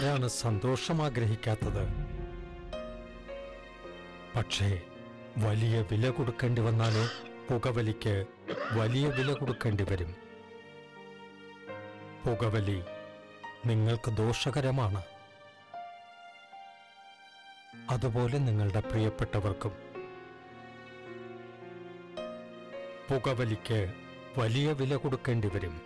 ആരാണ് സന്തോഷം ആഗ്രഹിക്കാത്തത് പക്ഷേ വലിയ വില കൊടുക്കേണ്ടി വന്നാലോ പുകവലിക്ക് വലിയ വില കൊടുക്കേണ്ടി വരും പുകവലി നിങ്ങൾക്ക് ദോഷകരമാണ് അതുപോലെ നിങ്ങളുടെ പ്രിയപ്പെട്ടവർക്കും പുകവലിക്ക് വലിയ വില കൊടുക്കേണ്ടി വരും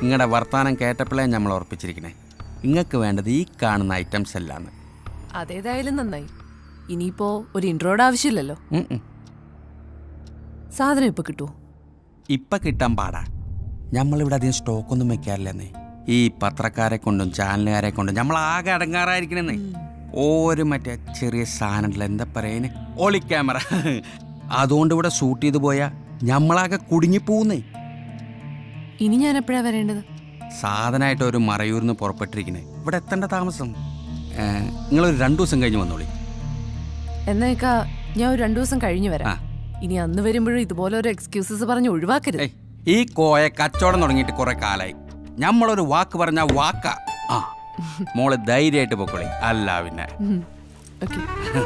നിങ്ങളുടെ വർത്താനം കേട്ടപ്പോഴേ നമ്മൾ ഉറപ്പിച്ചിരിക്കണേ നിങ്ങൾക്ക് വേണ്ടത് ഈ കാണുന്ന ഐറ്റംസ് എല്ലാന്ന് അതേതായാലും നന്നായി ഇനിയിപ്പോ ഒരു ഇൻട്രോയുടെ ആവശ്യമില്ലല്ലോ ഉം ഉം. സാധനം ഇപ്പൊ കിട്ടുമോ ഇപ്പൊ കിട്ടാൻ പാടാ നമ്മളിവിടെ അധികം സ്റ്റോക്കൊന്നും വെക്കാറില്ലെന്നേ ഈ പത്രക്കാരെ കൊണ്ടും ചാനലുകാരെ കൊണ്ടും നമ്മൾ ആകെ അടങ്ങാറായിരിക്കണെന്നേ ഓരോ മറ്റേ ചെറിയ സാധനങ്ങൾ എന്താ പറയുന്നേ ഒളി ക്യാമറ അതുകൊണ്ട് ഇവിടെ ഷൂട്ട് ചെയ്ത് പോയാൽ നമ്മളാകെ കുടുങ്ങിപ്പോകുന്നേ ഇനി ഞാൻ എപ്പോഴാ വരേണ്ടത് സാധനമായിട്ട് ഒരു മറയൂരിന്ന് പുറപ്പെട്ടിരിക്കണേ ഇവിടെ എത്തേണ്ട താമസം നിങ്ങളൊരു രണ്ടു ദിവസം കഴിഞ്ഞ് വന്നോളി എന്നേക്കാ ഞാൻ ഒരു രണ്ടു ദിവസം കഴിഞ്ഞു ആ. വരാം ഇനി അന്ന് വരുമ്പോഴും ഇതുപോലെ ഒരു എക്സ്ക്യൂസസ് പറഞ്ഞ് ഒഴിവാക്കരുത് ഏയ് ഈ കോയ കച്ചവടം തുടങ്ങിയിട്ട് കുറെ കാലായി നമ്മളൊരു വാക്ക് പറഞ്ഞ വാക്ക ആ മോള് ധൈര്യമായിട്ട് പൊക്കോളി അല്ല പിന്നെ ഓക്കെ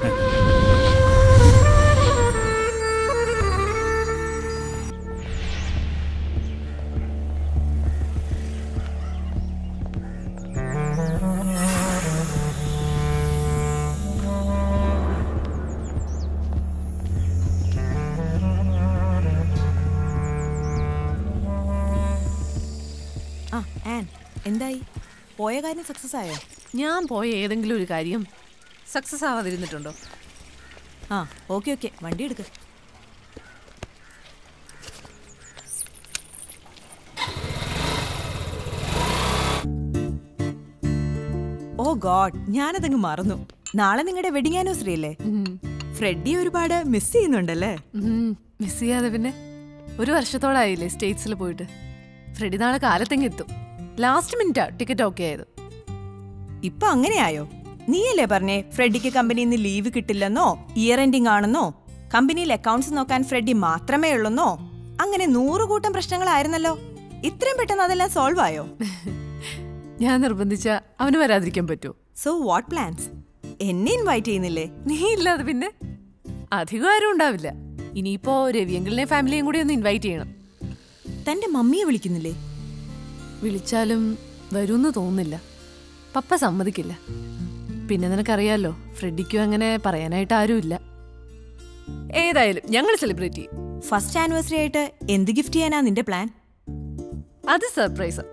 ആ ആൻ എന്തായി പോയ കാര്യം സക്സസ് ആയോ ഞാൻ പോയ ഏതെങ്കിലും ഒരു കാര്യം സക്സസ് ആവാതിരുന്നിട്ടുണ്ടോ ആ ഓക്കെ ഓക്കെ വണ്ടി എടുക്ക് ഓ ഗോഡ് ഞാനതങ്ങ് മറന്നു നാളെ നിങ്ങളുടെ വെഡിങ് ആനിവേഴ്സറി അല്ലേ ഫ്രെഡി ഒരുപാട് മിസ് ചെയ്യുന്നുണ്ടല്ലേ മിസ് ചെയ്യാതെ പിന്നെ ഒരു വർഷത്തോളായില്ലേ സ്റ്റേറ്റ്സിൽ പോയിട്ട് ഫ്രെഡി നാളെ കാലത്തെങ്ങ് എത്തും ലാസ്റ്റ് മിനിറ്റാ ടിക്കറ്റ് ഓക്കെ ആയത് ഇപ്പൊ അങ്ങനെയായോ നീയല്ലേ പറഞ്ഞേ ഫ്രെഡിക്ക് കമ്പനിയിൽ നിന്ന് ലീവ് കിട്ടില്ലെന്നോ ഇയർ എൻഡിങ് ആണെന്നോ കമ്പനിയിൽ അക്കൗണ്ട്സ് നോക്കാൻ ഫ്രെഡി മാത്രമേ ഉള്ളെന്നോ അങ്ങനെ നൂറുകൂട്ടം പ്രശ്നങ്ങളായിരുന്നല്ലോ ഇത്രയും പെട്ടെന്ന് അതെല്ലാം സോൾവ് ആയോ ഞാൻ നിർബന്ധിച്ച അവന് വരാതിരിക്കാൻ പറ്റുമോ സോ വാട്ട് പ്ലാൻസ് എന്നെ ഇൻവൈറ്റ് ചെയ്യുന്നില്ലേ നീ ഇല്ലാതെ പിന്നെ അധികം ആരും ഉണ്ടാവില്ല ഇനിയിപ്പോ രവിയങ്കിളിനെ ഫാമിലിയും കൂടി ഒന്ന് ഇൻവൈറ്റ് ചെയ്യണം തന്റെ മമ്മിയെ വിളിക്കുന്നില്ലേ വിളിച്ചാലും വരുമെന്ന് തോന്നുന്നില്ല പപ്പ സമ്മതിക്കില്ല പിന്നെ നിനക്കറിയാലോ ഫ്രെഡിക്കും അങ്ങനെ പറയാനായിട്ട് ആരുമില്ല ഏതായാലും ഞങ്ങൾ സെലിബ്രേറ്റ് ചെയ്യും ഫസ്റ്റ് ആനിവേഴ്സറി ആയിട്ട് എന്ത് ഗിഫ്റ്റ് ചെയ്യാനാ നിന്റെ പ്ലാൻ അത് സർപ്രൈസ്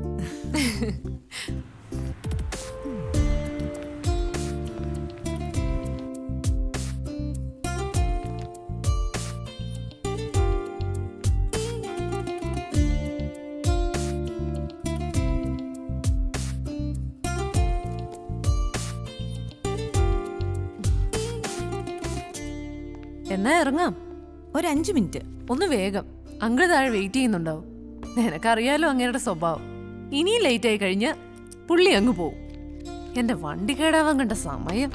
എന്നാ ഇറങ്ങാം ഒരു അഞ്ചു മിനിറ്റ് ഒന്ന് വേഗം അങ്കിൾ താഴെ വെയിറ്റ് ചെയ്യുന്നുണ്ടാവും നിനക്കറിയാലോ അങ്ങേരുടെ സ്വഭാവം ഇനിയും ലേറ്റ് ആയി കഴിഞ്ഞ് പുള്ളി അങ്ങ് പോവും എന്റെ വണ്ടി കേടാവാൻ കണ്ട സമയം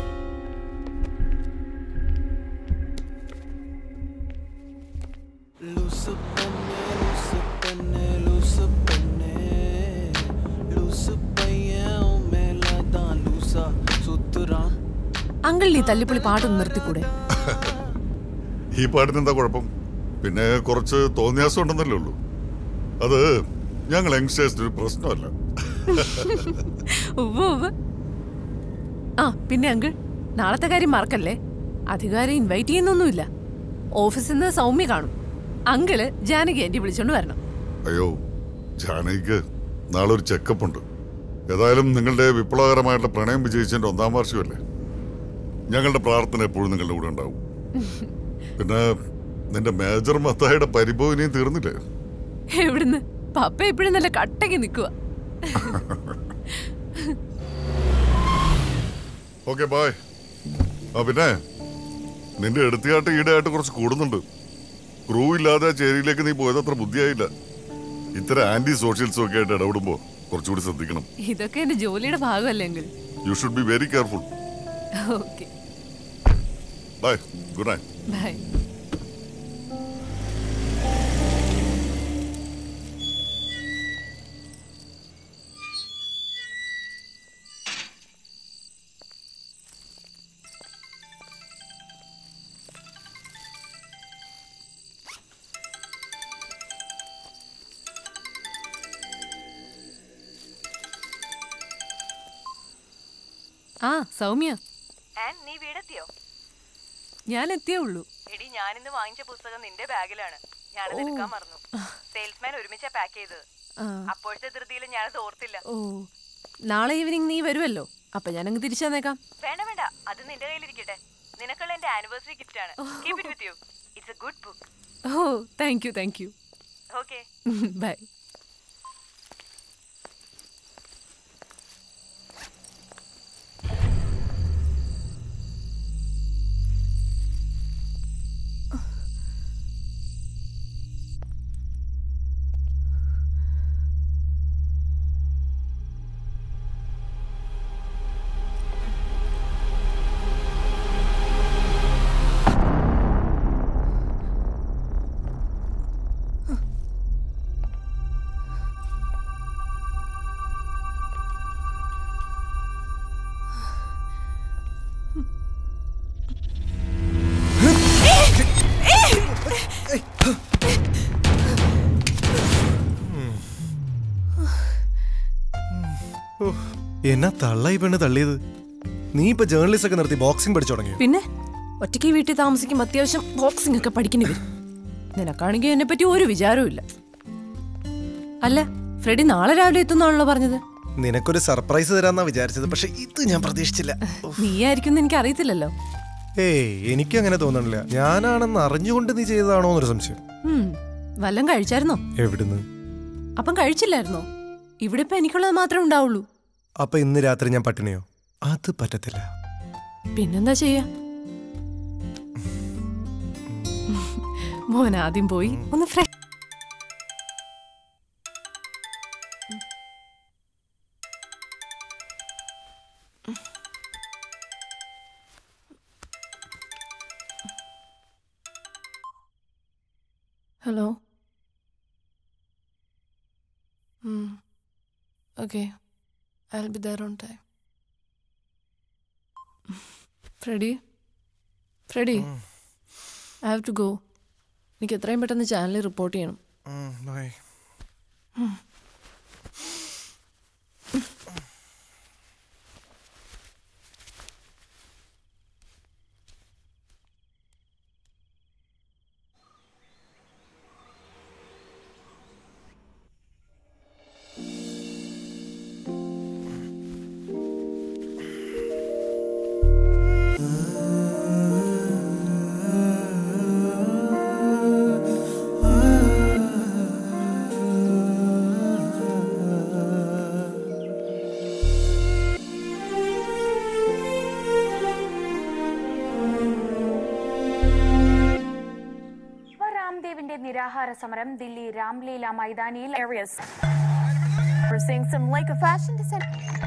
Luce penne, luce penne, luce penne Luce പയ്യൻ മേലതാ ലൂസ സുത്തുറാൻ അങ്കിൾ നീ തല്ലിപ്പൊളി പാട്ടൊന്ന് നിർത്തിക്കൂടെ ഈ പാട്ടിന് എന്താ കുഴപ്പം പിന്നെ കുറച്ച് തോന്നിയാസം ഉണ്ടെന്നല്ലേ ഉള്ളൂ അത് ഞങ്ങൾ യങ്സ്റ്റേഴ്സിന് ഒരു പ്രശ്നമല്ല ഉവ്വ് ഉവ്വ്. ആ പിന്നെ അങ്കിൾ നാളത്തെ കാര്യം മറക്കല്ലേ അധികാരം ഇൻവൈറ്റ് ചെയ്യുന്നൊന്നുമില്ല ഓഫീസിൽ നിന്ന് സൗമ്യ കാണും അങ്കിള് ജാനകി ആന്റി വിളിച്ചോണ്ട് വരണം അയ്യോ ജാനകിക്ക് നാളെ ഒരു ചെക്കപ്പ് ഉണ്ട് ഏതായാലും നിങ്ങളുടെ വിപ്ലവകരമായിട്ടുള്ള പ്രണയം വിജയിച്ചതിന്റെ ഒന്നാം വാർഷികമല്ലേ ഞങ്ങളുടെ പ്രാർത്ഥന എപ്പോഴും നിങ്ങളുടെ കൂടെ ഉണ്ടാവും പിന്നെ നിന്റെ മേജർ മത്തായുടെ പരിഭവം ഇനിയും തീർന്നില്ലേ എവിടുന്ന് പപ്പ എപ്പോഴും നല്ല കട്ടയ്ക്ക് നിൽക്കുക ഓക്കെ ബായ് ആ പിന്നെ നിന്റെ എടുത്തിയാട്ട് ഈടായിട്ട് കുറച്ച് കൂടുന്നുണ്ട് ക്രൂ ഇല്ലാതെ ആ ചേരിയിലേക്ക് നീ പോയത് അത്ര ബുദ്ധിയായില്ല ഇത്തരം ആന്റി സോഷ്യൽസും ഒക്കെ ആയിട്ട് ഇടപെടുമ്പോ കുറച്ചുകൂടി ശ്രദ്ധിക്കണം ഇതൊക്കെ എന്റെ ജോലിയുടെ ഭാഗമല്ലേ uncle you should be very careful okay bye good night bye ആ സൗമ്യ നീ വീടെത്തിയോ ഞാൻ എത്തിയേ ഉള്ളൂ എടി ഞാനിന്ന് വാങ്ങിച്ച പുസ്തകം നിന്റെ ബാഗിലാണ് ഞാനത് എടുക്കാൻ മറന്നു സെയിൽസ്മാൻ ഒരുമിച്ചാ പാക്ക് ചെയ്തത് അപ്പോഴത്തെ ധൃതിയിൽ ഞാനത് ഓർത്തില്ല ഓ നാളെ ഈവനിങ് നീ വരുമല്ലോ അപ്പൊ ഞാനങ്ങ് തിരിച്ചു തന്നേക്കാം വേണ്ട വേണ്ട അത് നിന്റെ കയ്യിലിരിക്കട്ടെ നിനക്കുള്ള എന്റെ ആനിവേഴ്സറി ഗിഫ്റ്റ് ആണ് keep it with you it's a good book oh thank you thank you okay bye എന്നാ തള്ളായി പെണ്ണ് തള്ളിയത് നീ ഇപ്പൊ ജേർണലിസ്റ്റ് ഒക്കെ നിർത്തി ബോക്സിംഗ് പഠിച്ചു തുടങ്ങിയോ പിന്നെ ഒറ്റയ്ക്ക് വീട്ടിൽ താമസിക്കുമ്പോൾ അത്യാവശ്യം ബോക്സിംഗ് ഒക്കെ പഠിക്കേണ്ടി വരും നിനക്കാണെങ്കിൽ എന്നെ പറ്റി ഒരു വിചാരവും ഇല്ല അല്ല ഫ്രെഡി നാളെ രാവിലെ എത്തുന്നാണല്ലോ പറഞ്ഞത് നിനക്കൊരു സർപ്രൈസ് തരാന്നാ വിചാരിച്ചത് പക്ഷെ ഇത് ഞാൻ പ്രതീക്ഷിച്ചില്ല നീയായിരിക്കും എനിക്ക് അറിയത്തില്ലല്ലോ ഏയ് എനിക്ക് അങ്ങനെ തോന്നണില്ല ഞാനാണെന്ന് അറിഞ്ഞുകൊണ്ട് നീ ചെയ്തതാണോ എന്നൊരു സംശയം ഉം, വല്ലം കഴിച്ചായിരുന്നോ എവിടുന്ന് അപ്പം കഴിച്ചില്ലായിരുന്നോ ഇവിടെ ഇപ്പൊ എനിക്കുള്ളത് മാത്രമേ ഉണ്ടാവുള്ളൂ അപ്പൊ ഇന്ന് രാത്രി ഞാൻ പട്ടിണിയോ അത് പറ്റത്തില്ല പിന്നെന്താ ചെയ്യാ മോൻ ആദ്യം പോയി ഒന്ന് fresh hello okay I'll be there on time. Freddy Freddy I have to go എനിക്ക് എത്രയും പെട്ടെന്ന് ചാനലിൽ റിപ്പോർട്ട് ചെയ്യണം രാംദേവിന്റെ നിരാഹാര സമരം ദില്ലി രാംലീല മൈതാനിയിൽ areas. We're seeing some like a fashion design.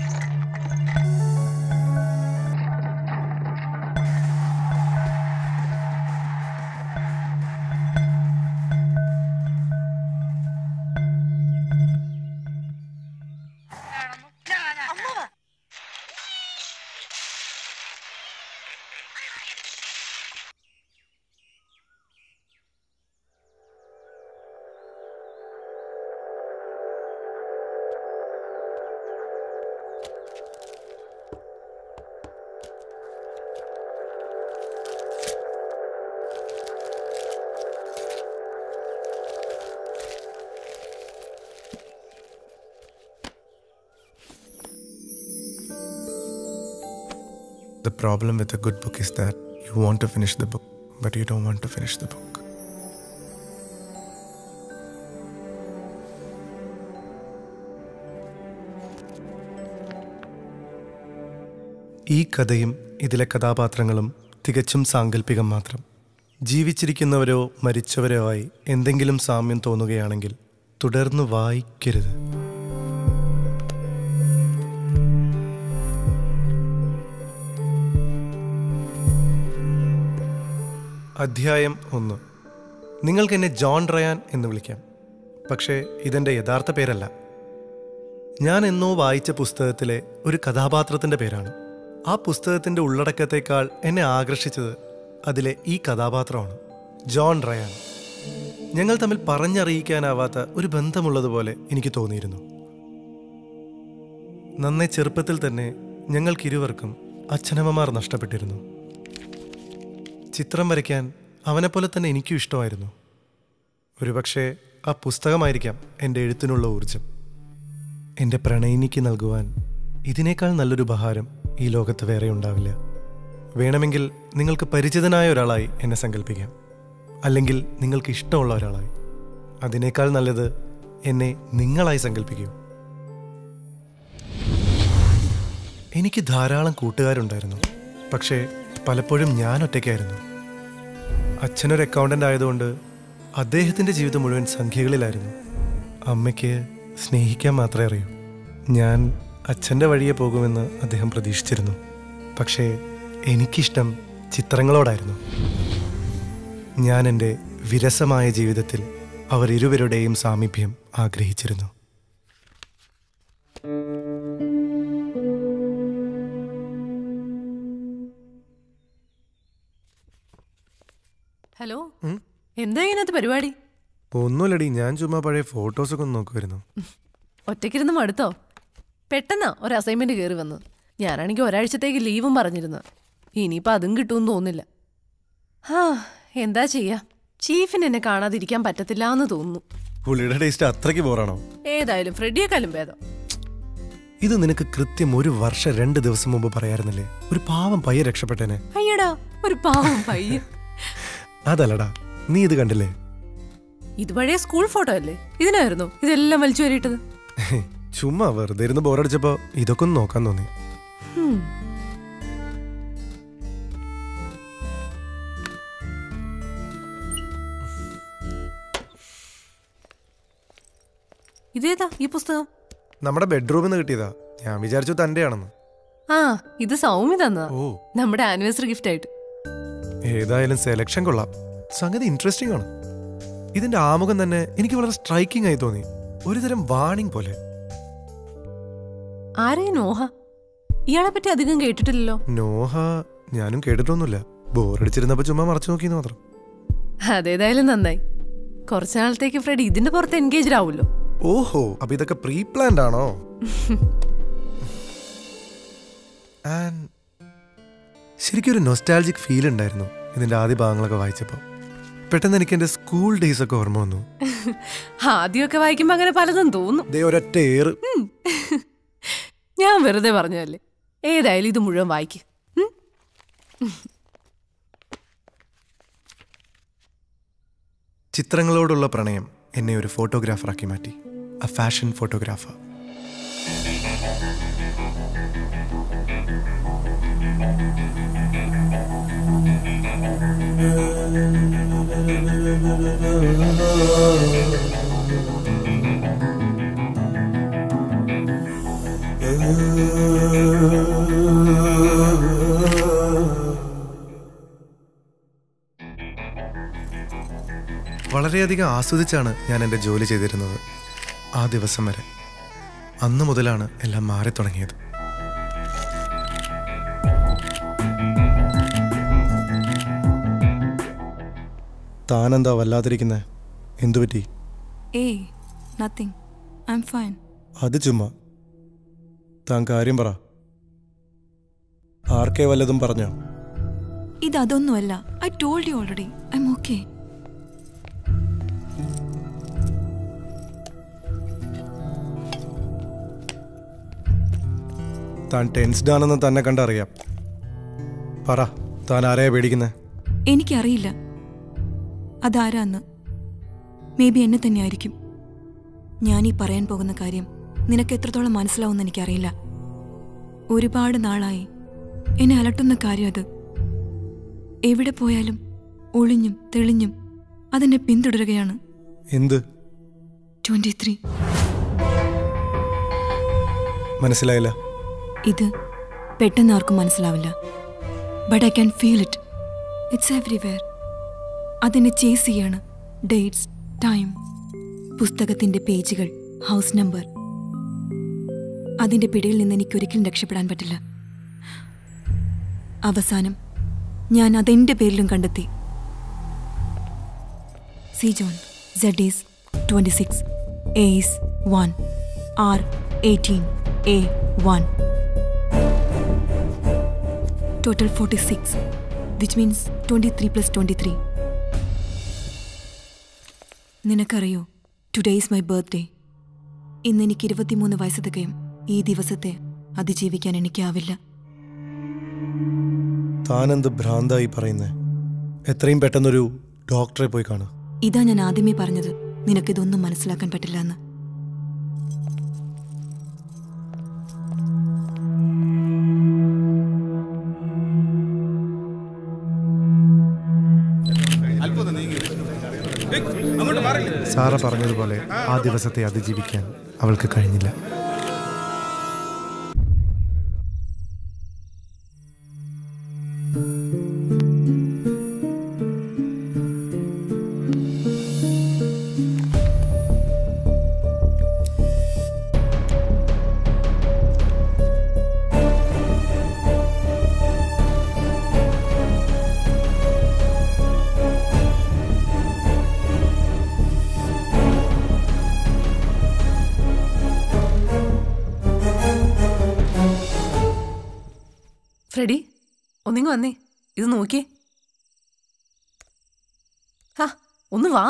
The problem with a good book is that you want to finish the book, but you don't want to finish the book. ഈ കഥയും ഇതിലെ കഥാപാത്രങ്ങളും തികച്ചും സാങ്കല്പികം മാത്രം ജീവിച്ചിരിക്കുന്നവരോ മരിച്ചവരോ ആയി എന്തെങ്കിലും സാമ്യം തോന്നുകയാണെങ്കിൽ തുടർന്ന് വായിക്കരുത് അധ്യായം ഒന്ന് നിങ്ങൾക്ക് എന്നെ ജോൺ റയാൻ എന്ന് വിളിക്കാം പക്ഷേ ഇതെൻ്റെ യഥാർത്ഥ പേരല്ല ഞാൻ എന്നോ വായിച്ച പുസ്തകത്തിലെ ഒരു കഥാപാത്രത്തിൻ്റെ പേരാണ് ആ പുസ്തകത്തിൻ്റെ ഉള്ളടക്കത്തേക്കാൾ എന്നെ ആകർഷിച്ചത് അതിലെ ഈ കഥാപാത്രമാണ് ജോൺ റയാൻ ഞങ്ങൾ തമ്മിൽ പറഞ്ഞറിയിക്കാനാവാത്ത ഒരു ബന്ധമുള്ളതുപോലെ എനിക്ക് തോന്നിയിരുന്നു നന്നേ ചെറുപ്പത്തിൽ തന്നെ ഞങ്ങൾക്കിരുവർക്കും അച്ഛനമ്മമാർ നഷ്ടപ്പെട്ടിരുന്നു ചിത്രം വരയ്ക്കാൻ അവനെപ്പോലെ തന്നെ എനിക്കും ഇഷ്ടമായിരുന്നു ഒരുപക്ഷെ ആ പുസ്തകമായിരിക്കാം എൻ്റെ എഴുത്തിനുള്ള ഊർജം എൻ്റെ പ്രണയിനിക്ക് നൽകുവാൻ ഇതിനേക്കാൾ നല്ലൊരു ഉപഹാരം ഈ ലോകത്ത് വേറെ ഉണ്ടാവില്ല വേണമെങ്കിൽ നിങ്ങൾക്ക് പരിചിതനായ ഒരാളായി എന്നെ സങ്കല്പിക്കാം അല്ലെങ്കിൽ നിങ്ങൾക്ക് ഇഷ്ടമുള്ള ഒരാളായി അതിനേക്കാൾ നല്ലത് എന്നെ നിങ്ങളായി സങ്കല്പിക്കൂ എനിക്ക് ധാരാളം കൂട്ടുകാരുണ്ടായിരുന്നു പക്ഷേ പലപ്പോഴും ഞാൻ ഒറ്റയ്ക്കായിരുന്നു അച്ഛനൊരു അക്കൗണ്ടൻ്റ് ആയതുകൊണ്ട് അദ്ദേഹത്തിൻ്റെ ജീവിതം മുഴുവൻ സംഖ്യകളിലായിരുന്നു അമ്മയ്ക്ക് സ്നേഹിക്കാൻ മാത്രമേ അറിയൂ ഞാൻ അച്ഛൻ്റെ വഴിയെ പോകുമെന്ന് അദ്ദേഹം പ്രതീക്ഷിച്ചിരുന്നു പക്ഷേ എനിക്കിഷ്ടം ചിത്രങ്ങളോടായിരുന്നു ഞാൻ എൻ്റെ വിരസമായ ജീവിതത്തിൽ അവർ ഇരുവരുടെയും സാമീപ്യം ആഗ്രഹിച്ചിരുന്നു ഹലോ എന്താ ഇതിനകത്ത് പരിപാടി ഒന്നുമില്ലടി ഞാൻ ചുമ്മാ പഴയ ഫോട്ടോസൊക്കെ ഒന്ന് നോക്കുമായിരുന്നു ഒറ്റയ്ക്കിരുന്ന് മടുത്തോ പെട്ടെന്നാ ഒരു അസൈൻമെന്റ് കയറി വന്നത് ഞാനാണെങ്കിൽ ഒരാഴ്ചത്തേക്ക് ലീവും പറഞ്ഞിരുന്നു ഇനിയിപ്പോൾ അതും കിട്ടുമെന്ന് തോന്നില്ല ഹാ എന്താ ചെയ്യാ ചീഫിന് എന്നെ കാണാതിരിക്കാൻ പറ്റത്തില്ല എന്ന് തോന്നുന്നു പുള്ളിയുടെ ടേസ്റ്റ് അത്രയ്ക്ക് ബോറാണോ ഏതായാലും ഫ്രെഡിയെക്കാളും ഭേദം ഇത് നിനക്ക് കൃത്യം ഒരു വർഷം രണ്ട് ദിവസം മുമ്പ് പറയാറുന്നില്ലേ ഒരു പാവം പയ്യെ രക്ഷപ്പെട്ടേനെ അയ്യടാ ഒരു പാവം പയ്യൻ അതല്ലടാ നീ ഇത് കണ്ടില്ലേ ഇത് പഴയ സ്കൂൾ ഫോട്ടോ അല്ലേ ഇതിനായിരുന്നു ഇതെല്ലാം വലിച്ചു വരിയിട്ടത് ചുമ്മാ വെറുതെ ഇരുന്ന് ബോറടിച്ചപ്പോ ഇതൊക്കെ ഒന്ന് നോക്കാൻ തോന്നി ഹും. ഇതേതാ ഈ പുസ്തകം നമ്മുടെ ബെഡ്റൂമിൽ നിന്ന് കിട്ടിയതാ ഞാൻ വിചാരിച്ചു തന്റെ ആണെന്ന് ആ ഇത് സൗമ്യ തന്നതാ ഓ നമ്മുടെ ആനിവേഴ്സറി ഗിഫ്റ്റ് ആയിട്ട് ഏതായാലും സെലക്ഷൻ കൊള്ളാം സംഗതി ഇൻട്രസ്റ്റിംഗ് ആണ് ഇതിന്റെ ആമുഖം തന്നെ എനിക്ക് വളരെ സ്ട്രൈക്കിംഗ് ആയി തോന്നി ഒരുതരം വാണിംഗ് പോലെ ആരെയും നോഹ ഇയാളെ പറ്റി അധികം കേട്ടിട്ടില്ലല്ലോ നോഹ ഞാനും കേട്ടിട്ടൊന്നുമില്ല ബോറടിച്ചിരുന്നപ്പോ ചുമ്മാ മറച്ചു നോക്കിയെന്ന് മാത്രം അതേതായാലും നന്നായി കുറച്ചു നാളത്തേക്ക് ഫ്രെഡ് ഇതിന്റെ പുറത്ത് എൻഗേജ്ഡ് ആവുമല്ലോ ഓഹോ അപ്പൊ ഇതൊക്കെ പ്രീ പ്ലാൻഡ് ആണോ And ശരിക്കും ഒരു നൊസ്റ്റാൾജിക് ഫീൽ ഉണ്ടായിരുന്നു ഇതിന്റെ ആദ്യ ഭാഗങ്ങളൊക്കെ വായിച്ചപ്പോൾ പെട്ടെന്ന് എനിക്ക് എന്റെ സ്കൂൾ ഡേയ്സ് ഒക്കെ ഓർമ്മ വന്നു ആദ്യമൊക്കെ വായിക്കുമ്പോ അങ്ങനെ പലതും തോന്നും ദേ ഒരൊറ്റ ഏറ് ഞാൻ വെറുതെ പറഞ്ഞതല്ലേ ഏതായാലും ഇത് മുഴുവൻ വായിക്ക് ഉം? ചിത്രങ്ങളോടുള്ള പ്രണയം എന്നെ ഒരു ഫോട്ടോഗ്രാഫറാക്കി മാറ്റി എ ഫാഷൻ ഫോട്ടോഗ്രാഫർ വളരെയധികം ആസ്വദിച്ചാണ് ഞാൻ എൻ്റെ ജോലി ചെയ്തിരുന്നത് ആ ദിവസം വരെ അന്ന് മുതലാണ് എല്ലാം മാറി തുടങ്ങിയത് താനെന്താ വല്ലാതിരിക്കുന്നേ എന്തു പറ്റി ഏയ് നത്തിങ് ഐ എം ഫൈൻ അത് ചുമ്മാ താൻ കാര്യം പറ ആർക്കേ വല്ലതും പറഞ്ഞോ ഇത് അതൊന്നുമല്ല I told you already I am okay താൻ ടെൻസ്ഡ് ആണെന്ന് തന്നെ കണ്ടറിയാം പറ താൻ ആരെയാ പേടിക്കുന്നേ എനിക്കറിയില്ല അതാരാന്ന് മേ ബി എന്നെ തന്നെയായിരിക്കും ഞാൻ ഈ പറയാൻ പോകുന്ന കാര്യം നിനക്ക് എത്രത്തോളം മനസ്സിലാവുമെന്ന് എനിക്കറിയില്ല ഒരുപാട് നാളായി എന്നെ അലട്ടുന്ന കാര്യം അത് എവിടെ പോയാലും ഒളിഞ്ഞും തെളിഞ്ഞും അതെന്നെ പിന്തുടരുകയാണ് എന്ത് ട്വന്റി ത്രീ മനസ്സിലായില്ല ഇത് പെട്ടെന്ന് ആർക്കും മനസ്സിലാവില്ല but I can feel it it's everywhere അതിനെ ചേസ് ചെയ്യാണ് ഡേറ്റ്സ് ടൈം പുസ്തകത്തിന്റെ പേജുകൾ ഹൗസ് നമ്പർ അതിന്റെ പിടിയിൽ നിന്ന് എനിക്ക് ഒരിക്കലും രക്ഷപ്പെടാൻ പറ്റില്ല അവസാനം ഞാൻ അതെന്റെ പേരിലും കണ്ടെത്തി C John Z is twenty six A is one R eighteen A one total 46 which means 23 plus 23 നിനക്കറിയോ ടുഡേ ഈസ് മൈ ബർത്ത്ഡേ ഇന്ന് എനിക്ക് ഇരുപത്തിമൂന്ന് വയസ്സ് തികയും ഈ ദിവസത്തെ അതിജീവിക്കാൻ എനിക്കാവില്ല താനെന്ത് ഭ്രാന്തായി പറയുന്നേ എത്രയും പെട്ടെന്നൊരു ഡോക്ടറെ പോയി കാണുക ഇതാ ഞാൻ ആദ്യമേ പറഞ്ഞത് നിനക്കിതൊന്നും മനസ്സിലാക്കാൻ പറ്റില്ല എന്ന് സാറ പറഞ്ഞതുപോലെ ആ ദിവസത്തെ അതിജീവിക്കാൻ അവൾക്ക് കഴിഞ്ഞില്ല ഫ്രെഡി ഒന്നിങ്ങ് വന്നേ ഇത് നോക്കിയേ ഹാ ഒന്ന് വാ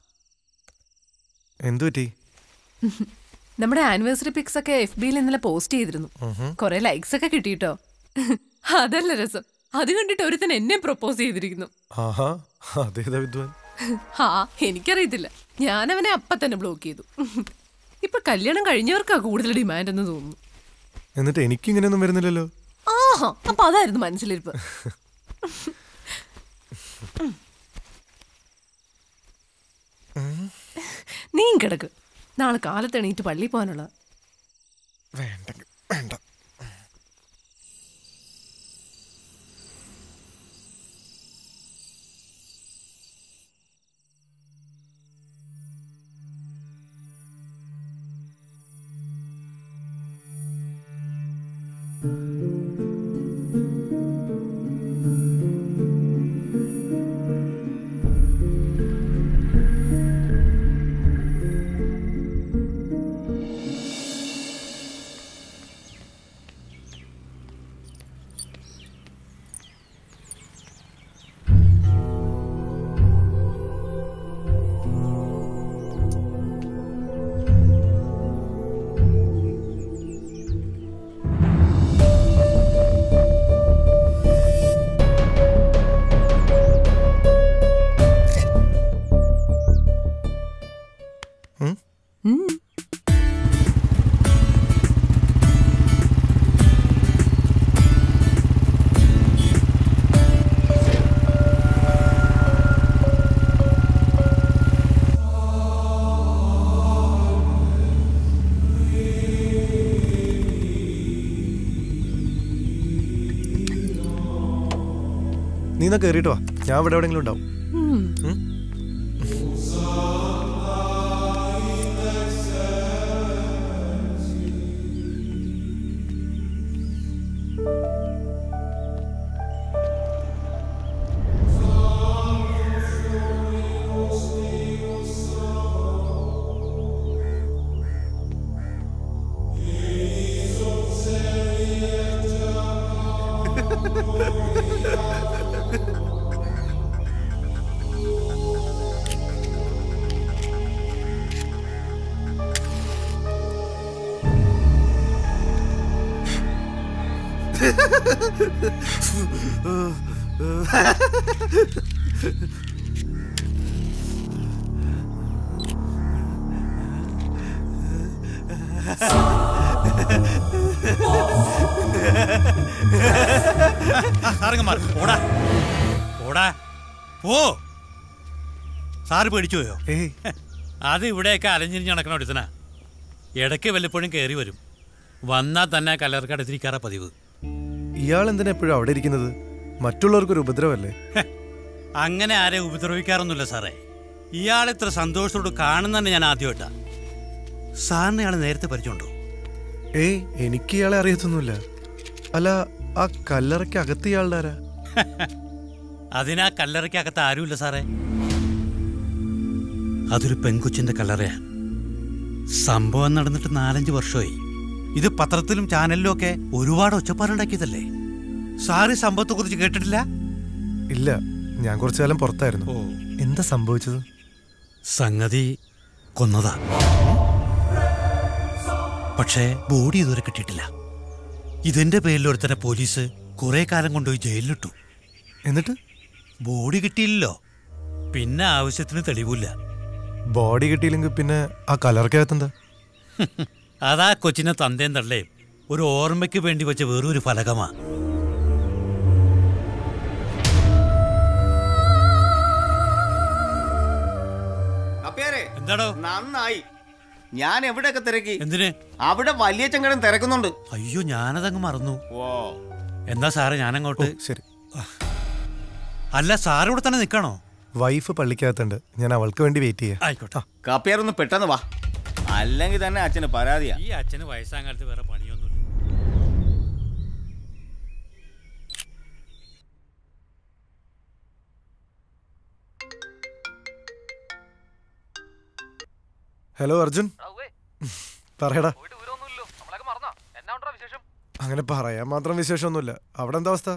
എന്തു പറ്റി നമ്മുടെ ആനിവേഴ്സറി പിക്സ് ഒക്കെ എഫ് ബിയിൽ ഇന്നലെ പോസ്റ്റ് ചെയ്തിരുന്നു കുറെ ലൈക്സ് ഒക്കെ കിട്ടിയിട്ടോ അതല്ല രസം അത് കണ്ടിട്ട് ഒരുത്തൻ എന്നെ പ്രപ്പോസ് ചെയ്തിരിക്കുന്നു ആഹാ അതേതാ വിദ്വാൻ ഹാ എനിക്കറിയത്തില്ല ഞാൻ അവനെ അപ്പ തന്നെ ബ്ലോക്ക് ചെയ്തു ഇപ്പൊ കല്യാണം കഴിഞ്ഞവർക്കാ കൂടുതൽ ഡിമാൻഡ് എന്ന് തോന്നുന്നു എന്നിട്ട് എനിക്കിങ്ങനെയൊന്നും വരുന്നില്ലല്ലോ ആഹാ അപ്പൊ അതായിരുന്നു മനസ്സിലിരിപ്പ് നീ കിടക്ക് നാളെ കാലത്ത് എണീറ്റ് പള്ളിയിൽ പോകാനുള്ള വേണ്ട വേണ്ട നീ എന്നാ കയറിയിട്ട് വാ ഞാൻ ഇവിടെ എവിടെയെങ്കിലും ഉണ്ടാവും ഉം? സാറങ്ങന്മാർ ഓടാ ഓടാ ഓ സാറ് പേടിച്ചു പോയോ ഏയ് അത് ഇവിടെയൊക്കെ അലഞ്ഞിരിഞ്ഞ് നടക്കണ ഒരുത്തനാ ഇടയ്ക്ക് വല്ലപ്പോഴും കയറി വരും വന്നാൽ തന്നെ കല്ലറക്കടുത്തിരിക്കാറാ പതിവ് ഇയാൾ എന്തിനാ എപ്പോഴും അവിടെ ഇരിക്കുന്നത് മറ്റുള്ളവർക്കൊരു ഉപദ്രവല്ലേ അങ്ങനെ ആരെ ഉപദ്രവിക്കാറൊന്നുമില്ല സാറേ ഇയാൾ ഇത്ര സന്തോഷത്തോട് കാണുന്നതന്നെ ഞാൻ ആദ്യമായിട്ടാ സാറിനെ ഇയാൾ നേരത്തെ പരിചയമുണ്ടോ ഏയ് എനിക്ക് ഇയാളെ അറിയത്തൊന്നുമില്ല അല്ല ആ കല്ലറയ്ക്ക് അകത്ത് ഇയാളുടെ ആരാ അതിനാ കല്ലറയ്ക്കകത്ത് ആരുമില്ല സാറേ അതൊരു പെൺകൊച്ചിന്റെ കല്ലറയാ സംഭവം നടന്നിട്ട് നാലഞ്ച് വർഷമായി ഇത് പത്രത്തിലും ചാനലിലും ഒക്കെ ഒരുപാട് ഒച്ചപ്പാടുണ്ടാക്കിയതല്ലേ സാറ് സംഭവത്തെ കുറിച്ച് കേട്ടിട്ടില്ല ഇല്ല ഞാൻ കുറച്ചു കാലം പുറത്തായിരുന്നു ഓ എന്താ സംഭവിച്ചത് സംഗതി കൊന്നതാ പക്ഷേ ബോഡി ഇതുവരെ കിട്ടിയിട്ടില്ല ഇതിന്റെ പേരിൽ ഒരുത്തനെ പോലീസ് കുറെ കാലം കൊണ്ടുപോയി ജയിലിലിട്ടു എന്നിട്ട് ബോഡി കിട്ടിയില്ലല്ലോ പിന്നെ ആവശ്യത്തിന് തെളിവില്ല ബോഡി കിട്ടിയില്ലെങ്കിൽ പിന്നെ ആ കലർക്കകത്തെന്താ അതാ കൊച്ചിനെ തന്തേം തള്ളേം ഒരു ഓർമ്മയ്ക്ക് വേണ്ടി വെച്ച വേറൊരു ഫലകമാ കപ്പ്യാരെ എന്താടോ നന്നായി ഞാൻ എവിടെയൊക്കെ തിരക്കി എന്തിന് അവിടെ വലിയ ചെങ്കടൻ തിരക്കുന്നുണ്ട് അയ്യോ ഞാനതങ്ങ് മറന്നു ഓ എന്താ സാറേ ഞാനങ്ങോട്ട് ശരി അല്ല സാറ് ഇവിടെ തന്നെ നിൽക്കണോ വൈഫ് പള്ളിക്കകത്തുണ്ട് ഞാൻ അവൾക്ക് വേണ്ടി വെയിറ്റ് ചെയ്യാം ആയിക്കോട്ടെ കപ്പ്യാർ ഒന്ന് പെട്ടെന്ന് വാ അല്ലെങ്കിൽ തന്നെ അച്ഛന് പരാതിയാ ഈ അച്ഛന് വയസ്സാം കാലത്ത് വേറെ പണിയൊന്നുമില്ല ഹലോ അർജുൻ പറയടാ അങ്ങനെ പറയാൻ മാത്രം വിശേഷമൊന്നുമില്ല അവിടെ എന്താ അവസ്ഥ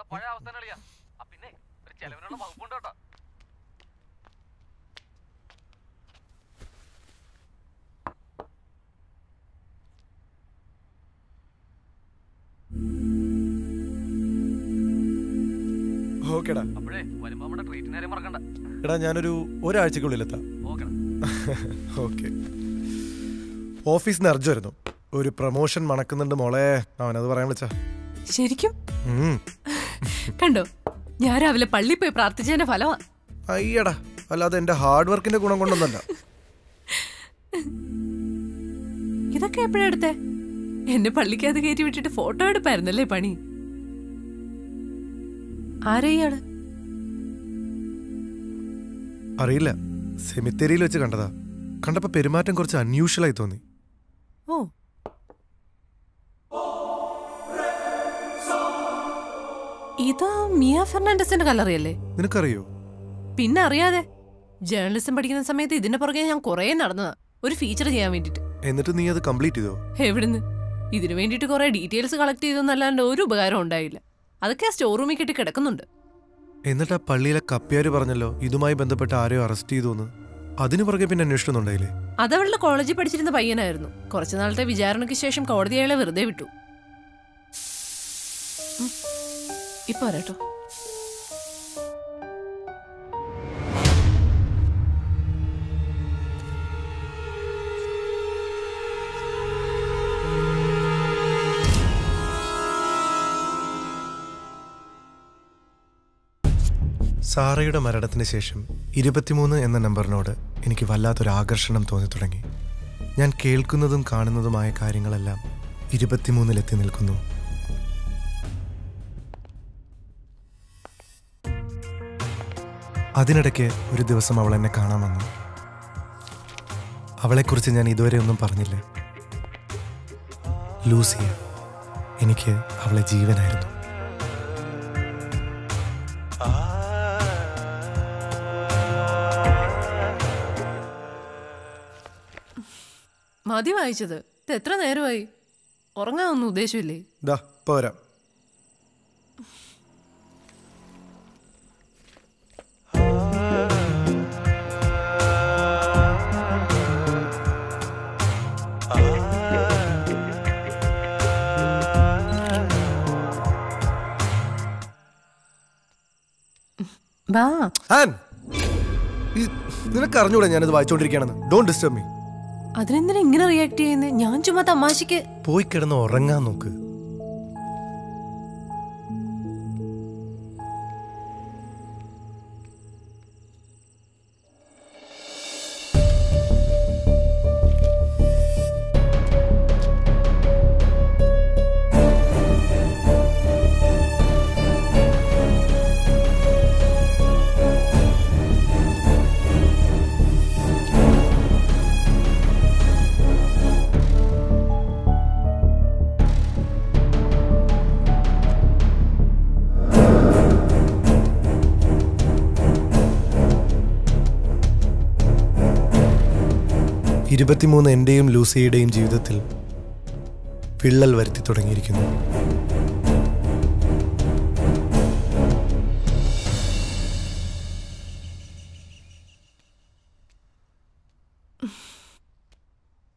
ഓക്കേടാ എടാ ഞാനൊരു ഒരാഴ്ചക്കുള്ളിലെത്താം ഓക്കെ ഓഫീസിൽ നിന്ന് അർജു വരുന്നു ഒരു പ്രൊമോഷൻ മണക്കുന്നുണ്ട് മോളെ അവനത് പറയാൻ വിളിച്ചാ ശരിക്കും ഉം. കണ്ടോ ഞാൻ രാവിലെ പള്ളിയിൽ പോയി പ്രാർത്ഥിച്ചതിന്റെ ഫലമാ അയ്യടാ അല്ലാതെ എന്റെ ഹാർഡ് വർക്കിന്റെ ഗുണം കൊണ്ടൊന്നല്ല ഇതൊക്കെ എപ്പോഴാ എടുത്തേ എന്നെ പള്ളിക്കകത്ത് കയറ്റി വിട്ടിട്ട് ഫോട്ടോ എടുപ്പായിരുന്നല്ലേ പണി ആരാ ഇയാള് അറിയില്ല സെമിത്തേരിയിൽ വെച്ച് കണ്ടതാ കണ്ടപ്പോ പെരുമാറ്റം കുറച്ച് അൺയൂഷ്വൽ ആയി തോന്നി ഓ ഇതാ മിയ ഫെർണാണ്ടസിന്റെ കല്ലറിയല്ലേ നിനക്കറിയോ പിന്നെ അറിയാതെ ജേർണലിസം പഠിക്കുന്ന സമയത്ത് ഇതിന്റെ പുറകെ ഞാൻ കുറേ നടന്നതാ ഒരു ഫീച്ചർ ചെയ്യാൻ വേണ്ടിട്ട് എന്നിട്ട് നീ അത് കംപ്ലീറ്റ് ചെയ്തോ എവിടുന്ന് ഇതിനു വേണ്ടിയിട്ട് കുറെ ഡീറ്റെയിൽസ് കളക്ട് ചെയ്തെന്നല്ലാണ്ട് ഒരു ഉപകാരം ഉണ്ടായില്ല അതൊക്കെ ആ സ്റ്റോർ റൂമിൽ കെട്ടി കിടക്കുന്നുണ്ട് എന്നിട്ട് ആ പള്ളിയിലെ കപ്പ്യാര് പറഞ്ഞല്ലോ ഇതുമായി ബന്ധപ്പെട്ട് ആരെയോ അറസ്റ്റ് ചെയ്തു എന്ന് അതിനു പുറകെ പിന്നെ അന്വേഷിക്കുന്നുണ്ടായില്ലേ അതവളുടെ കോളേജിൽ പഠിച്ചിരുന്ന പയ്യനായിരുന്നു കുറച്ചു നാളത്തെ വിചാരണയ്ക്ക് ശേഷം കോടതി അയാളെ വെറുതെ വിട്ടു ഉം. ഇപ്പൊ വരാട്ടോ സാറയുടെ മരണത്തിന് ശേഷം ഇരുപത്തിമൂന്ന് എന്ന നമ്പറിനോട് എനിക്ക് വല്ലാത്തൊരു ആകർഷണം തോന്നി തുടങ്ങി ഞാൻ കേൾക്കുന്നതും കാണുന്നതുമായ കാര്യങ്ങളെല്ലാം ഇരുപത്തിമൂന്നിലെത്തി നിൽക്കുന്നു അതിനിടയ്ക്ക് ഒരു ദിവസം അവൾ എന്നെ കാണാൻ വന്നു അവളെക്കുറിച്ച് ഞാൻ ഇതുവരെ ഒന്നും പറഞ്ഞില്ല ലൂസിയ എനിക്ക് അവളെ ജീവനായിരുന്നു മതി വായിച്ചത് ഇത് എത്ര നേരമായി ഉറങ്ങാനൊന്നും ഉദ്ദേശമില്ലേ ദാ പോരാ വാ ആൻ ഈ- നിനക്ക് അറിഞ്ഞൂടെ ഞാനത് വായിച്ചോണ്ടിരിക്കുകയാണെന്ന് ഡോണ്ട് ഡിസ്റ്റർബ് മീ അതിനെന്തിനാ ഇങ്ങനെ റിയാക്ട് ചെയ്യുന്നത് ഞാൻ ചുമ്മാ തമാശക്ക് പോയി കിടന്ന് ഉറങ്ങാൻ നോക്ക് ഇരുപത്തിമൂന്ന് എന്റെയും ലൂസിയുടെയും ജീവിതത്തിൽ വിള്ളൽ വരുത്തി തുടങ്ങിയിരിക്കുന്നു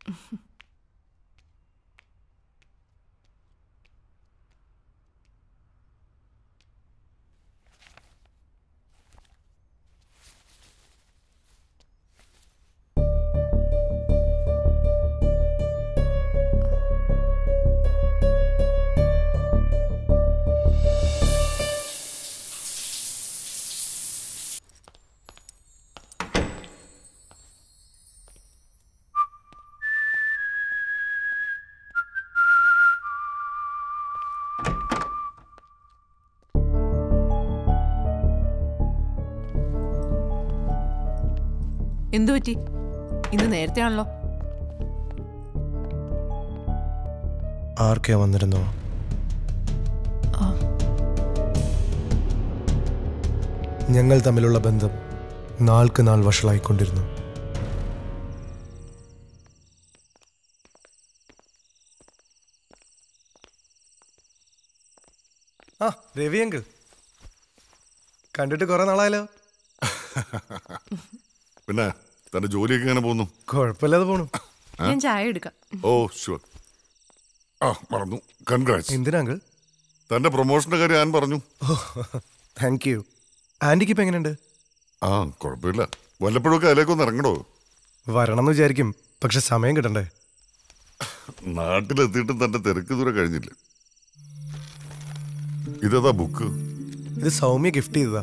എന്തു പറ്റി ഇന്ന് നേരത്തെ ആണല്ലോ ആർക്കെയാ വന്നിരുന്നോ ഞങ്ങൾ തമ്മിലുള്ള ബന്ധം നാൾക്ക് നാൾ വഷളായിക്കൊണ്ടിരുന്നു ആ രവി അങ്കിൾ കണ്ടിട്ട് കുറെ നാളായല്ലോ പിന്നെ തന്റെ ജോലിയൊക്കെ എങ്ങനെ പോകുന്നു കുഴപ്പമില്ലാതെ പോണു ഞാൻ ചായ എടുക്കാം ഓ ഷുവർ ആ മറന്നു കൺഗ്രാറ്റ്സ് എന്തിനാ അങ്കിൾ തന്റെ പ്രൊമോഷന്റെ കാര്യം ഞാൻ പറഞ്ഞു ഓ താങ്ക് യു ആൻറ്റിക്ക് ഇപ്പം എങ്ങനെയുണ്ട് ആ കുഴപ്പമില്ല വല്ലപ്പോഴൊക്കെ അതിലേക്കൊന്ന് ഇറങ്ങണോ വരണം എന്ന് വിചാരിക്കും പക്ഷെ സമയം കിട്ടണ്ടേ നാട്ടിലെത്തിയിട്ടും തന്റെ തിരക്ക് ദൂരെ കഴിഞ്ഞില്ല ഇതേതാ ബുക്ക് ഇത് സൗമ്യ ഗിഫ്റ്റ് ചെയ്തതാ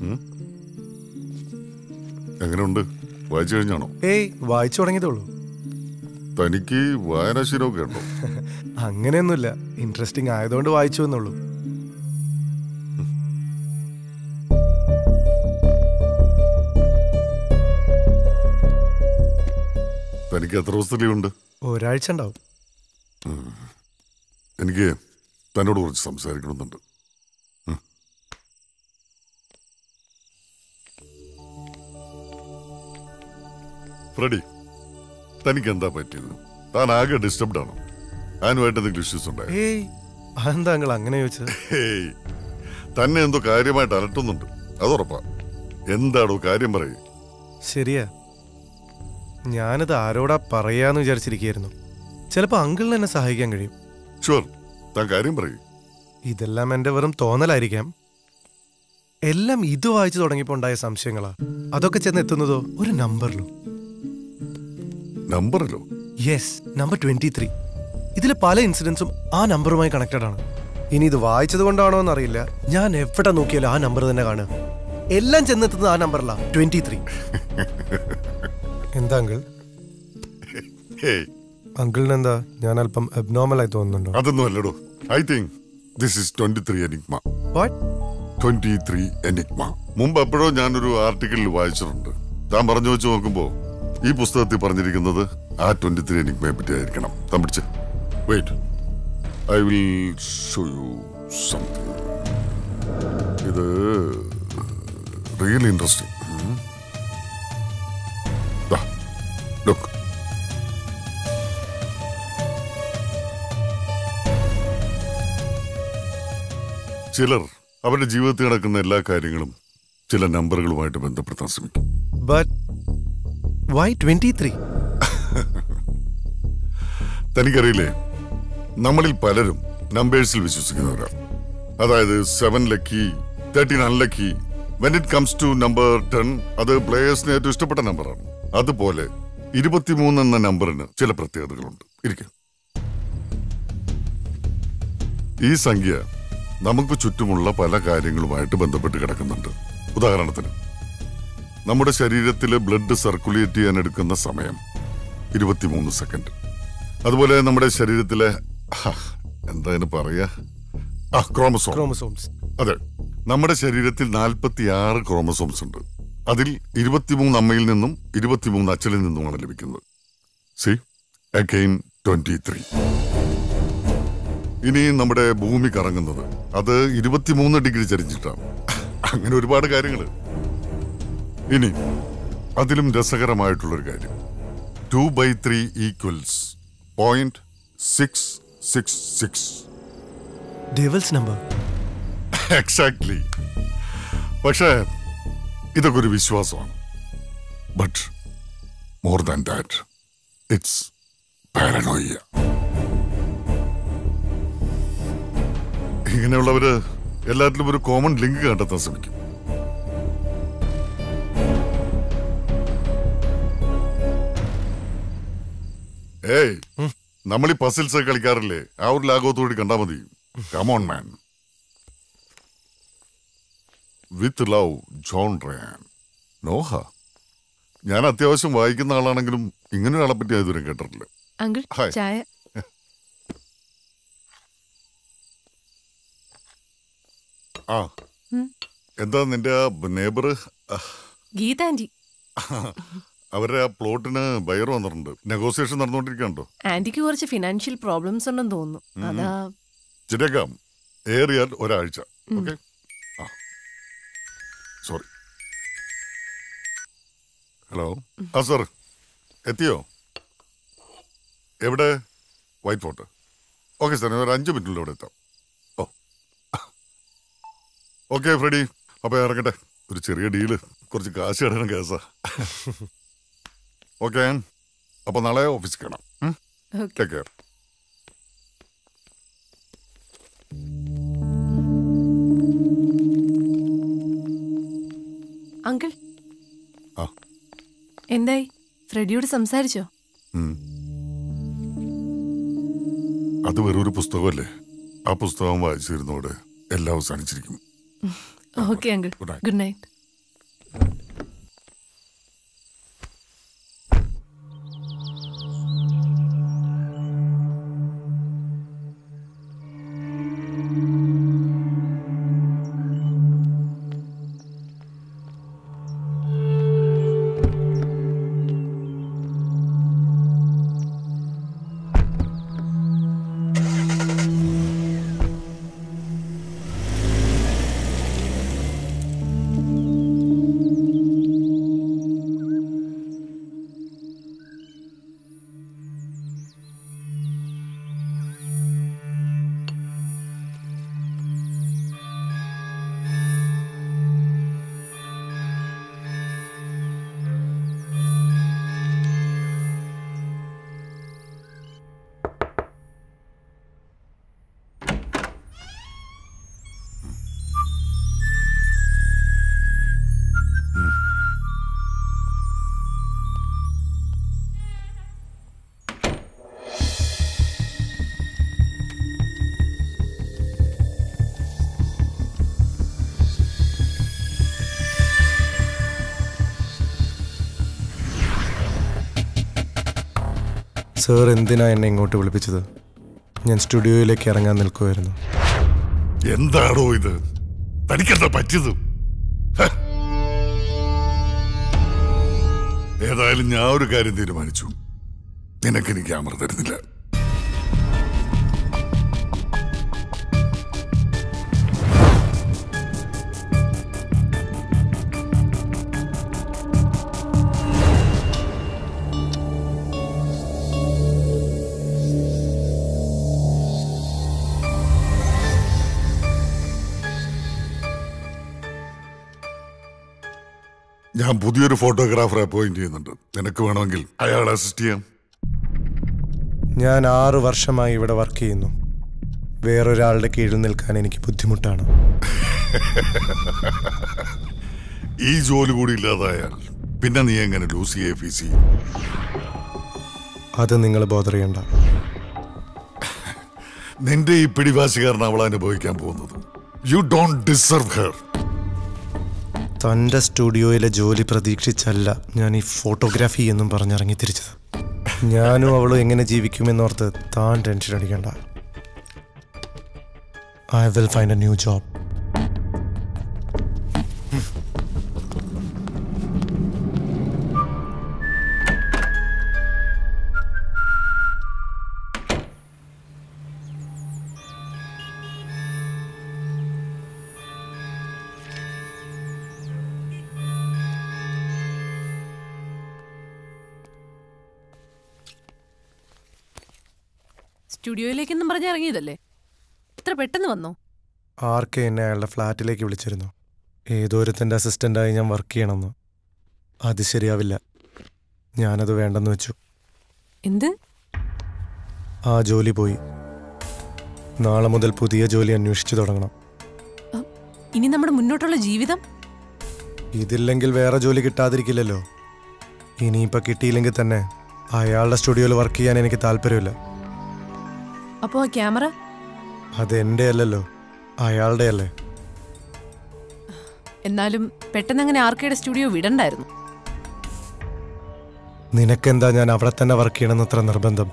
എങ്ങനെയുണ്ട് വായിച്ചു കഴിഞ്ഞാണോ ഏയ് വായിച്ചു തുടങ്ങിയതേ ഉള്ളൂ തനിക്ക് വായനാശീലമൊക്കെ ഉണ്ടോ അങ്ങനെയൊന്നുമില്ല ഇൻട്രസ്റ്റിംഗ് ആയതുകൊണ്ട് വായിച്ചു എന്നുള്ളൂ തനിക്ക് എത്ര ദിവസത്തെ ലീവുണ്ട് ഒരാഴ്ച ഉണ്ടാവും എനിക്ക് തന്നോട് കുറച്ച് സംസാരിക്കണമെന്നുണ്ട് ഉം. ഫ്രെഡി തനിക്ക് എന്താ പറ്റിയത് താൻ ആകെ ഡിസ്റ്റർബ്ഡ് ആണോ അതിനുമായിട്ട് എന്തെങ്കിലും ഇഷ്യൂസ് ഉണ്ടായോ ഏയ് അതെന്താ അങ്കിൾ അങ്ങനെ ചോദിച്ചത് ഹേയ് തന്നെ എന്തോ കാര്യമായിട്ട് അലട്ടുന്നുണ്ട് അതുറപ്പാ എന്താടോ കാര്യം പറയേ ശരിയാ ഞാനിത് ആരോടാ പറയാന്ന് വിചാരിച്ചിരിക്കുകയായിരുന്നു ചിലപ്പോൾ അങ്കിളിന് എന്നെ സഹായിക്കാൻ കഴിയും ഷുവർ താൻ കാര്യം പറയൂ ഇതെല്ലാം എൻ്റെ വെറും തോന്നലായിരിക്കാം എല്ലാം ഇത് വായിച്ചു തുടങ്ങിയപ്പോൾ ഉണ്ടായ സംശയങ്ങളാ അതൊക്കെ ചെന്ന് എത്തുന്നതോ ഒരു നമ്പറിലും നമ്പറിലോ യെസ് നമ്പർ ട്വന്റി ത്രീ ഇതിലെ പല ഇൻസിഡൻസും ആ നമ്പറുമായി കണക്റ്റഡ് ആണ് ഇനി ഇത് വായിച്ചത് കൊണ്ടാണോ എന്നറിയില്ല ഞാൻ എവിടെ നോക്കിയാലും ആ നമ്പർ തന്നെ കാണുക എല്ലാം ചെന്നെത്തുന്നത് ആ നമ്പറിലാ ട്വന്റി ത്രീ എന്താ അങ്കിൾ ഹേയ് അങ്കിളിന് എന്താ ഞാൻ അല്പം അബ്നോർമൽ ആയി തോന്നുന്നുണ്ടോ അതൊന്നും അല്ലടോ I think this is twenty three enigma what twenty three enigma മുമ്പ് എപ്പോഴോ ഞാനൊരു ആർട്ടിക്കിളിൽ വായിച്ചിട്ടുണ്ട് താൻ പറഞ്ഞു വെച്ച് നോക്കുമ്പോ ഈ പുസ്തകത്തിൽ പറഞ്ഞിരിക്കുന്നത് ആ ട്വന്റി ത്രീ എനിഗ്മയെ പറ്റി ആയിരിക്കണം താൻ പിടിച്ച് wait I will show you something ഇത് റിയലി ഇൻട്രസ്റ്റിംഗ് ലുക്ക് ചിലർ അവരുടെ ജീവിതത്തിൽ നടക്കുന്ന എല്ലാ കാര്യങ്ങളും ചില നമ്പറുകളുമായിട്ട് ബന്ധപ്പെടുത്താൻ ശ്രമിക്കും ബട്ട് വൈ ട്വന്റി ത്രീ തനിക്കറിയില്ലേ നമ്മളിൽ പലരും നമ്പേഴ്സിൽ വിശ്വസിക്കുന്നവരാണ് അതായത് seven lucky thirteen unlucky when it comes to number ten അത് പ്ലേയേഴ്സിന് ഏറ്റവും ഇഷ്ടപ്പെട്ട നമ്പറാണ് അതുപോലെ ഇരുപത്തിമൂന്ന് എന്ന നമ്പറിന് ചില പ്രത്യേകതകളുണ്ട് ഇരിക്കും ഈ സംഖ്യ നമുക്ക് ചുറ്റുമുള്ള പല കാര്യങ്ങളുമായിട്ട് ബന്ധപ്പെട്ട് കിടക്കുന്നുണ്ട് ഉദാഹരണത്തിന് നമ്മുടെ ശരീരത്തിൽ ബ്ലഡ് സർക്കുലേറ്റ് ചെയ്യാൻ എടുക്കുന്ന സമയം ഇരുപത്തിമൂന്ന് സെക്കൻഡ് അതുപോലെ നമ്മുടെ ശരീരത്തിലെ ഹാ, എന്താ അതിന് പറയാ ആ ക്രോമസോം ക്രോമസോംസ് അതെ നമ്മുടെ ശരീരത്തിൽ നാൽപ്പത്തി ആറ് ക്രോമസോംസ് ഉണ്ട് അതിൽ ഇരുപത്തിമൂന്ന് അമ്മയിൽ നിന്നും ഇരുപത്തിമൂന്ന് അച്ഛനിൽ നിന്നുമാണ് ലഭിക്കുന്നത് സി അഗെയിൻ ട്വന്റി ത്രീ ഇനി നമ്മുടെ ഭൂമി കറങ്ങുന്നത് അത് ഇരുപത്തിമൂന്ന് ഡിഗ്രി ചരിച്ചിട്ടാണ് അങ്ങനെ ഒരുപാട് കാര്യങ്ങൾ ഇനി അതിലും രസകരമായിട്ടുള്ളൊരു കാര്യം two by three equals point six six six devil's number exactly പക്ഷേ ഇതൊക്കെ ഒരു വിശ്വാസമാണ് but more than that it's paranoia ഇങ്ങനെയുള്ളവര് എല്ലാറ്റിലും ഒരു കോമൺ ലിങ്ക് കണ്ടെത്താൻ ശ്രമിക്കും ഏയ് നമ്മൾ ഈ പസിൽസ് കളിക്കാറില്ലേ ആ ഒരു ലാഘവത്തോടി കണ്ടാ മതി come on man with love John Ryan Noah ഞാൻ അത്യാവശ്യം വായിക്കുന്ന ആളാണെങ്കിലും ഇങ്ങനെ ഒരാളെ പറ്റി ഞാൻ ഇതുവരെ കേട്ടിട്ടില്ല അങ്കിൾ ഹായ്. ചായ ആ ഉം. എന്താ നിന്റെ ആ നെയ്ബർ ഗീത ആന്റി അവരുടെ ആ പ്ലോട്ടിന് ബയർ വന്നിട്ടുണ്ട് നെഗോസിയേഷൻ നടന്നുകൊണ്ടിരിക്കണ്ടോ ആന്റിക്ക് കുറച്ച് ഫിനാൻഷ്യൽ പ്രോബ്ലംസ് ഉണ്ടെന്ന് തോന്നുന്നു അതാ ശരിയാക്കാം ഏറിയാൽ ഒരാഴ്ച ഉം. ഓക്കെ ആ സോറി ഹലോ ആ സർ എത്തിയോ എവിടെ വൈറ്റ് ഫോർട്ട് ഓക്കെ സാർ ഒരു അഞ്ച് മിനിറ്റിൽ ഇവിടെ എത്താം ഓ ഓക്കെ ഫ്രെഡി അപ്പോൾ ഇറങ്ങട്ടെ ഒരു ചെറിയ ഡീല് കുറച്ച് കാശ് കിടക്കണം കേസാ ഓക്കെ അപ്പോൾ നാളെ ഓഫീസിൽ കാണാം ടേക്ക് കെയർ അങ്കിൾ ആ. എന്തായി ഫ്രെഡിയോട് സംസാരിച്ചോ ഉം. അത് വെറൊരു പുസ്തകമല്ലേ ആ പുസ്തകം വായിച്ചിരുന്നോടെ എല്ലാം അവസാനിച്ചിരിക്കും okay uncle Good night. Good night sir എന്തിനാ എന്നെ ഇങ്ങോട്ട് വിളിപ്പിച്ചത് ഞാൻ സ്റ്റുഡിയോയിലേക്ക് ഇറങ്ങാൻ നിൽക്കുമായിരുന്നു എന്താണോ ഇത് തനിക്കെന്താ പറ്റിയത് ഹ. ഏതായാലും ഞാൻ ഒരു കാര്യം തീരുമാനിച്ചു നിനക്ക് എനിക്ക് ക്യാമറ തരുന്നില്ല ഞാൻ പുതിയൊരു ഫോട്ടോഗ്രാഫറെ അപ്പോയിന്റ് ചെയ്യുന്നുണ്ട് നിനക്ക് വേണമെങ്കിൽ അയാളെ അസിസ്റ്റ് ചെയ്യാം ഞാൻ ആറു വർഷമായി ഇവിടെ വർക്ക് ചെയ്യുന്നു വേറൊരാളുടെ കീഴിൽ നിൽക്കാൻ എനിക്ക് ബുദ്ധിമുട്ടാണ് ഈ ജോലി കൂടി ഇല്ലാതായാൽ പിന്നെ നീ എങ്ങനെ ലൂസി എ ഫീസ് ചെയ്യും അത് നിങ്ങൾ ബോധർ ചെയ്യണ്ട നിന്റെ ഈ പിടിവാശി കാരണം അവൾ അനുഭവിക്കാൻ പോകുന്നത് യു ഡോണ്ട് ഡിസർവ് ഹെർ തൻ്റെ സ്റ്റുഡിയോയിലെ ജോലി പ്രതീക്ഷിച്ചല്ല ഞാൻ ഈ ഫോട്ടോഗ്രാഫി എന്നും പറഞ്ഞിറങ്ങി തിരിച്ചത് ഞാനും അവളും എങ്ങനെ ജീവിക്കുമെന്നോർത്ത് താൻ ടെൻഷൻ അടിക്കണ്ട I will find a new job സ്റ്റുഡിയോയിലേക്കെന്നും പറഞ്ഞ് ഇറങ്ങിയതല്ലേ ഇത്ര പെട്ടെന്ന് വന്നോ ആർക്കെ എന്നെ അയാളുടെ ഫ്ലാറ്റിലേക്ക് വിളിച്ചിരുന്നു ഏതോരത്തിൻ്റെ അസിസ്റ്റൻ്റായി ഞാൻ വർക്ക് ചെയ്യണമെന്ന് അത് ശരിയാവില്ല ഞാനത് വേണ്ടെന്ന് വെച്ചു എന്ത് ആ ജോലി പോയി നാളെ മുതൽ പുതിയ ജോലി അന്വേഷിച്ചു തുടങ്ങണം ഇനി നമ്മുടെ മുന്നോട്ടുള്ള ജീവിതം ഇതില്ലെങ്കിൽ വേറെ ജോലി കിട്ടാതിരിക്കില്ലല്ലോ ഇനിയിപ്പോൾ കിട്ടിയില്ലെങ്കിൽ തന്നെ അയാളുടെ സ്റ്റുഡിയോയിൽ വർക്ക് ചെയ്യാൻ എനിക്ക് താല്പര്യമില്ല അപ്പോ ആ ക്യാമറ അതെൻ്റെ അല്ലല്ലോ അയാളുടെ അല്ലേ എന്നാലും പെട്ടെന്ന് അങ്ങനെ ആർക്കയുടെ സ്റ്റുഡിയോ വിടണ്ടായിരുന്നു നിനക്കെന്താ ഞാൻ അവിടെ തന്നെ വർക്ക് ചെയ്യണമെന്ന് അത്ര നിർബന്ധം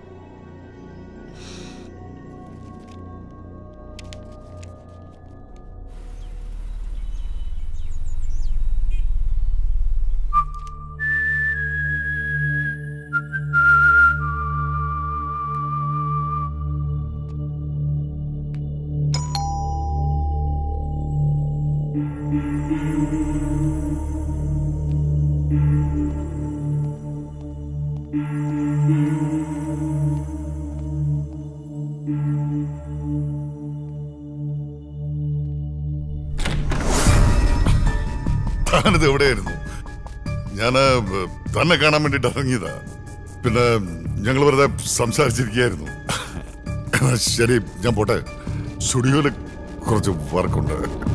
താനിത് എവിടെയായിരുന്നു ഞാൻ തന്നെ കാണാൻ വേണ്ടിട്ട് ഇറങ്ങിയതാ പിന്നെ ഞങ്ങൾ വെറുതെ സംസാരിച്ചിരിക്കുകയായിരുന്നു എന്നാ ശരി ഞാൻ പോട്ടെ സ്റ്റുഡിയോയില് കുറച്ച് വർക്കുണ്ട്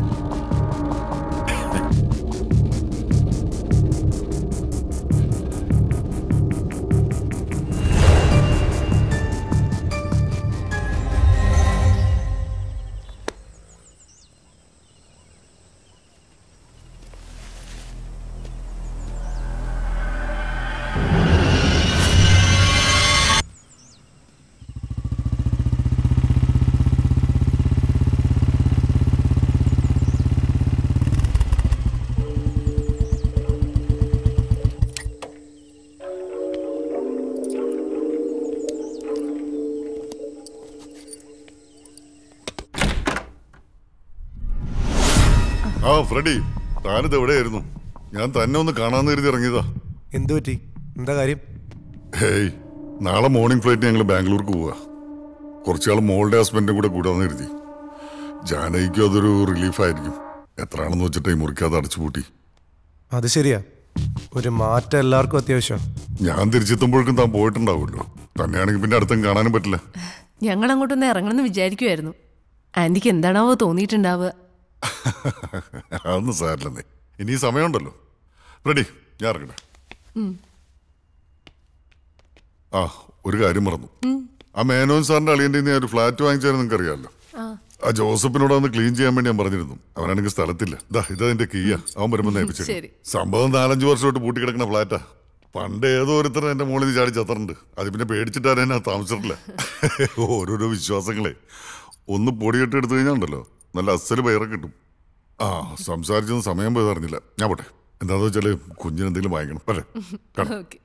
ആ ഫ്രെഡി താനിത് എവിടെയായിരുന്നു ഞാൻ തന്നെ ഒന്ന് കാണാന്ന് കരുതി ഇറങ്ങിയതാ എന്തു പറ്റി എന്താ കാര്യം ഹേയ് നാളെ മോർണിംഗ് ഫ്ലൈറ്റ് ഞങ്ങൾ ബാംഗ്ലൂർക്ക് പോവാ കുറച്ചാൾ മോളുടെ ഹസ്ബൻഡും കൂടെ കൂടാന്ന് കരുതി ജാനകിക്കും അതൊരു റിലീഫായിരിക്കും എത്രയാണെന്ന് വെച്ചിട്ട് ഈ മുറിക്കാതെ അടച്ചുപൂട്ടി അത് ശരിയാ ഒരു മാറ്റം എല്ലാവർക്കും അത്യാവശ്യം ഞാൻ തിരിച്ചെത്തുമ്പോഴേക്കും താൻ പോയിട്ടുണ്ടാവുമല്ലോ തന്നെയാണെങ്കിൽ പിന്നെ അടുത്തും കാണാനും പറ്റില്ല ഞങ്ങൾ അങ്ങോട്ടൊന്ന് ഇറങ്ങണമെന്ന് വിചാരിക്കുമായിരുന്നു ആന്റിക്ക് എന്താണാവോ തോന്നിയിട്ടുണ്ടാവുക അതൊന്നും സാരില്ലെന്നേ ഇനി സമയമുണ്ടല്ലോ റെഡി ഞാൻ ഇറങ്ങട്ടെ ഉം. ആ ഒരു കാര്യം മറന്നു ആ മേനോൻ സാറിന്റെ അളിയന്റെ ഞാൻ ഒരു ഫ്ലാറ്റ് വാങ്ങിച്ചാലും നിങ്ങൾക്ക് അറിയാമല്ലോ ആ. ആ ജോസഫിനോട് ഒന്ന് ക്ലീൻ ചെയ്യാൻ വേണ്ടി ഞാൻ പറഞ്ഞിരുന്നു അവനാണെങ്കിൽ സ്ഥലത്തില്ല ദാ ഇതതിന്റെ കീയാ അവൻ വരുമ്പോ നേപ്പിച്ചു ശരി. സംഭവം നാലഞ്ച് വർഷമായിട്ട് പൂട്ടി കിടക്കുന്ന ഫ്ലാറ്റാ പണ്ട് ഏതോ ഒരുത്തരം എന്റെ മുകളിൽ ചാടി ചത്തറുണ്ട് അത് പിന്നെ പേടിച്ചിട്ടാണ് ഞാൻ താമസിച്ചിട്ടില്ല ഓരോരോ വിശ്വാസങ്ങളെ ഒന്ന് പൊടിയിട്ട് എടുത്തു കഴിഞ്ഞാൽ ഉണ്ടല്ലോ നല്ല അസല് പയറൊക്കെ കിട്ടും ആ സംസാരിച്ചൊന്നും സമയം പോയത് അറിഞ്ഞില്ല ഞാൻ പോട്ടെ എന്താന്ന് വെച്ചാല് കുഞ്ഞിന് എന്തെങ്കിലും വാങ്ങിക്കണം അല്ലേ കാണാം ഓക്കെ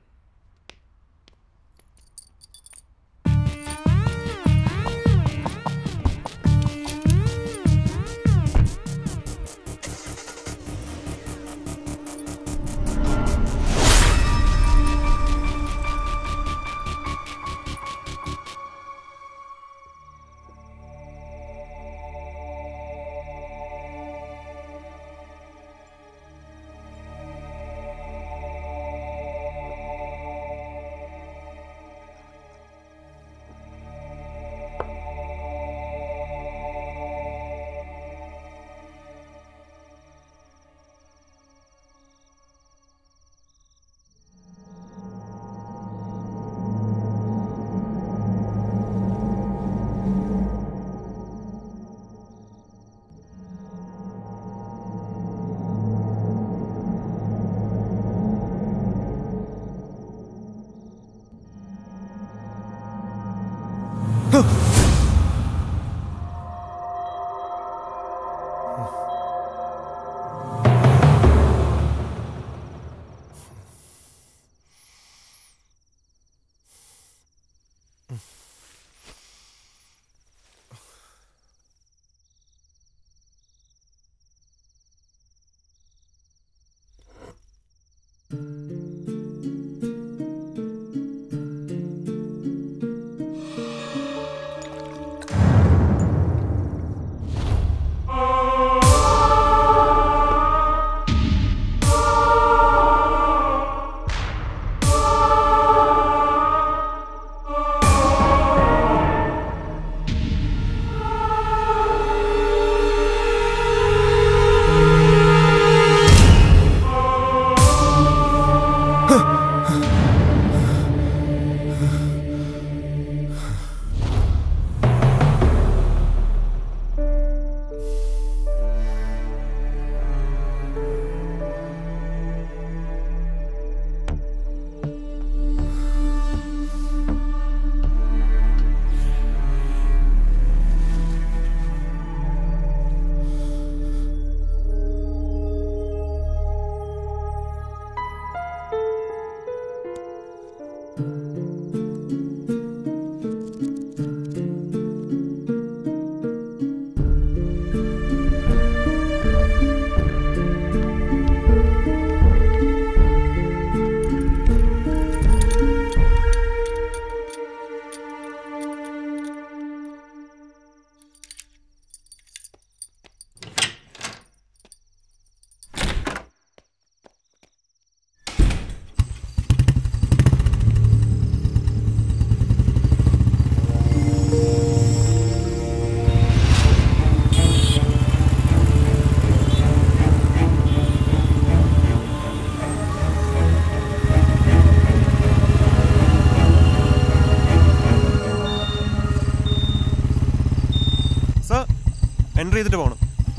ചെയ്തിട്ട് പോകണം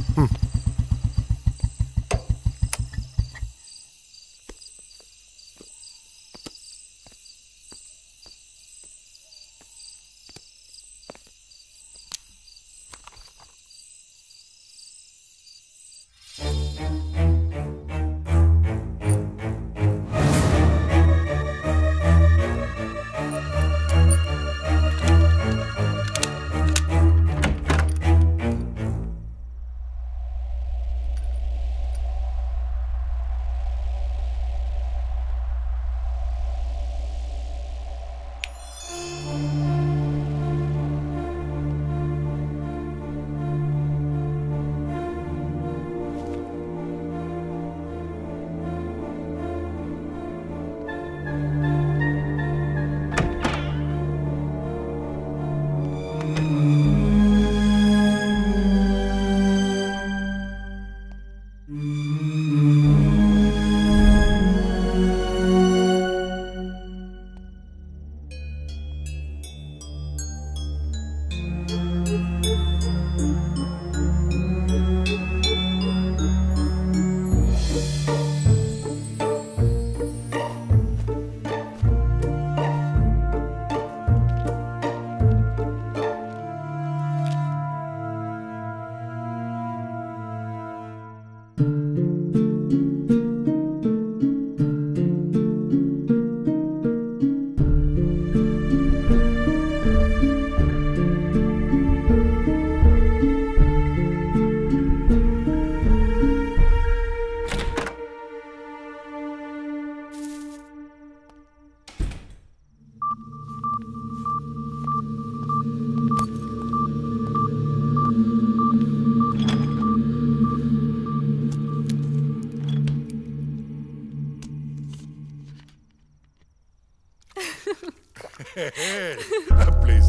Please.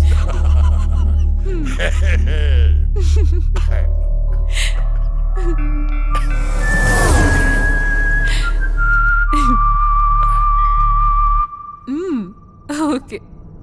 ഓക്കെ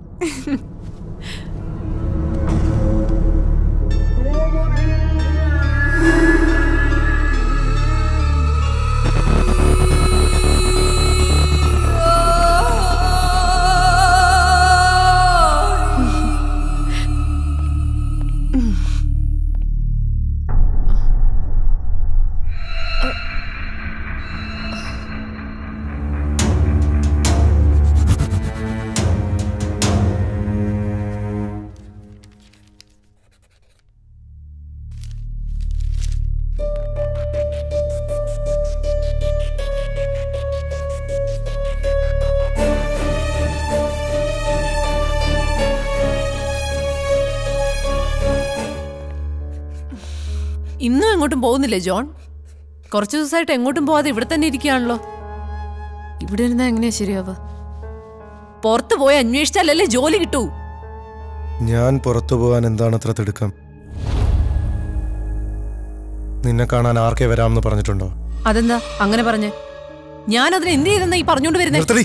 ഇന്നും എങ്ങോട്ടും പോകുന്നില്ലേ ജോൺ കുറച്ച് ദിവസമായിട്ട് എങ്ങോട്ടും പോവാതെ ഇവിടെ തന്നെ ഇരിക്കുകയാണല്ലോ ഇവിടെ ഇരുന്നാ എങ്ങനെയാ ശരിയാവുക പുറത്ത് പോയി അന്വേഷിച്ചാലല്ലേ ജോലി കിട്ടൂ ഞാൻ പുറത്തു പോകാൻ എന്താണ് അത്ര തിടുക്കം നിന്നെ കാണാൻ ആർക്കെ വരാമെന്ന് പറഞ്ഞിട്ടുണ്ടോ അതെന്താ അങ്ങനെ പറഞ്ഞേ ഞാൻ അതിന് എന്ത് ചെയ്തെന്നാ ഈ പറഞ്ഞോണ്ട് വരുന്നേ നിർത്തടി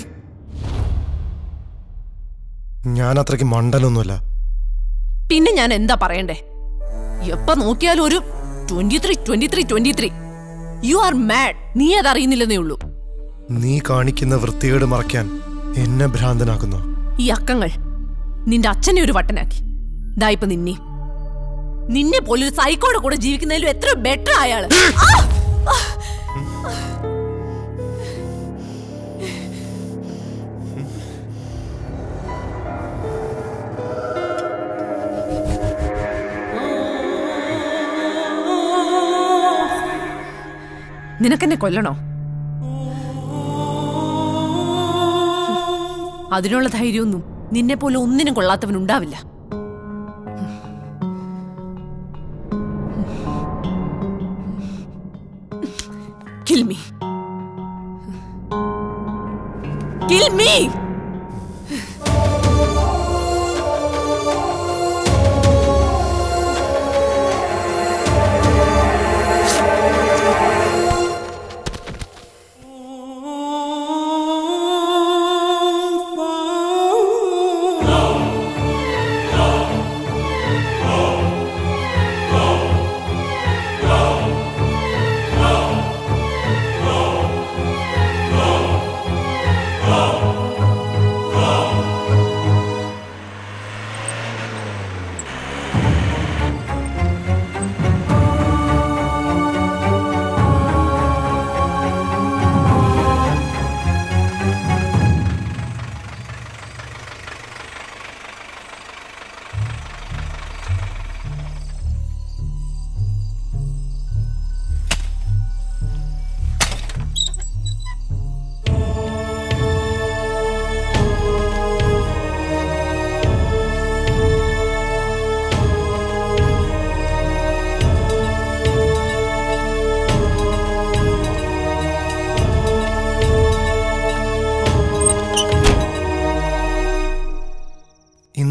ഞാൻ അത്രയ്ക്ക് മണ്ടനൊന്നുമല്ല പിന്നെ ഞാൻ എന്താ പറയണ്ടേ എപ്പ നോക്കിയാലും ഒരു twenty three twenty three twenty three you are mad നീ അതറിയുന്നില്ലെന്നേ ഉള്ളൂ നീ കാണിക്കുന്ന വൃത്തികേട് മറയ്ക്കാൻ എന്നെ ഭ്രാന്തനാക്കുന്നു ഈ അക്കങ്ങൾ നിന്റെ അച്ഛനെ ഒരു വട്ടനാക്കി ദാ ഇപ്പൊ നിന്നെ നിന്നെ പോലൊരു സൈക്കോടെ കൂടെ ജീവിക്കുന്നതിലും എത്ര ബെറ്റർ അയാള് ആ! ആ! നിനക്കെന്നെ കൊല്ലണോ അതിനുള്ള ധൈര്യമൊന്നും നിന്നെ പോലെ ഒന്നിനും കൊള്ളാത്തവനുണ്ടാവില്ല Kill me. Kill me!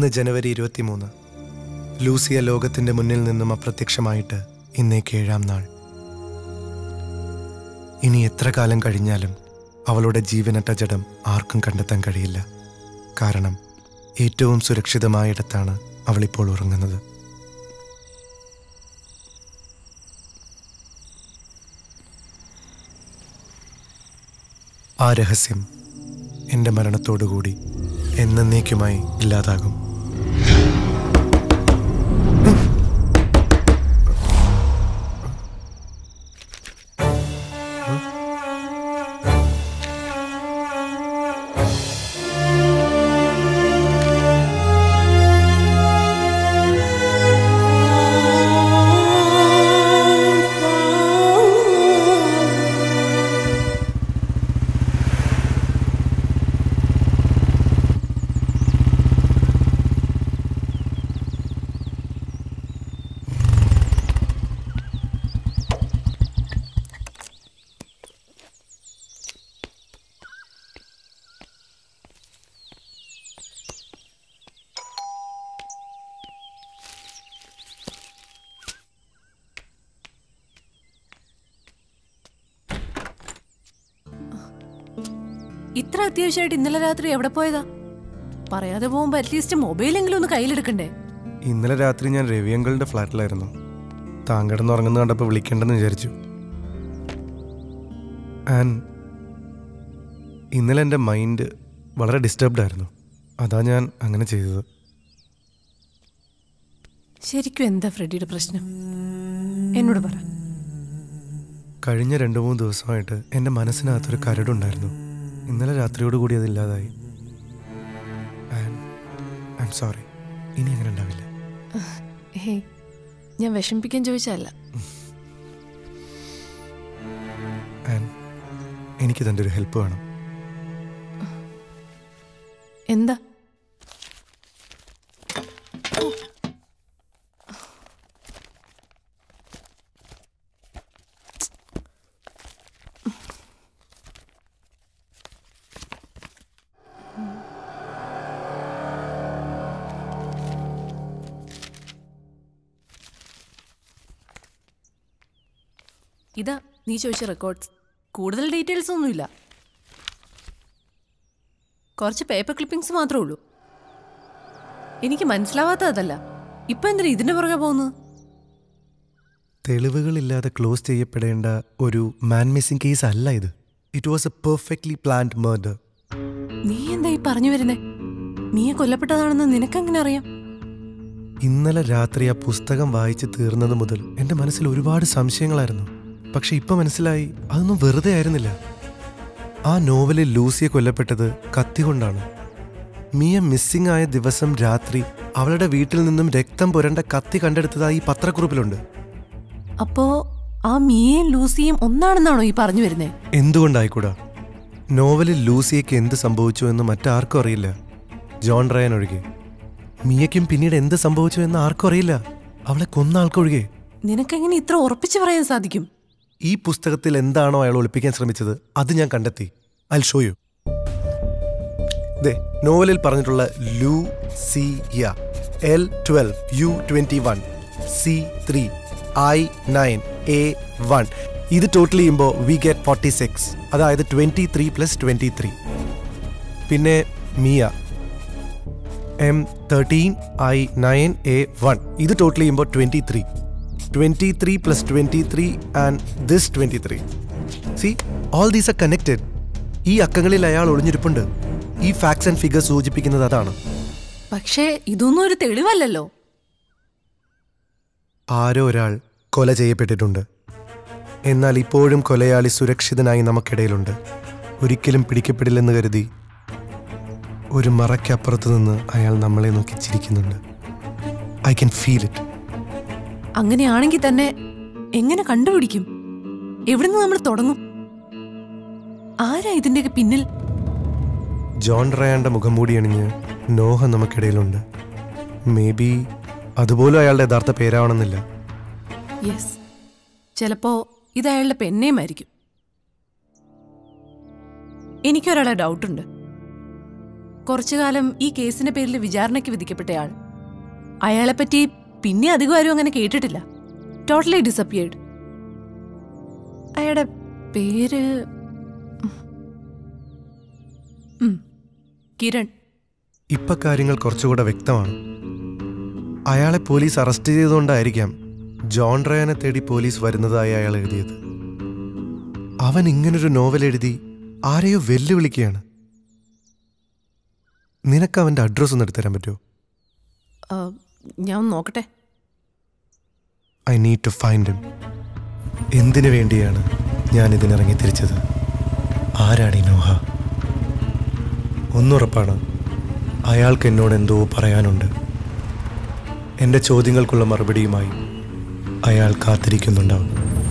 ഇന്ന് ജനുവരി ഇരുപത്തിമൂന്ന് ലൂസിയ ലോകത്തിന്റെ മുന്നിൽ നിന്നും അപ്രത്യക്ഷമായിട്ട് ഇന്നേക്ക് ഏഴാം നാൾ ഇനി എത്ര കാലം കഴിഞ്ഞാലും അവളുടെ ജീവനറ്റ ജഡം ആർക്കും കണ്ടെത്താൻ കഴിയില്ല കാരണം ഏറ്റവും സുരക്ഷിതമായ ഇടത്താണ് അവളിപ്പോൾ ഉറങ്ങുന്നത് ആ രഹസ്യം എൻ്റെ മരണത്തോടുകൂടി എന്നേക്കുമായി ഇല്ലാതാകും ഇത്ര അത്യാവശ്യമായിട്ട് ഇന്നലെ രാത്രി എവിടെ പോയതാ പറയാതെ പോകുമ്പോ അറ്റ്ലീസ്റ്റ് മൊബൈലെങ്കിലും ഒന്ന് കയ്യിലെടുക്കണ്ടേ ഇന്നലെ രാത്രി ഞാൻ രവി അങ്കിളിന്റെ ഫ്ലാറ്റിലായിരുന്നു താൻ കിടന്നുറങ്ങുന്ന കണ്ടപ്പോൾ വിളിക്കേണ്ടെന്ന് വിചാരിച്ചു ആൻഡ് ഇന്നലെ എൻ്റെ മൈൻഡ് വളരെ ഡിസ്റ്റർബ്ഡ് ആയിരുന്നു അതാ ഞാൻ അങ്ങനെ ചെയ്തത് ശരിക്കും എന്താ ഫ്രെഡിയുടെ പ്രശ്നം എന്നോട് പറ കഴിഞ്ഞ രണ്ട് മൂന്ന് ദിവസമായിട്ട് എൻ്റെ മനസ്സിനകത്തൊരു കരടുണ്ടായിരുന്നു ഇന്നലെ രാത്രിയോട് കൂടി അതില്ലാതായി ഐ എം സോറി ഇനി അങ്ങനെ ഉണ്ടാവില്ല ഹേ ഞാൻ വിഷമിപ്പിക്കാൻ ചോദിച്ചല്ല ആൻഡ് എനിക്ക് തൻ്റെ ഒരു ഹെൽപ്പ് വേണം എന്താ ഇതാ നീ ചോദിച്ച റെക്കോർഡ്സ് കൂടുതൽ ഡീറ്റെയിൽസ് ഒന്നുമില്ല കുറച്ച് പേപ്പർ ക്ലിപ്പിംഗ്സ് മാത്രമേ ഉള്ളൂ എനിക്ക് മനസ്സിലാവാത്ത അതല്ല ഇപ്പൊ എന്തിനാ ഇതിന്റെ പുറകെ പോകുന്നത് തെളിവുകളില്ലാതെ ക്ലോസ് ചെയ്യപ്പെടേണ്ട ഒരു മാൻ മിസ്സിംഗ് കേസ് അല്ല ഇത് it was a perfectly planned murder നീ എന്താ ഈ പറഞ്ഞു വരുന്നേ നീയെ കൊല്ലപ്പെട്ടതാണെന്ന് നിനക്കെങ്ങനെ അറിയാം ഇന്നലെ രാത്രി ആ പുസ്തകം വായിച്ച് തീർന്നത് മുതൽ എൻ്റെ മനസ്സിൽ ഒരുപാട് സംശയങ്ങളായിരുന്നു പക്ഷെ ഇപ്പൊ മനസ്സിലായി അതൊന്നും വെറുതെ ആയിരുന്നില്ല ആ നോവലിൽ ലൂസിയെ കൊല്ലപ്പെട്ടത് കത്തി കൊണ്ടാണ് മിയ മിസ്സിംഗ് ആയ ദിവസം രാത്രി അവളുടെ വീട്ടിൽ നിന്നും രക്തം പുരണ്ട കത്തി കണ്ടെടുത്തതായി ഈ പത്രക്കുറിപ്പിലുണ്ട് അപ്പോ ആ മിയയും ലൂസിയും ഒന്നാണെന്നാണോ ഈ പറഞ്ഞു വരുന്നേ എന്തുകൊണ്ടായിക്കൂടാ നോവലിൽ ലൂസിയയ്ക്ക് എന്ത് സംഭവിച്ചു എന്ന് മറ്റാർക്കും അറിയില്ല ജോൺ റയൻ ഒഴികെ മിയയ്ക്കും പിന്നീട് എന്ത് സംഭവിച്ചു എന്ന് ആർക്കും അറിയില്ല അവളെ കൊന്ന ആൾക്കൊഴികെ നിനക്കെങ്ങനെ ഇത്ര ഉറപ്പിച്ചു പറയാൻ സാധിക്കും ഈ പുസ്തകത്തിൽ എന്താണോ അയാൾ ഒളിപ്പിക്കാൻ ശ്രമിച്ചത് അത് ഞാൻ കണ്ടെത്തി ഐ ഷോ യു ദേ നോവലിൽ പറഞ്ഞിട്ടുള്ള Lucia L twelve U twenty one C three I nine A one ഇത് ടോട്ടൽ ചെയ്യുമ്പോൾ വി ഗെറ്റ് ഫോർട്ടി സിക്സ് അതായത് twenty three plus twenty three പിന്നെ Mia M thirteen I nine A one ഇത് total ചെയ്യുമ്പോൾ twenty three twenty three plus twenty three and this twenty three see all these are connected ഈ അക്കങ്ങളിൽ അയാൾ ഒളിഞ്ഞിരിപ്പുണ്ട് ഈ facts and figure സൂചിപ്പിക്കുന്നത് അതാണ് പക്ഷേ ഇതൊന്നും ഒരു തെളിവല്ലല്ലോ ആരോ ഒരാൾ കൊല ചെയ്യപ്പെട്ടിട്ടുണ്ട് എന്നാൽ ഇപ്പോഴും കൊലയാളി സുരക്ഷിതനായി നമുക്കിടയിലുണ്ട് ഒരിക്കലും പിടിക്കപ്പെടില്ലെന്ന് കരുതി ഒരു മറയ്ക്കപ്പുറത്ത് നിന്ന് അയാൾ നമ്മളെ നോക്കി ചിരിക്കുന്നുണ്ട് ഐ ക്യാൻ ഫീൽ ഇറ്റ് അങ്ങനെയാണെങ്കിൽ തന്നെ എങ്ങനെ കണ്ടുപിടിക്കും എവിടുന്ന് നമ്മൾ തുടങ്ങും ആരാ ഇതിന്റെയൊക്കെ പിന്നിൽ ജോൺ റയാന്റെ മുഖം മൂടി അണിഞ്ഞ് നോഹ നമുക്കിടയിലുണ്ട് മേ ബി അതുപോലും അയാളുടെ യഥാർത്ഥ പേരാവണമെന്നില്ല യെസ് ചിലപ്പോ ഇത് അയാളുടെ പെന്നേമായിരിക്കും എനിക്കൊരാളെ ഡൗട്ടുണ്ട് കുറച്ചു കാലം ഈ കേസിന്റെ പേരിൽ വിചാരണയ്ക്ക് വിധിക്കപ്പെട്ടയാൾ അയാളെപ്പറ്റി പിന്നെ അധികം ആരും അങ്ങനെ കേട്ടിട്ടില്ല ടോട്ടലി ഡിസപ്പിയേർഡ് അയാളുടെ പേര് ഉം. കിരൺ ഇപ്പൊ കാര്യങ്ങൾ കുറച്ചുകൂടെ വ്യക്തമാണ് അയാളെ പോലീസ് അറസ്റ്റ് ചെയ്തുകൊണ്ടായിരിക്കാം ജോൺ റയാനെ തേടി പോലീസ് വരുന്നതായി അയാൾ എഴുതിയത് അവൻ ഇങ്ങനൊരു നോവൽ എഴുതി ആരെയോ വെല്ലുവിളിക്കുകയാണ് നിനക്ക് അവന്റെ അഡ്രസ് ഒന്ന് എടുത്തുതരാൻ പറ്റുമോ ആ, ഞാൻ ഒന്ന് നോക്കട്ടെ I need to find him എന്തിനു വേണ്ടിയാണ് ഞാൻ ഇതിനിറങ്ങി തിരിച്ചത് ആരാണ് ഈ നോഹ ഒന്നുറപ്പാണ് അയാൾക്ക് എന്നോട് എന്തോ പറയാനുണ്ട് എൻ്റെ ചോദ്യങ്ങൾക്കുള്ള മറുപടിയുമായി അയാൾ കാത്തിരിക്കുന്നുണ്ടാവും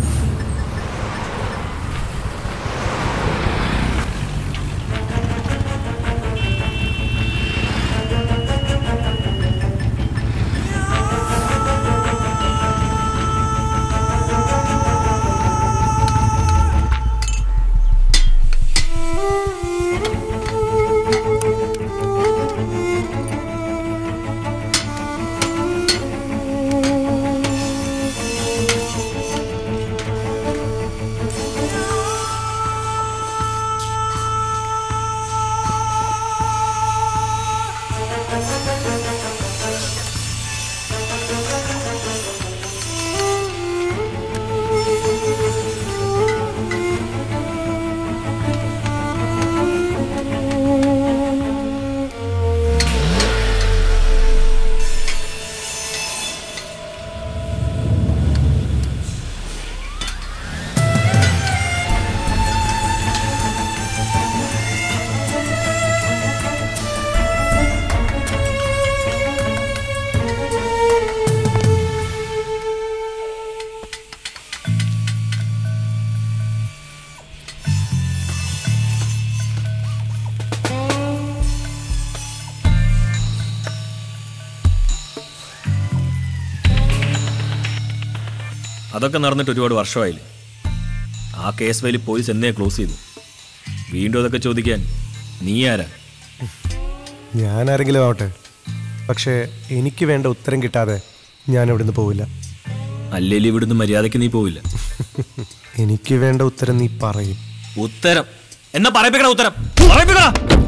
അതൊക്കെ നടന്നിട്ട് ഒരുപാട് വർഷമായില്ലേ ആ കേസ് ഫയലിൽ പോലീസ് എന്നേ ക്ലോസ് ചെയ്തു വീണ്ടും അതൊക്കെ ചോദിക്കാൻ നീ ആരാ ഞാൻ ആരെങ്കിലും ആവട്ടെ പക്ഷേ എനിക്ക് വേണ്ട ഉത്തരം കിട്ടാതെ ഞാൻ ഇവിടുന്ന് പോവില്ല അല്ലേലും ഇവിടുന്ന് മര്യാദയ്ക്ക് നീ പോവില്ല എനിക്ക് വേണ്ട ഉത്തരം നീ പറയും ഉത്തരം എന്നാ പറയിപ്പിക്കണ ഉത്തരം പറയിപ്പിക്കണ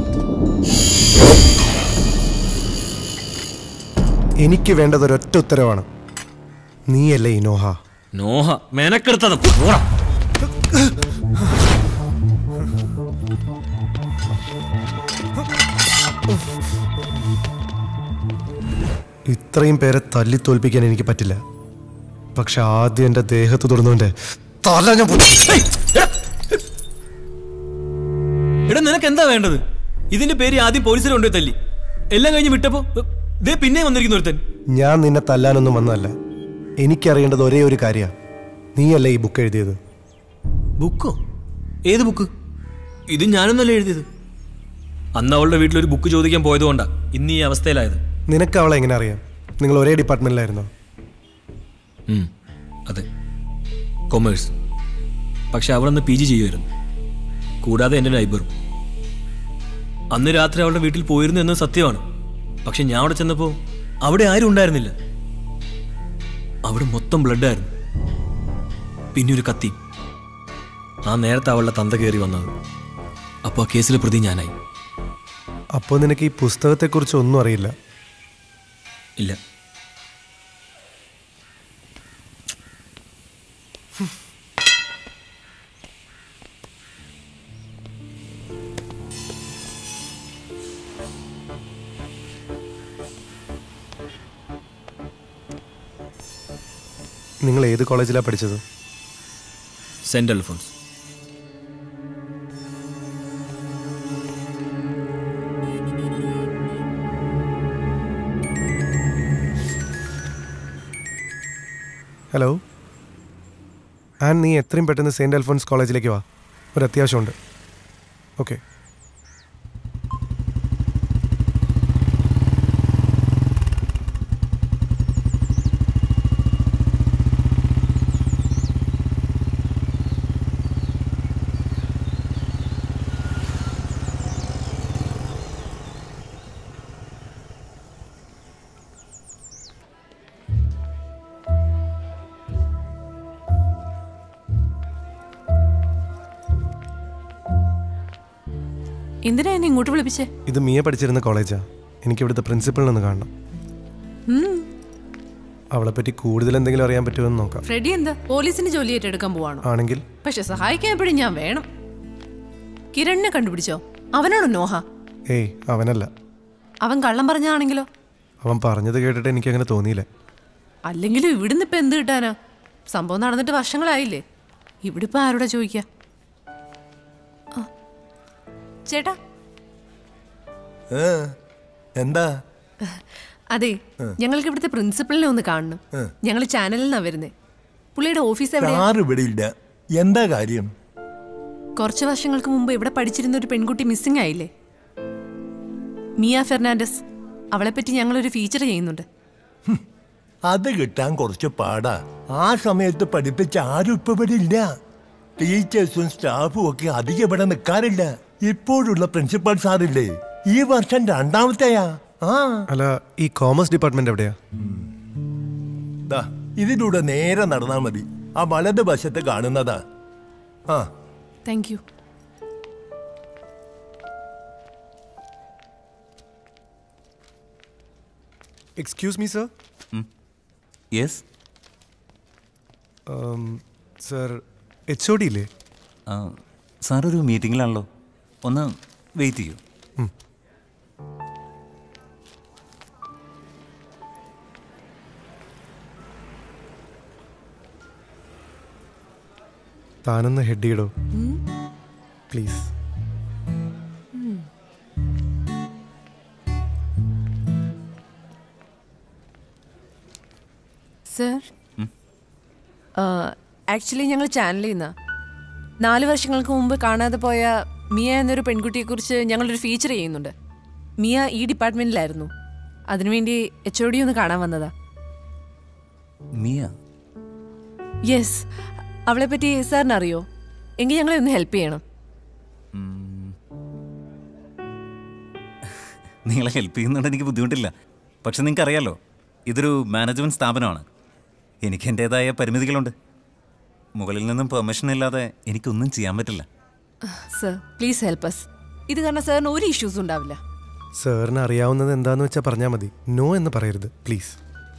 എനിക്ക് വേണ്ടത് ഒരൊറ്റ ഉത്തരവാണ് നീയല്ലേ ഈ നോഹ നോഹ മെനക്കെടുത്തത് പോടാ ഇത്രയും പേരെ തല്ലി തോൽപ്പിക്കാൻ എനിക്ക് പറ്റില്ല പക്ഷെ ആദ്യം എൻ്റെ ദേഹത്ത് തൊടുന്നവൻ്റെ തല ഞാൻ പൊട്ടി- എടാ നിനക്ക് എന്താ വേണ്ടത് ഇതിന്റെ പേര് ആദ്യം പോലീസിൽ കൊണ്ടുപോയി തല്ലി എല്ലാം കഴിഞ്ഞ് വിട്ടപ്പോ ദേ പിന്നെ വന്നിരിക്കുന്ന ഒരുത്തൻ ഞാൻ നിന്നെ തല്ലാനൊന്നും വന്നതല്ല എനിക്കറിയേണ്ടത് ഒരേ ഒരു കാര്യമാണ് നീയല്ലേ ഈ ബുക്ക് എഴുതിയത് ബുക്കോ ഏത് ബുക്ക് ഇത് ഞാനൊന്നല്ല എഴുതിയത് അന്ന് അവളുടെ വീട്ടിലൊരു ബുക്ക് ചോദിക്കാൻ പോയതുകൊണ്ടാ ഇന്ന് ഈ അവസ്ഥയിലായത് നിനക്ക് അവളെ എങ്ങനെ അറിയാം നിങ്ങൾ ഒരേ ഡിപ്പാർട്ട്മെന്റിലായിരുന്നോ ഉം, അതെ കൊമേഴ്സ് പക്ഷെ അവളന്ന് പി ജി ചെയ്യുമായിരുന്നു കൂടാതെ എൻ്റെ നൈബറും അന്ന് രാത്രി അവളുടെ വീട്ടിൽ പോയിരുന്നു എന്നത് സത്യമാണ് പക്ഷെ ഞാൻ അവിടെ ചെന്നപ്പോൾ അവിടെ ആരും ഉണ്ടായിരുന്നില്ല അവിടെ മൊത്തം ബ്ലഡായിരുന്നു പിന്നെ ഒരു കത്തി ആ നേരത്തെ അവളുടെ തന്ത കയറി വന്നത് അപ്പോൾ ആ കേസിലെ പ്രതി ഞാനായി അപ്പോൾ നിനക്ക് ഈ പുസ്തകത്തെക്കുറിച്ച് ഒന്നും അറിയില്ല ഇല്ല നിങ്ങൾ ഏത് കോളേജിലാണ് പഠിച്ചത് സെന്റ് അൽഫോൺസ് ഹലോ ആൻ നീ എത്രയും പെട്ടെന്ന് സെയിൻറ്റ് അൽഫോൺസ് കോളേജിലേക്ക് വാ ഒരു അത്യാവശ്യമുണ്ട് ഓക്കെ എന്തിനാ എന്നെ ഇങ്ങോട്ട് വിളിപ്പിച്ചേ ഇത് മിയ പഠിച്ചിരുന്ന കോളേജാ എനിക്ക് ഇവിടുത്തെ പ്രിൻസിപ്പളിനൊന്ന് കാണണം ഉം. അവളെപ്പറ്റി കൂടുതൽ എന്തെങ്കിലും അറിയാൻ പറ്റുമെന്ന് നോക്കാം ഫ്രെഡി എന്താ പോലീസിന് ജോലി ഏറ്റെടുക്കാൻ പോവാണോ ആണെങ്കിൽ പക്ഷെ സഹായിക്കാൻ എപ്പോഴും ഞാൻ വേണം കിരണിനെ കണ്ടുപിടിച്ചോ അവനാണോ നോഹ ഏയ് അവനല്ല അവൻ കള്ളം പറഞ്ഞാണെങ്കിലോ അവൻ പറഞ്ഞത് കേട്ടിട്ട് എനിക്ക് അങ്ങനെ തോന്നിയില്ല അല്ലെങ്കിലും ഇവിടുന്ന് ഇപ്പൊ എന്ത് കിട്ടാനാ സംഭവം നടന്നിട്ട് വർഷങ്ങളായില്ലേ ഇവിടെ ഇപ്പൊ ആരോടാ ചോദിക്ക ആ. ചേട്ടാ എന്താ അതെ ഞങ്ങൾക്ക് ഇവിടുത്തെ പ്രിൻസിപ്പളിനെ ഒന്ന് കാണണം ഞങ്ങൾ ചാനലിൽ നിന്നാ വരുന്നേ പുള്ളിയുടെ ഓഫീസ് എവിടെയാ കാർ ഇവിടെ ഇല്ല എന്താ കാര്യം കുറച്ച് വർഷങ്ങൾക്ക് മുമ്പ് ഇവിടെ പഠിച്ചിരുന്ന ഒരു പെൺകുട്ടി മിസ്സിംഗ് ആയില്ലേ മിയ ഫെർണാണ്ടസ് അവളെപ്പറ്റി ഞങ്ങളൊരു ഫീച്ചർ ചെയ്യുന്നുണ്ട് അത് കിട്ടാൻ കുറച്ച് പാടാ ആ സമയത്ത് പഠിപ്പിച്ച ആരും ഇപ്പൊ ഇവിടെ ഇല്ല ടീച്ചേഴ്സും സ്റ്റാഫും ഒക്കെ അധികം ഇവിടെ നിൽക്കാറില്ല ഇപ്പോഴുള്ള പ്രിൻസിപ്പൽ സാറില്ലേ ഈ വർഷം രണ്ടാമത്തെയാ ആ അല്ല ഈ കോമേഴ്സ് ഡിപ്പാർട്ട്മെന്റ് എവിടെയാ ദാ ഇതിലൂടെ നേരെ നടന്നാൽ മതി ആ വലത് വശത്ത് കാണുന്നതാ ആ thank you excuse me sir yes sir H O D ഇല്ലേ സാർ ഒരു മീറ്റിങ്ങിലാണല്ലോ ഒന്ന് വെയിറ്റ് ചെയ്യൂ താനൊന്ന് ഹെഡ് ചെയ്യടോ പ്ലീസ് സർ ആക്ച്വലി ഞങ്ങൾ ചാനലിൽ നിന്നാ നാല് വർഷങ്ങൾക്ക് മുമ്പ് കാണാതെ പോയ മിയ എന്നൊരു പെൺകുട്ടിയെക്കുറിച്ച് ഞങ്ങളൊരു ഫീച്ചർ ചെയ്യുന്നുണ്ട് മിയ ഈ ഡിപ്പാർട്ട്മെന്റിലായിരുന്നു അതിനുവേണ്ടി എച്ച് ഒ ഡി ഒന്ന് കാണാൻ വന്നതാ മിയ യെസ് അവളെ പറ്റി സാറിന് അറിയോ എങ്കിൽ ഞങ്ങളെ ഒന്ന് ഹെൽപ്പ് ചെയ്യണം നിങ്ങളെ ഹെൽപ്പ് ചെയ്യുന്നുണ്ട് എനിക്ക് ബുദ്ധിമുട്ടില്ല പക്ഷെ നിങ്ങൾക്ക് അറിയാലോ ഇതൊരു മാനേജ്മെൻറ്റ് സ്ഥാപനമാണ് എനിക്ക് എൻ്റേതായ പരിമിതികളുണ്ട് മുകളിൽ നിന്നും പെർമിഷൻ ഇല്ലാതെ എനിക്കൊന്നും ചെയ്യാൻ പറ്റില്ല സർ പ്ലീസ് ഹെൽപ്പ് അസ് ഇത് കാരണം സാറിന് ഒരു ഇഷ്യൂസും ഉണ്ടാവില്ല സാറിന് അറിയാവുന്നത് എന്താന്ന് വെച്ചാൽ പറഞ്ഞാൽ മതി നോ എന്ന് പറയരുത് പ്ലീസ്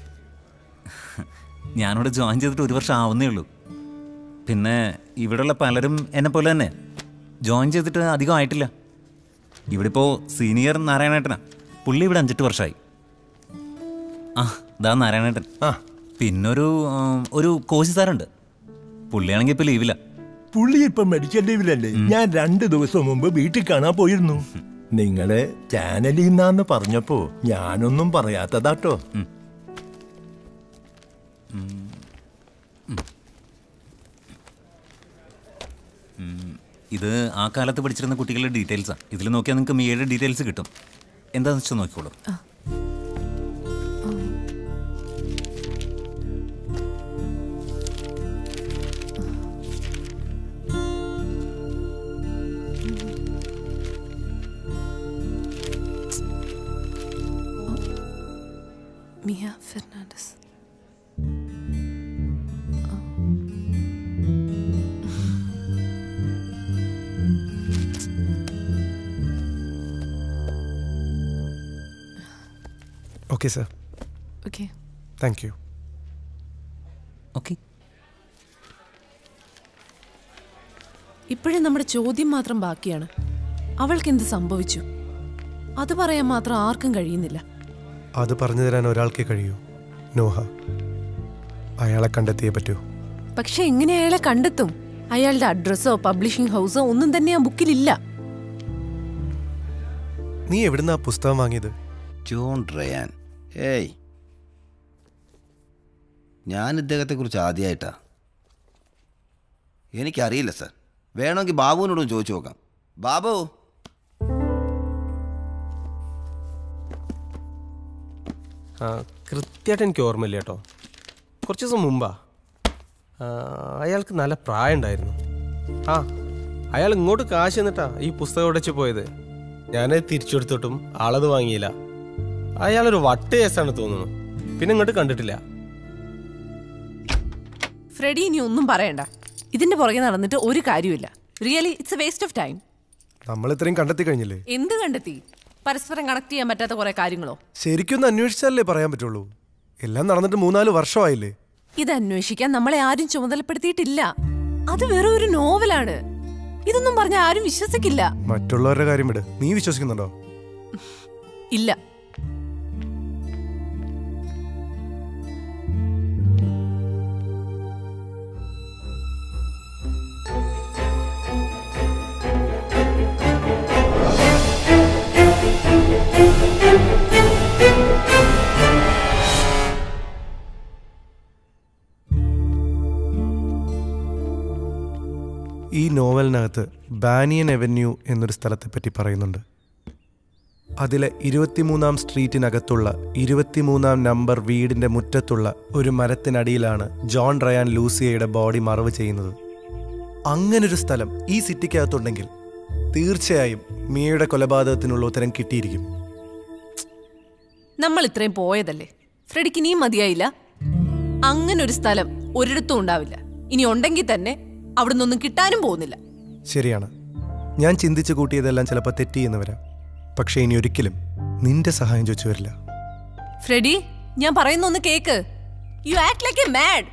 ഞാനിവിടെ ജോയിൻ ചെയ്തിട്ട് ഒരു വർഷം ആവുന്നേ ഉള്ളൂ പിന്നെ ഇവിടെയുള്ള പലരും എന്നെ പോലെ തന്നെ ജോയിൻ ചെയ്തിട്ട് അധികം ആയിട്ടില്ല ഇവിടെ ഇപ്പോൾ സീനിയർ നാരായണേട്ടനാ പുള്ളി ഇവിടെ അഞ്ചെട്ട് വർഷമായി ആ ഇതാ നാരായണേട്ടൻ ആ പിന്നൊരു ഉം, ഒരു കോശി സാറുണ്ട് പുള്ളിയാണെങ്കിൽ ഇപ്പോൾ ലീവില്ല പുള്ളി ഇപ്പൊ മെഡിക്കൽ ലീവിലല്ലേ ഞാൻ രണ്ട് ദിവസം മുമ്പ് വീട്ടിൽ കാണാൻ പോയിരുന്നു നിങ്ങള് ചാനലിൽ നിന്നാന്ന് പറഞ്ഞപ്പോ ഞാനൊന്നും പറയാത്തതാട്ടോ ഇത് ആ കാലത്ത് പഠിച്ചിരുന്ന കുട്ടികളുടെ ഡീറ്റെയിൽസാണ് ഇതിൽ നോക്കിയാൽ നിങ്ങൾക്ക് മിയയുടെ ഡീറ്റെയിൽസ് കിട്ടും എന്താണെന്ന് വെച്ചാൽ നോക്കിക്കോളൂ Mia Fernandes okay sir okay thank you okay ഇപ്പോഴും നമ്മുടെ ചോദ്യം മാത്രം ബാക്കിയാണ് അവൾക്ക് എന്ത് സംഭവിച്ചു അത് പറയാൻ മാത്രം ആർക്കും കഴിയുന്നില്ല അത് പറഞ്ഞു തരാൻ ഒരാൾക്കേ കഴിയൂ നോഹ അയാളെ കണ്ടെത്തിയേ പറ്റൂ പക്ഷെ എങ്ങനെ അയാളെ കണ്ടെത്തും അയാളുടെ അഡ്രസ്സോ പബ്ലിഷിംഗ് ഹൗസോ ഒന്നും തന്നെ ആ ബുക്കിലില്ല നീ എവിടുന്നാ പുസ്തകം വാങ്ങിയത് ജോൺ ഡ്രയാൻ ഏയ് ഞാൻ ഇദ്ദേഹത്തെക്കുറിച്ച് ആദ്യമായിട്ടാ എനിക്കറിയില്ല സർ വേണമെങ്കിൽ ബാബുവിനോടും ചോദിച്ചു നോക്കാം ബാബു ആ കൃത്യമായിട്ട് എനിക്ക് ഓർമ്മയില്ല കേട്ടോ കുറച്ച് ദിവസം മുമ്പാ ആ, അയാൾക്ക് നല്ല പ്രായം ഉണ്ടായിരുന്നു ആ അയാൾ ഇങ്ങോട്ട് കാശ് എന്നിട്ടാ ഈ പുസ്തകം ഉടച്ച് പോയത് ഞാൻ തിരിച്ചെടുത്തിട്ടും ആളത് വാങ്ങിയില്ല അയാളൊരു വട്ട് കേസാണ് തോന്നുന്നു പിന്നെ ഇങ്ങോട്ട് കണ്ടിട്ടില്ല ഫ്രെഡി ഇനി ഒന്നും പറയണ്ട ഇതിന്റെ പുറകെ നടന്നിട്ട് ഒരു കാര്യമില്ല really it's a waste of time നമ്മൾ ഇത്രയും കണ്ടെത്തി കഴിഞ്ഞില്ലേ എന്ത് കണ്ടെത്തി പരസ്പരം കണക്ട് ചെയ്യാൻ പറ്റാത്ത കുറെ കാര്യങ്ങളോ ശരിക്കൊന്ന് അന്വേഷിച്ചാലേ പറയാൻ പറ്റുള്ളൂ എല്ലാം നടന്നിട്ട് മൂന്നാല് വർഷമായില്ലേ ഇത് അന്വേഷിക്കാൻ നമ്മളെ ആരും ചുമതലപ്പെടുത്തിയിട്ടില്ല അത് വെറും ഒരു നോവലാണ് ഇതൊന്നും പറഞ്ഞ ആരും വിശ്വസിക്കില്ല മറ്റുള്ളവരുടെ കാര്യം വിട് നീ വിശ്വസിക്കുന്നുണ്ടോ ഇല്ല ഈ നോവലിനകത്ത് ബാനിയൻ അവന്യൂ എന്നൊരു സ്ഥലത്തെപ്പറ്റി പറയുന്നുണ്ട് അതിലെ ഇരുപത്തിമൂന്നാം സ്ട്രീറ്റിനകത്തുള്ള ഇരുപത്തിമൂന്നാം നമ്പർ വീടിന്റെ മുറ്റത്തുള്ള ഒരു മരത്തിനടിയിലാണ് ജോൺ റയാൻ ലൂസിയയുടെ ബോഡി മറവ് ചെയ്യുന്നത് അങ്ങനൊരു സ്ഥലം ഈ സിറ്റിക്കകത്തുണ്ടെങ്കിൽ തീർച്ചയായും മിയയുടെ കൊലപാതകത്തിനുള്ള ഉത്തരം കിട്ടിയിരിക്കും നമ്മൾ ഇത്രയും പോയതല്ലേ ഫ്രെഡിക്ക് ഇനിയും മതിയായില്ല അങ്ങനെ ഒരു സ്ഥലം ഒരിടത്തും ഉണ്ടാവില്ല ഇനി ഉണ്ടെങ്കിൽ തന്നെ അവിടുന്ന് ഒന്നും കിട്ടാനും പോകുന്നില്ല ശരിയാണ് ഞാൻ ചിന്തിച്ചു കൂട്ടിയതെല്ലാം ചിലപ്പോൾ തെറ്റിയെന്ന് വരാം പക്ഷേ ഇനി ഒരിക്കലും നിന്റെ സഹായം ചോദിച്ചു വരില്ല ഫ്രെഡി ഞാൻ പറയുന്ന ഒന്ന് കേക്ക് you act like a mad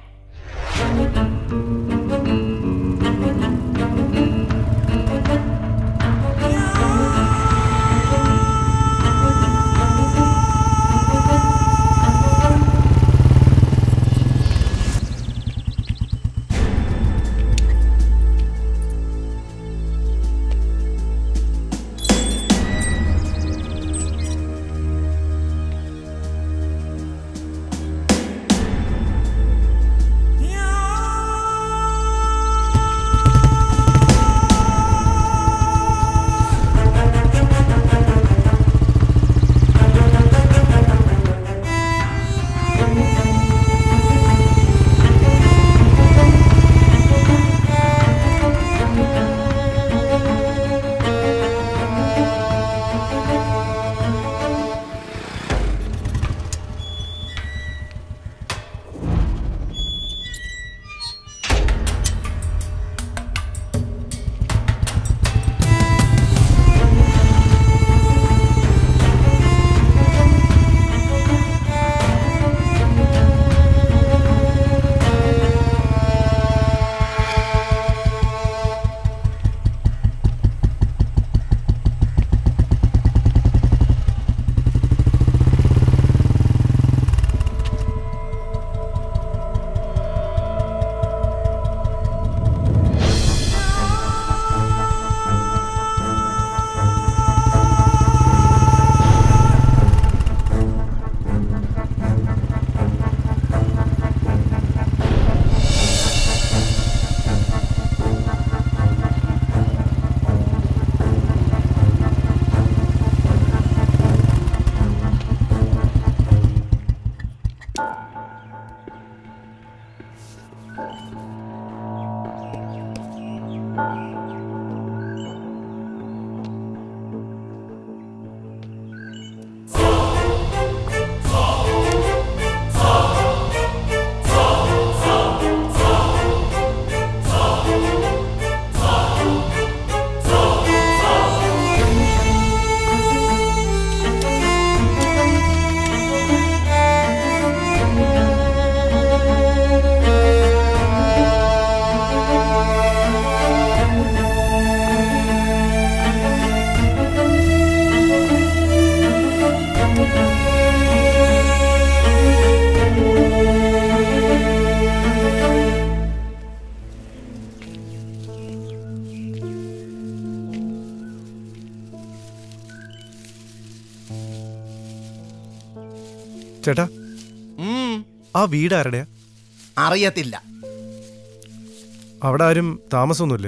ചേട്ടാ ആ വീട് ആരുടെയാ അറിയത്തില്ല അവിടെ ആരും താമസമൊന്നുമില്ലേ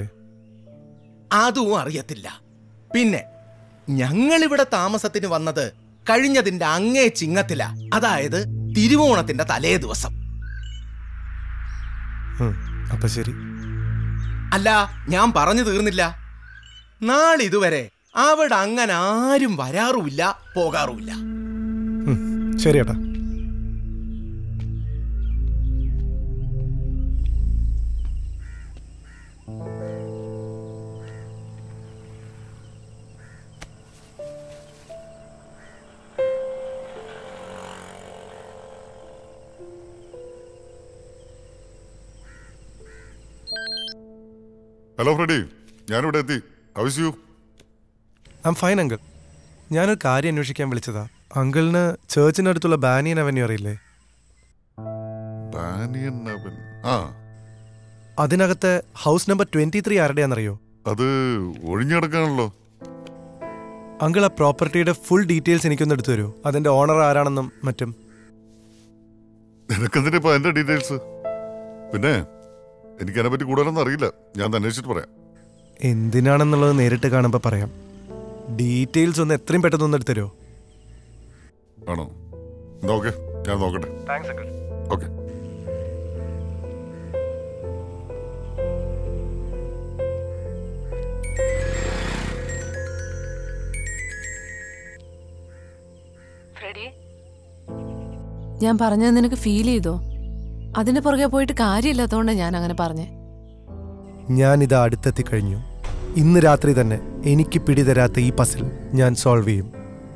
അതും അറിയത്തില്ല പിന്നെ ഞങ്ങളിവിടെ താമസത്തിന് വന്നത് കഴിഞ്ഞതിന്റെ അങ്ങേ ചിങ്ങത്തില അതായത് തിരുവോണത്തിന്റെ തലേ ദിവസം ഉം, അപ്പൊ ശരി അല്ല ഞാൻ പറഞ്ഞു തീർന്നില്ല നാളിതുവരെ അവിടെ അങ്ങനെ ആരും വരാറുമില്ല പോകാറുമില്ല ഉം, ശരി ഏട്ടാ ഹലോ ഫ്രെഡി ഞാനിവിടെ എത്തി how's you I am fine uncle ഞാനൊരു കാര്യം അന്വേഷിക്കാൻ വിളിച്ചതാ അങ്കിളിന് ചേർച്ചിനടുത്തുള്ള ബാനിയൻ അവന്യൂ അറിയില്ലേ ബാനിയൻ അവൻ ആ അതിനകത്തെ ഹൗസ് നമ്പർ ട്വന്റി ത്രീ ആരുടെയാണെന്നറിയോ അത് ഒഴിഞ്ഞിടക്കാണല്ലോ അങ്കിൾ ആ പ്രോപ്പർട്ടിയുടെ ഫുൾ ഡീറ്റെയിൽസ് എനിക്കൊന്ന് എടുത്തു തരുമോ അതിന്റെ ഓണർ ആരാണെന്നും മറ്റും നിനക്കെന്തിനാ ഇപ്പൊ എന്റെ ഡീറ്റെയിൽസ് പിന്നെ എനിക്ക് അതിനെ പറ്റി കൂടുതലൊന്നും അറിയില്ല ഞാൻ ഒന്ന് അന്വേഷിച്ചിട്ട് പറയാം എന്തിനാണെന്നുള്ളത് നേരിട്ട് കാണുമ്പോൾ പറയാം ഡീറ്റെയിൽസ് ഒന്ന് എത്രയും പെട്ടെന്ന് ഒന്ന് എടുത്തു തരുമോ ആണോ എന്നാ ഓക്കെ ഞാൻ നോക്കട്ടെ താങ്ക്സ് അങ്കിൾ ഓക്കെ ഫ്രെഡി ഞാൻ പറഞ്ഞത് നിനക്ക് ഫീൽ ചെയ്തോ അതിന് പുറകെ പോയിട്ട് കാര്യമില്ലാത്തതുകൊണ്ടാണ് ഞാൻ അങ്ങനെ പറഞ്ഞേ ഞാൻ ഇത് അടുത്തെത്തി കഴിഞ്ഞു ഇന്ന് രാത്രി തന്നെ എനിക്ക് പിടിതരാത്ത ഈ പസിൽ ഞാൻ സോൾവ് ചെയ്യും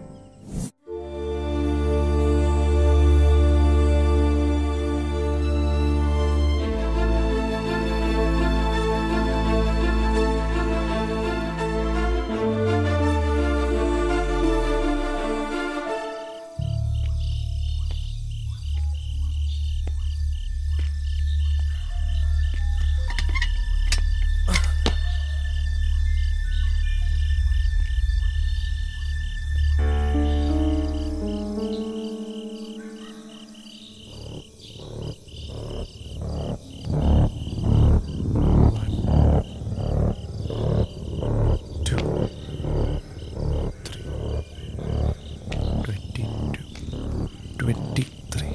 ട്വന്റി ത്രീ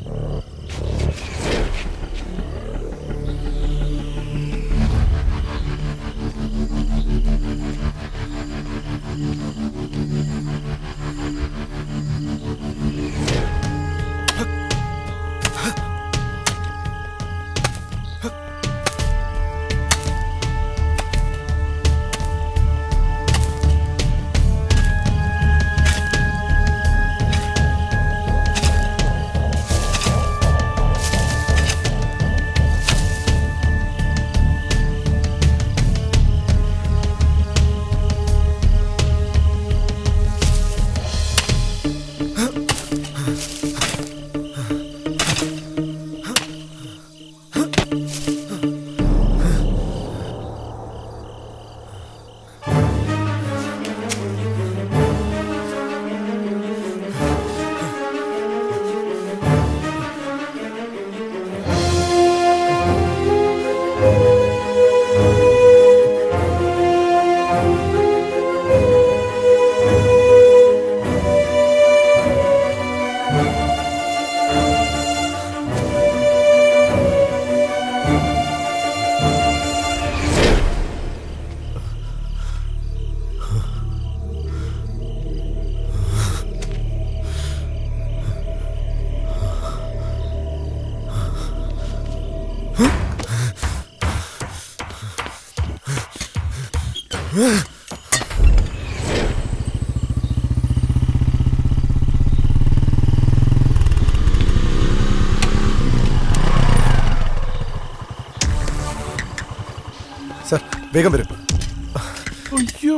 സർ വേഗം വരും അയ്യോ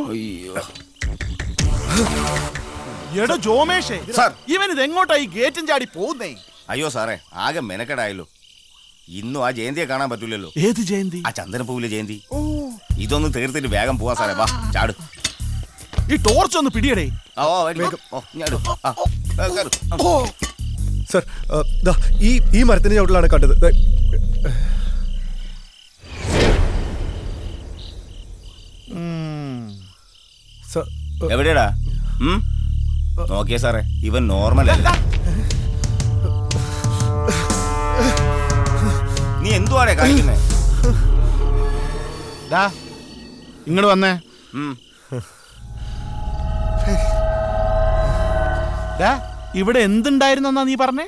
എടോ ജോമേഷേ ഇവൻ ഇത് എങ്ങോട്ടാ ഈ ഗേറ്റും ചാടി പോകുന്നേ അയ്യോ സാറേ ആകെ മെനക്കെടായല്ലോ ഇന്നും ആ ജയന്തിയെ കാണാൻ പറ്റൂലല്ലോ ഏത് ജയന്തി ആ ചന്ദനപ്പൂവിലെ ജയന്തി ഇതൊന്ന് തീർത്തിട്ട് വേഗം പോവാ സാറേ വാ ചാട് ഈ ടോർച്ച് ഒന്ന് പിടിയടേ ആ, ഓ വേഗം ഓ ഞാട് ആ ആ, കേറ്. ആ. സർ ആ, ദാ ഈ ഈ മരത്തിന്റെ ചവിട്ടിലാണ് കണ്ടത് ദേ, സർ എവിടെയാടാ ഉം? നോക്കിയേ സാറേ ഇവൻ നോർമൽ അല്ല നീ എന്തുവാടേ കാണിക്കുന്നേ ഡാ ഇങ്ങോട്ട് വന്നേ ഡാ ഇവിടെ എന്തുണ്ടായിരുന്നെന്നാ നീ പറഞ്ഞേ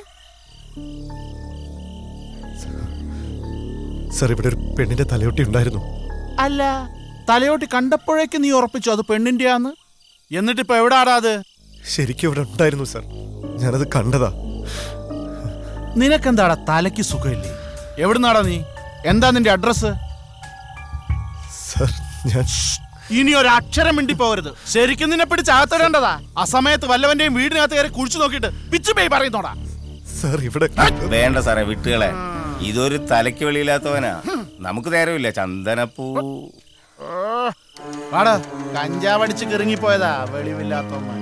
സർ ഇവിടെ ഒരു പെണ്ണിന്റെ തലയൊട്ടി ഉണ്ടായിരുന്നു അല്ല തലയോട്ടി കണ്ടപ്പോഴേക്ക് നീ ഉറപ്പിച്ചു അത് പെണ്ണിന്റെയാന്ന് എന്നിട്ടിപ്പോ എവിടാടാ അത് ശരിക്കും ഇവിടെ ഉണ്ടായിരുന്നു സർ ഞാനത് കണ്ടതാ നിനക്കെന്താടാ തലയ്ക്ക് സുഖമില്ലേ എവിടുന്നാടാ നീ എന്താ നിന്റെ അഡ്രസ് സർ ഞാൻ ഇനി ഒരു അക്ഷരം മിണ്ടി പോകരുത് ശരിക്കും നിന്നെ പിടിച്ച് അകത്തിടേണ്ടതാ ആ സമയത്ത് വല്ലവന്റെയും വീടിനകത്ത് കയറി കുഴിച്ചു നോക്കിയിട്ട് പിച്ചു പേയ് പറയുന്നോടാ സർ ഇവിടെ വേണ്ട സാറേ വിട്ടുകളെ ഇതൊരു തലയ്ക്ക് വെളിയില്ലാത്തവനാ നമുക്ക് നേരമില്ല ചന്ദനപ്പൂ വാടാ കഞ്ചാവടിച്ച് കിറങ്ങിപ്പോയതാ വെളിവില്ലാത്തവന്മാർ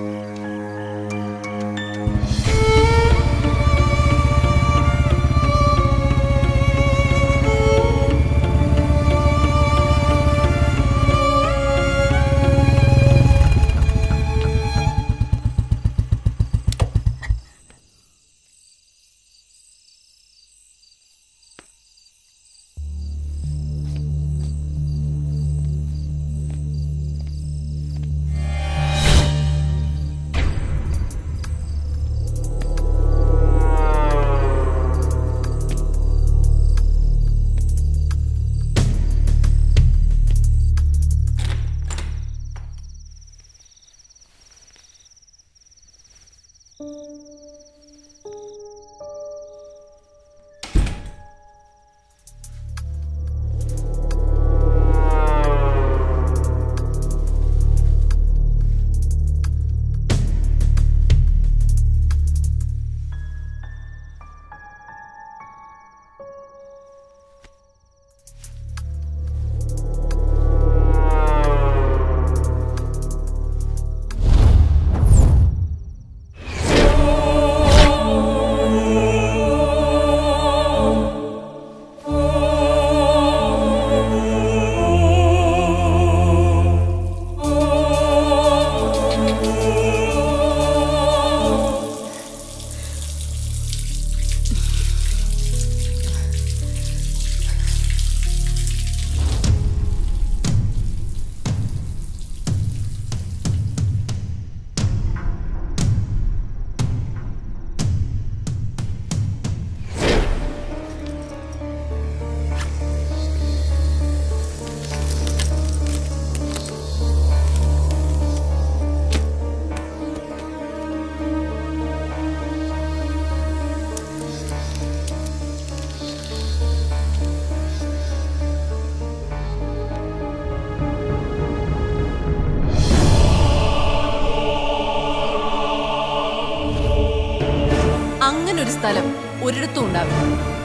അങ്ങനെ ഒരു സ്ഥലം ഒരിടത്തും ഉണ്ടാവില്ല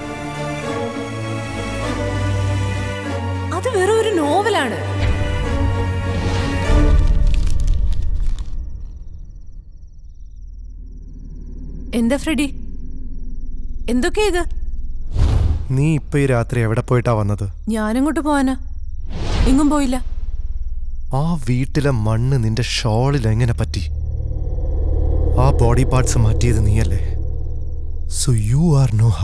അത് വെറും ഒരു നോവലാണ് എന്താ ഫ്രെഡി എന്തൊക്കെയാ ഇത് നീ ഇപ്പൊ ഈ രാത്രി എവിടെ പോയിട്ടാ വന്നത് ഞാനെങ്ങോട്ട് പോവാനാ എങ്ങും പോയില്ല ആ വീട്ടിലെ മണ്ണ് നിന്റെ ഷോളിൽ എങ്ങനെ പറ്റി ആ ബോഡി പാർട്സ് മാറ്റിയത് നീയല്ലേ സോ യു ആർ നോഹ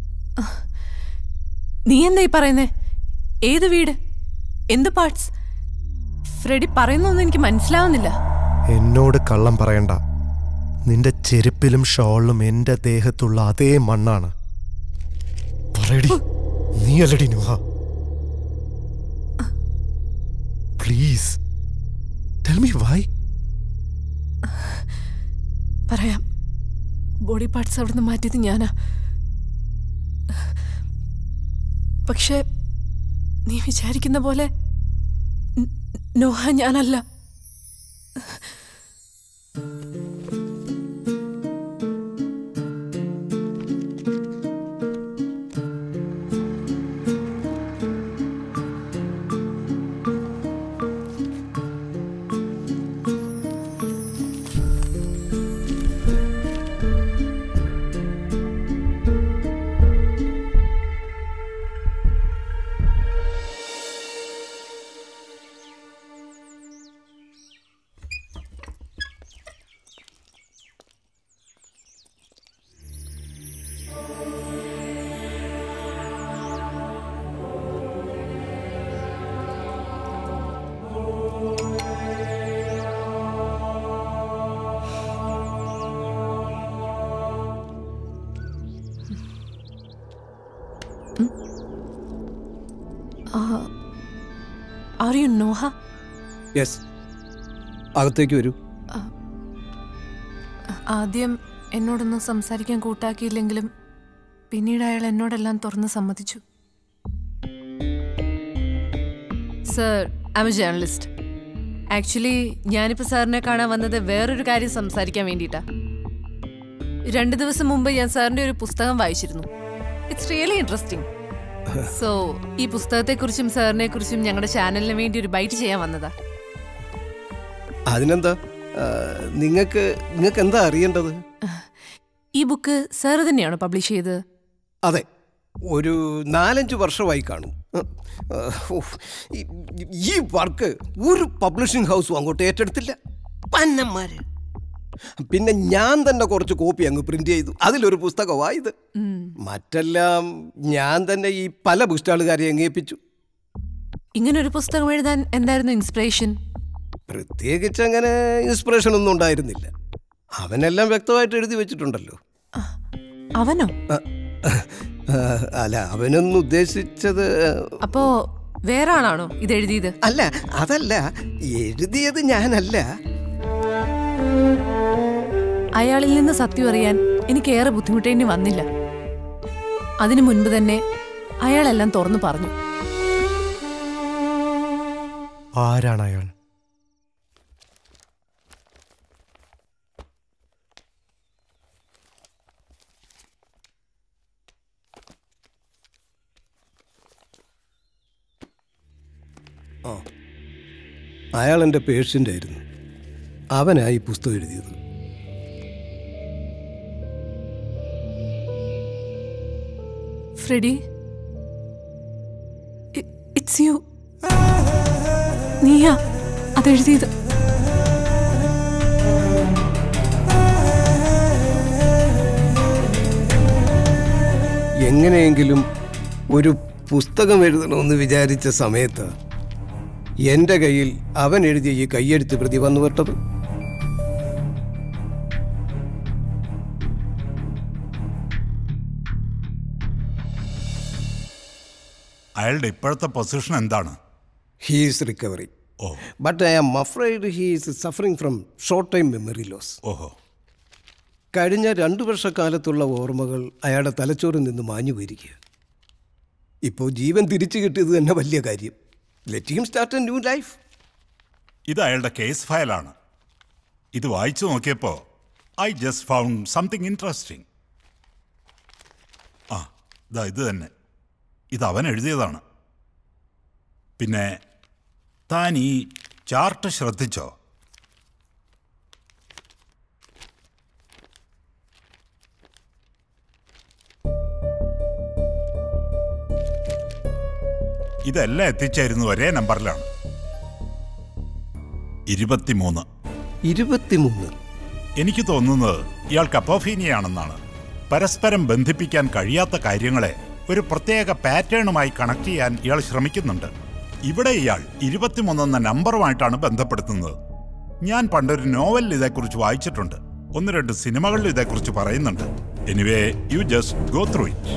നീ എന്താ ഈ പറയുന്നേ ഏത് വീട് എന്ത് പാർട്സ് ഫ്രെഡി പറയുന്നൊന്നും എനിക്ക് മനസ്സിലാവുന്നില്ല എന്നോട് കള്ളം പറയണ്ട നിന്റെ ചെരുപ്പിലും ഷോളിലും എന്റെ ദേഹത്തുള്ള അതേ മണ്ണാണ് പറയടി നീയല്ലടി Noah please tell me why പറയാം ബോഡി പാർട്സ് അവിടുന്ന് മാറ്റിയത് ഞാനാ പക്ഷെ നീ വിചാരിക്കുന്ന പോലെ ന- നോഹ ഞാനല്ല ആർ യു നോഹ യെസ് അകത്തേക്ക് വരൂ ആദ്യം എന്നോടൊന്നും സംസാരിക്കാൻ കൂട്ടാക്കിയില്ലെങ്കിലും പിന്നീട് അയാൾ എന്നോടെല്ലാം തുറന്ന് സമ്മതിച്ചു sir I am a journalist actually ഞാനിപ്പോൾ സാറിനെ കാണാൻ വന്നത് വേറൊരു കാര്യം സംസാരിക്കാൻ വേണ്ടിയിട്ടാ രണ്ട് ദിവസം മുമ്പ് ഞാൻ സാറിന്റെ ഒരു പുസ്തകം വായിച്ചിരുന്നു ഇറ്റ്സ് റിയലി ഇൻട്രസ്റ്റിംഗ് സോ ഈ പുസ്തകത്തെക്കുറിച്ചും സാറിനെ കുറിച്ചും ഞങ്ങളുടെ ചാനലിന് വേണ്ടി ഒരു ബൈറ്റ് ചെയ്യാൻ വന്നതാ അതിനെന്താ നിങ്ങൾക്ക് നിങ്ങൾക്ക് എന്താ അറിയേണ്ടത് ഈ ബുക്ക് സാർ തന്നെയാണോ പബ്ലിഷ് ചെയ്തത് അതെ ഒരു നാലഞ്ച് വർഷമായി കാണും ഉഫ്, ഈ- ഈ വർക്ക് ഒരു പബ്ലിഷിംഗ് ഹൗസും അങ്ങോട്ട് ഏറ്റെടുത്തില്ല പന്നന്മാര് പിന്നെ ഞാൻ തന്നെ കുറച്ച് കോപ്പി അങ്ങ് പ്രിന്റ് ചെയ്തു അതിലൊരു പുസ്തകമായത് മറ്റെല്ലാം ഞാൻ തന്നെ ഈ പല ബുക്ക് സ്റ്റാളുകാരെ അങ്ങേപ്പിച്ചു ഇങ്ങനൊരു പുസ്തകം എഴുതാൻ എന്തായിരുന്നു ഇൻസ്പിറേഷൻ പ്രത്യേകിച്ച് അങ്ങനെ ഇൻസ്പിറേഷൻ ഒന്നും ഉണ്ടായിരുന്നില്ല അവനെല്ലാം വ്യക്തമായിട്ട് എഴുതി വെച്ചിട്ടുണ്ടല്ലോ അവനോ ആ, അല്ല അവനൊന്നും ഉദ്ദേശിച്ചത് അപ്പോ വേറെ ആളാണോ ഇത് എഴുതിയത് അല്ല അതല്ല എഴുതിയത് ഞാനല്ല അയാളിൽ നിന്ന് സത്യം അറിയാൻ എനിക്ക് ഏറെ ബുദ്ധിമുട്ടേണ്ടി വന്നില്ല അതിനു മുൻപ് തന്നെ അയാളെല്ലാം തുറന്നു പറഞ്ഞു ആരാണ് അയാൾ ആ അയാൾ എൻ്റെ പേഷ്യൻ്റ് ആയിരുന്നു അവനാ ഈ പുസ്തകം എഴുതിയത് ഫ്രെഡി ഇറ്റ്സ് യു നീയാ അതെഴുതിയത് എങ്ങനെയെങ്കിലും ഒരു പുസ്തകം എഴുതണമെന്ന് വിചാരിച്ച സമയത്ത് എൻ്റെ കയ്യിൽ അവൻ എഴുതിയ ഈ കയ്യെഴുത്ത് പ്രതി വന്നു വിട്ടത് അയാളുടെ ഇപ്പോഴത്തെ പൊസിഷൻ എന്താണ് he's recovery but I am afraid he's suffering from short time memory loss ഓഹോ കഴിഞ്ഞ രണ്ടു വർഷക്കാലത്തുള്ള ഓർമ്മകൾ അയാളുടെ തലച്ചോറിൽ നിന്ന് മാഞ്ഞു പോയിരിക്കുക ഇപ്പോൾ ജീവൻ തിരിച്ചു കിട്ടിയത് തന്നെ വലിയ കാര്യം let him start a new life ഇത് അയാളുടെ കേസ് ഫയലാണ് ഇത് വായിച്ചു നോക്കിയപ്പോൾ I just found something interesting ആ ഇതാ ഇത് തന്നെ ഇത് അവൻ എഴുതിയതാണ് പിന്നെ താൻ ഈ ചാർട്ട് ശ്രദ്ധിച്ചോ ഇതെല്ലാം എത്തിച്ചേരുന്ന ഒരേ നമ്പറിലാണ് ഇരുപത്തിമൂന്ന് ഇരുപത്തിമൂന്ന് എനിക്ക് തോന്നുന്നത് ഇയാൾ കപ്പോഫീനിയാണെന്നാണ് പരസ്പരം ബന്ധിപ്പിക്കാൻ കഴിയാത്ത കാര്യങ്ങളെ ഒരു പ്രത്യേക പാറ്റേണുമായി കണക്ട് ചെയ്യാൻ ഇയാൾ ശ്രമിക്കുന്നുണ്ട് ഇവിടെ ഇയാൾ ഇരുപത്തിമൂന്നെന്ന നമ്പറുമായിട്ടാണ് ബന്ധപ്പെടുത്തുന്നത് ഞാൻ പണ്ടൊരു നോവലിൽ ഇതേക്കുറിച്ച് വായിച്ചിട്ടുണ്ട് ഒന്ന് രണ്ട് സിനിമകളിൽ ഇതേക്കുറിച്ച് പറയുന്നുണ്ട് anyway you just go through it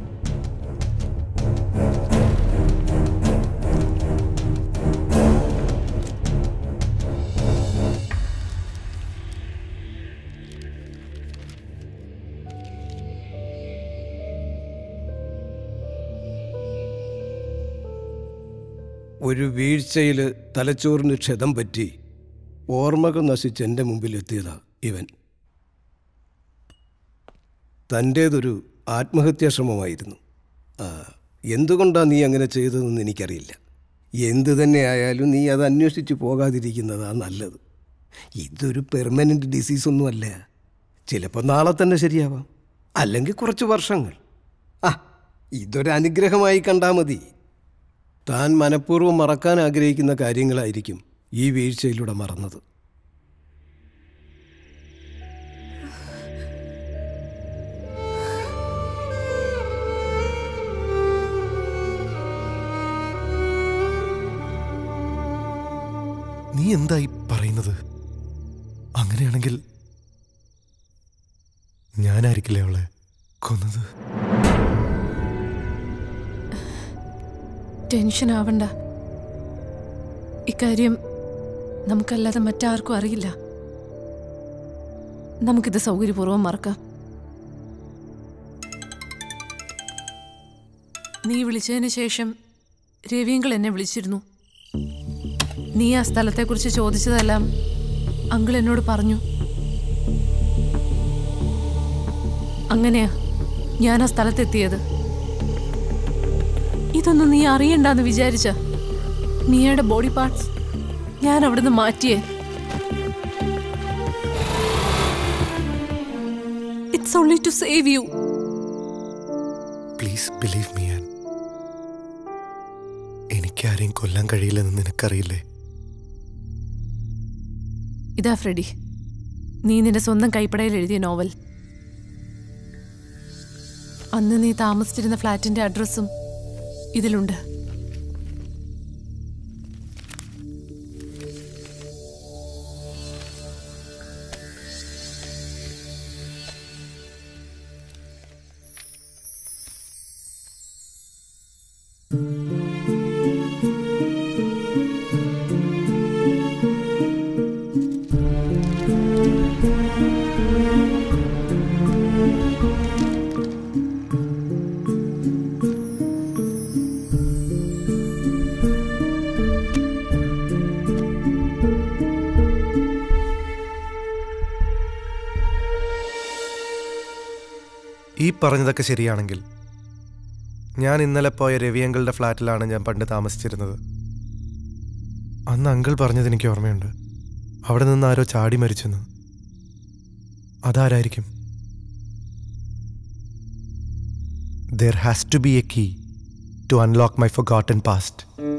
ഒരു വീഴ്ചയിൽ തലച്ചോറിന് ക്ഷതം പറ്റി ഓർമ്മകൾ നശിച്ച് എൻ്റെ മുമ്പിൽ എത്തിയതാ ഇവൻ തൻ്റേതൊരു ആത്മഹത്യാശ്രമമായിരുന്നു ആ, എന്തുകൊണ്ടാ നീ അങ്ങനെ ചെയ്തതെന്ന് എനിക്കറിയില്ല എന്തു തന്നെ ആയാലും നീ അത് അന്വേഷിച്ച് പോകാതിരിക്കുന്നതാ നല്ലത് ഇതൊരു പെർമനൻ്റ് ഡിസീസൊന്നുമല്ല ചിലപ്പോൾ നാളെ തന്നെ ശരിയാവാം അല്ലെങ്കിൽ കുറച്ച് വർഷങ്ങൾ ആ ഇതൊരു അനുഗ്രഹമായി കണ്ടാൽ മതി താൻ മനഃപൂർവ്വം മറക്കാൻ ആഗ്രഹിക്കുന്ന കാര്യങ്ങളായിരിക്കും ഈ വീഴ്ചയിലൂടെ മറന്നത് നീ എന്തായി പറയുന്നത് അങ്ങനെയാണെങ്കിൽ ഞാനായിരിക്കില്ലേ അവളെ കൊന്നത് ടെൻഷൻ ആവണ്ട ഇക്കാര്യം നമുക്കല്ലാതെ മറ്റാർക്കും അറിയില്ല നമുക്കിത് സൗകര്യപൂർവ്വം മറക്കാം നീ വിളിച്ചതിന് ശേഷം രവിയങ്കൾ എന്നെ വിളിച്ചിരുന്നു നീ ആ സ്ഥലത്തെക്കുറിച്ച് ചോദിച്ചതെല്ലാം അങ്കിൾ എന്നോട് പറഞ്ഞു അങ്ങനെയാ ഞാൻ ആ സ്ഥലത്തെത്തിയത് ഇതൊന്നും നീ അറിയണ്ടെന്ന് വിചാരിച്ച മിയയുടെ ബോഡി പാർട്സ് ഞാൻ അവിടുന്ന് മാറ്റിയേ it's only to save you please believe me ആൻ എനിക്കാരെയും കൊല്ലാൻ കഴിയില്ലെന്ന് നിനക്കറിയില്ലേ ഇതാ ഫ്രെഡി നീ നിന്റെ സ്വന്തം കൈപ്പടയിൽ എഴുതിയ നോവൽ അന്ന് നീ താമസിച്ചിരുന്ന ഫ്ലാറ്റിന്റെ അഡ്രസ്സും ഇതിലുണ്ട് ഈ പറഞ്ഞതൊക്കെ ശരിയാണെങ്കിൽ ഞാൻ ഇന്നലെ പോയ രവിയങ്കളുടെ ഫ്ലാറ്റിലാണ് ഞാൻ പണ്ട് താമസിച്ചിരുന്നത് അന്ന് അങ്കിൾ പറഞ്ഞത് എനിക്ക് ഓർമ്മയുണ്ട് അവിടെ നിന്ന് ആരോ ചാടി മരിച്ചെന്ന് അതാരായിരിക്കും there has to be a key to unlock my forgotten past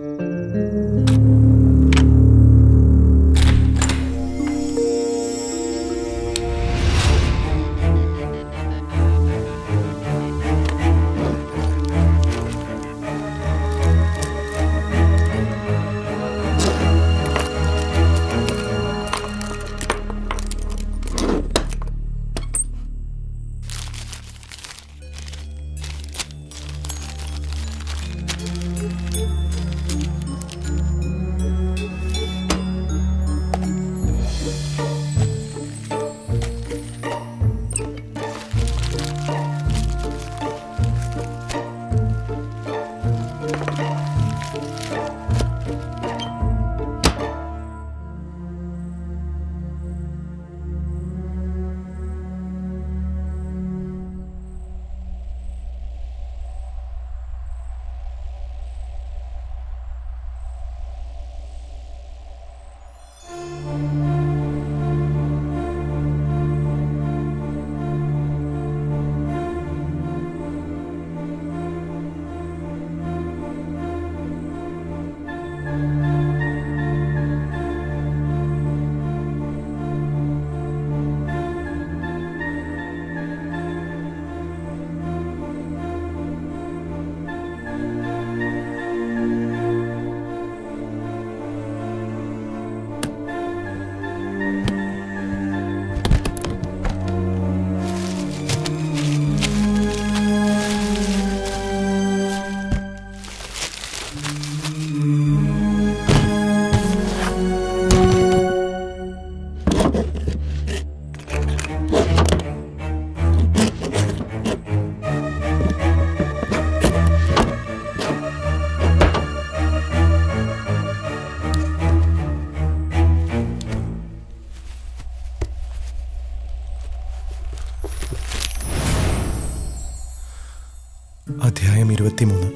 അധ്യായം ഇരുപത്തിമൂന്ന്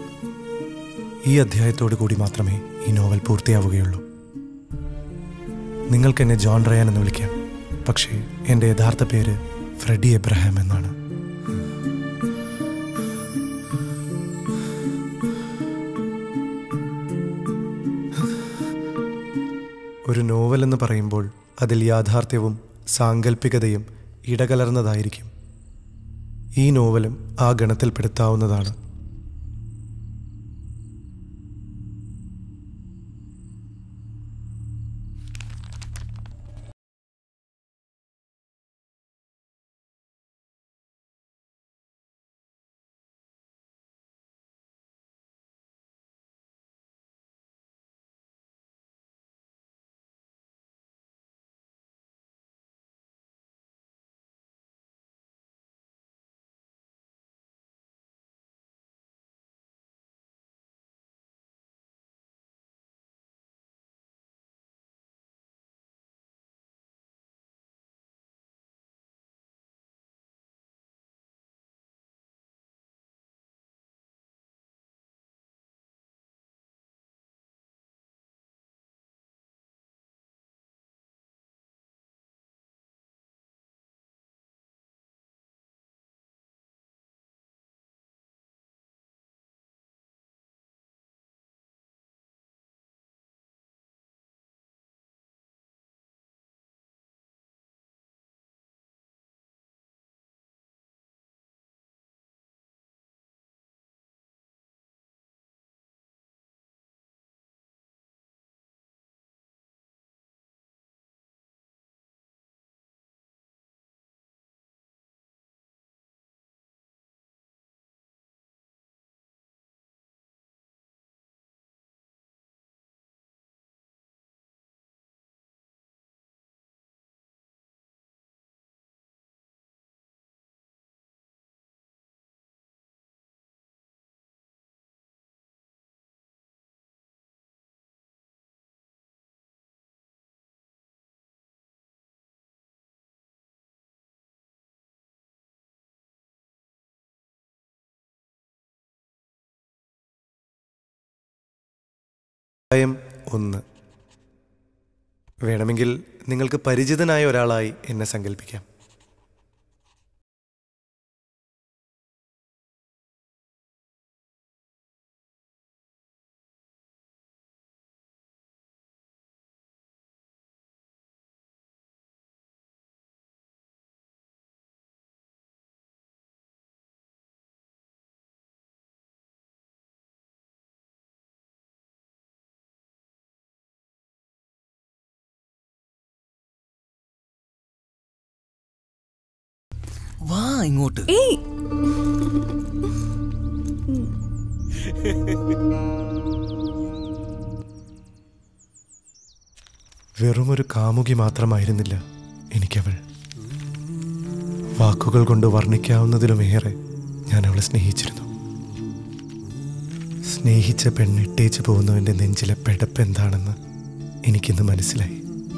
ഈ അധ്യായത്തോടു കൂടി മാത്രമേ ഈ നോവൽ പൂർത്തിയാവുകയുള്ളൂ നിങ്ങൾക്ക് എന്നെ ജോൺ റയാൻ എന്ന് വിളിക്കാം പക്ഷേ എൻ്റെ യഥാർത്ഥ പേര് ഫ്രെഡി എബ്രഹാം എന്നാണ് ഒരു നോവൽ എന്ന് പറയുമ്പോൾ അതിൽ യാഥാർത്ഥ്യവും സാങ്കല്പികതയും ഇടകലർന്നതായിരിക്കും ഈ നോവലും ആ ഗണത്തിൽപ്പെടുത്താവുന്നതാണ് അധ്യായം ഒന്ന് വേണമെങ്കിൽ നിങ്ങൾക്ക് പരിചിതനായ ഒരാളായി എന്നെ സങ്കല്പിക്കാം വാ ഇങ്ങോട്ട് ഏയ് വെറുമൊരു കാമുകി മാത്രമായിരുന്നില്ല എനിക്കവൾ വാക്കുകൾ കൊണ്ട് വർണ്ണിക്കാവുന്നതിലുമേറെ ഞാൻ അവളെ സ്നേഹിച്ചിരുന്നു സ്നേഹിച്ച പെണ്ണിട്ടേച്ചു പോകുന്നവൻ്റെ നെഞ്ചിലെ പെടപ്പ് എന്താണെന്ന് എനിക്കിന്ന് മനസ്സിലായി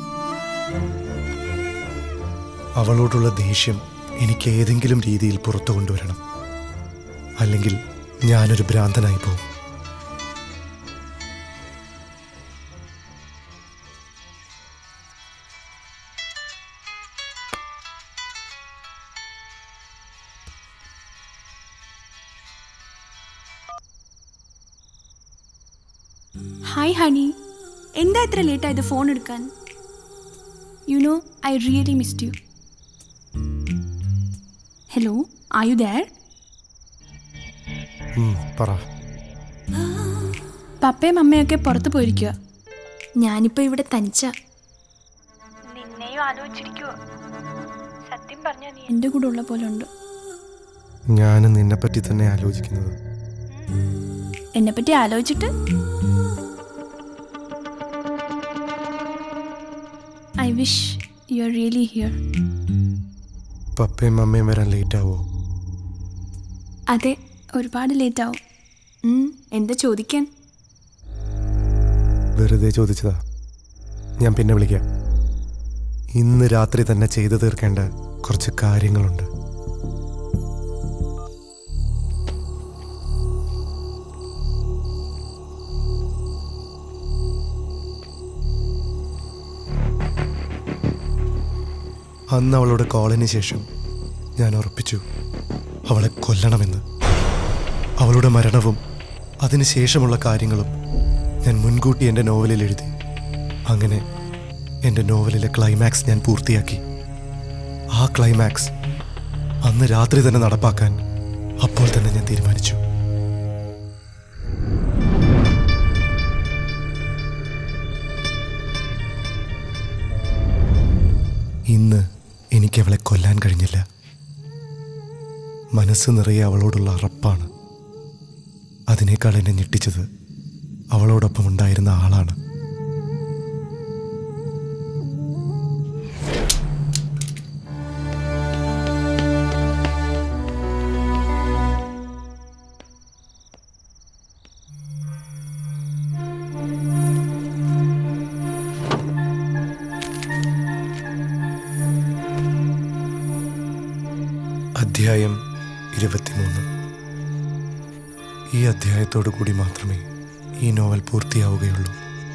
അവളോടുള്ള ദേഷ്യം എനിക്ക് ഏതെങ്കിലും രീതിയിൽ പുറത്തു കൊണ്ടുവരണം അല്ലെങ്കിൽ ഞാനൊരു ഭ്രാന്തനായി പോകും ഹായ് ഹണി എന്താ ഇത്ര ലേറ്റ് ആയത് ഫോൺ എടുക്കാൻ you know I really missed you hello are you there ഉം, പറ പപ്പയും അമ്മയൊക്കെ പുറത്ത് പോയിരിക്കുക ഞാനിപ്പോ ഇവിടെ തനിച്ച നിന്നെയും ആലോചിച്ചിരിക്കുവോ സത്യം പറഞ്ഞ നീ എന്റെ കൂടെ ഉള്ള പോലെ ഉണ്ട് ഞാനും നിന്നെപ്പറ്റി തന്നെ ആലോചിക്കുന്നത് എന്നെ പറ്റി ആലോചിച്ചിട്ട് I wish you are really here പപ്പയും അമ്മയും വരാൻ ലേറ്റ് ആവോ അതെ ഒരുപാട് ലേറ്റ് ആവും ഉം, എന്താ ചോദിക്കാൻ വെറുതെ ചോദിച്ചതാ ഞാൻ പിന്നെ വിളിക്കാം ഇന്ന് രാത്രി തന്നെ ചെയ്തു തീർക്കേണ്ട കുറച്ച് കാര്യങ്ങളുണ്ട് അന്ന് അവളുടെ കോളിന് ശേഷം ഞാൻ ഉറപ്പിച്ചു അവളെ കൊല്ലണമെന്ന് അവളുടെ മരണവും അതിനുശേഷമുള്ള കാര്യങ്ങളും ഞാൻ മുൻകൂട്ടി എൻ്റെ നോവലിൽ എഴുതി അങ്ങനെ എൻ്റെ നോവലിലെ ക്ലൈമാക്സ് ഞാൻ പൂർത്തിയാക്കി ആ ക്ലൈമാക്സ് അന്ന് രാത്രി തന്നെ നടപ്പാക്കാൻ അപ്പോൾ തന്നെ ഞാൻ തീരുമാനിച്ചു ഇന്ന് എനിക്ക് അവളെ കൊല്ലാൻ കഴിഞ്ഞില്ല മനസ്സ് നിറയെ അവളോടുള്ള അറപ്പാണ് അതിനേക്കാൾ എന്നെ ഞെട്ടിച്ചത് അവളോടൊപ്പം ഉണ്ടായിരുന്ന ആളാണ് അധ്യായം ഇരുപത്തിമൂന്ന് ഈ അധ്യായത്തോടു കൂടി മാത്രമേ ഈ നോവൽ പൂർത്തിയാവുകയുള്ളൂ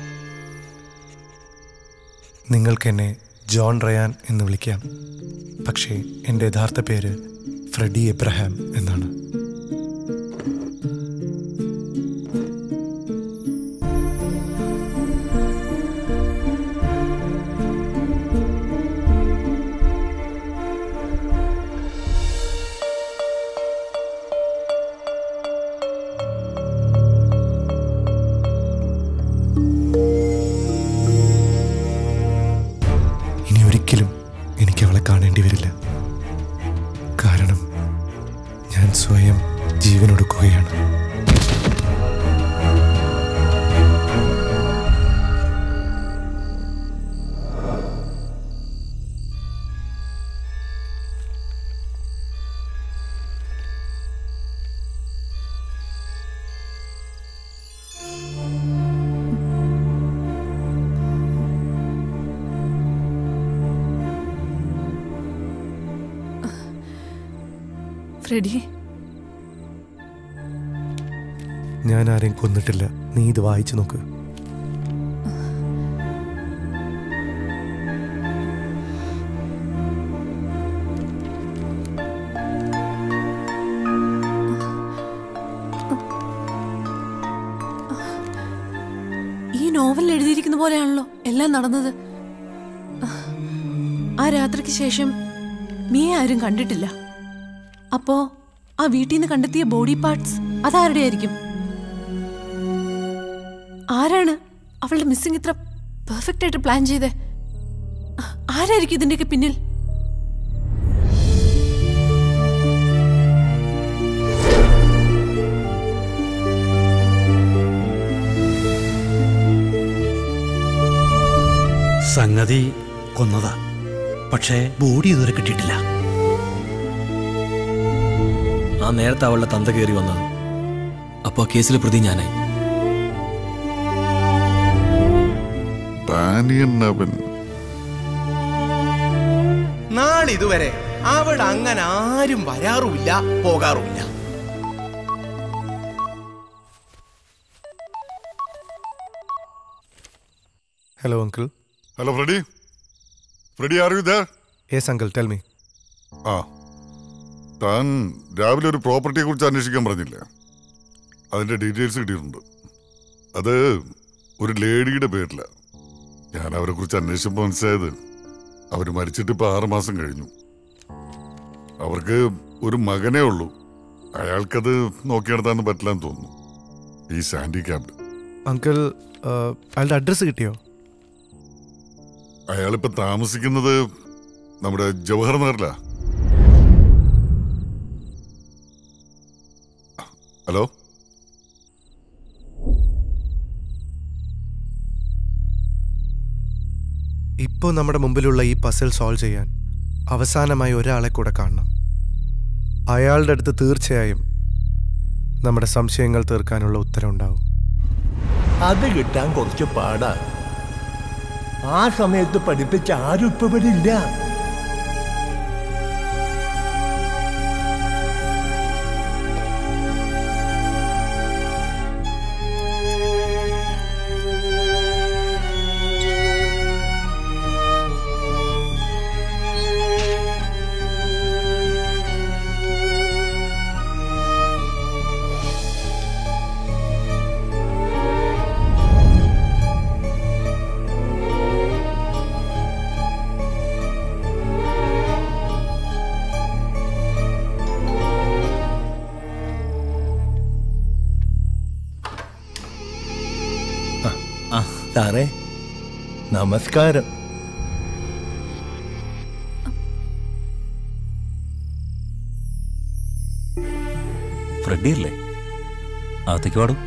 നിങ്ങൾക്കെന്നെ ജോൺ റയാൻ എന്ന് വിളിക്കാം പക്ഷേ എൻ്റെ യഥാർത്ഥ പേര് ഫ്രെഡി എബ്രഹാം എന്നാണ് ഇനി ഒരിക്കലും എനിക്ക് അവളെ കാണേണ്ടി വരില്ല കാരണം ഞാൻ സ്വയം ജീവനൊടുക്കുകയാണ് ഫ്രെഡി ഞാൻ ആരെയും കൊന്നിട്ടില്ല നീ ഇത് വായിച്ചു നോക്ക് നോവലിൽ എഴുതിയിരിക്കുന്ന പോലെയാണല്ലോ എല്ലാം നടന്നത് ആ രാത്രിക്ക് ശേഷം മിയെ ആരും കണ്ടിട്ടില്ല അപ്പോ ആ വീട്ടിൽ നിന്ന് കണ്ടെത്തിയ ബോഡി പാർട്സ് അതാരുടെ ആയിരിക്കും ആരാണ് അവളുടെ മിസ്സിംഗ് ഇത്ര പെർഫെക്റ്റ് ആയിട്ട് പ്ലാൻ ചെയ്തേ ആരായിരിക്കും ഇതിന്റെയൊക്കെ പിന്നിൽ സംഗതി കൊന്നതാ പക്ഷേ ബോഡി ഇതുവരെ കിട്ടിയിട്ടില്ല ആ നേരത്തെ അവളുടെ തന്ത കയറി വന്നത് അപ്പോൾ ആ കേസിലെ പ്രതി ഞാനായി ഡാനിയൻ അവൻ നാളിതുവരെ അവിടെ അങ്ങനെ ആരും വരാറുമില്ല പോകാറുമില്ല hello uncle hello Freddy Freddy are you there yes uncle tell me ആ താൻ രാവിലെ ഒരു പ്രോപ്പർട്ടിയെ കുറിച്ച് അന്വേഷിക്കാൻ പറഞ്ഞില്ലേ അതിന്റെ ഡീറ്റെയിൽസ് കിട്ടിയിട്ടുണ്ട് അത് ഒരു ലേഡിയുടെ പേരില ഞാൻ അവരെ കുറിച്ച് അന്വേഷിച്ചപ്പോൾ മനസ്സിലായത് അവർ മരിച്ചിട്ട് ഇപ്പൊ ആറ് മാസം കഴിഞ്ഞു അവർക്ക് ഒരു മകനേ ഉള്ളൂ അയാൾക്കത് നോക്കി നടത്താൻ പറ്റില്ലെന്ന് തോന്നുന്നു ഈ സാൻഡി ക്യാബ് അങ്കിൾ അയാളുടെ അഡ്രസ്സ് കിട്ടിയോ അയാളിപ്പോ താമസിക്കുന്നത് നമ്മുടെ ജവഹർ നഗറിലാ ഹലോ ഇപ്പോൾ നമ്മുടെ മുമ്പിലുള്ള ഈ പസിൽ സോൾവ് ചെയ്യാൻ അവസാനമായി ഒരാളെ കൂടെ കാണണം അയാളുടെ അടുത്ത് തീർച്ചയായും നമ്മുടെ സംശയങ്ങൾ തീർക്കാനുള്ള ഉത്തരം ഉണ്ടാവും അത് കിട്ടാൻ കുറച്ച് പാടാ ആ സമയത്ത് പഠിപ്പിച്ച ആരും ഇപ്പൊ ഇവിടെ ഇല്ല ആ സാറേ നമസ്കാരം ഫ്രെഡി അല്ലേ അകത്തേക്ക് പാടും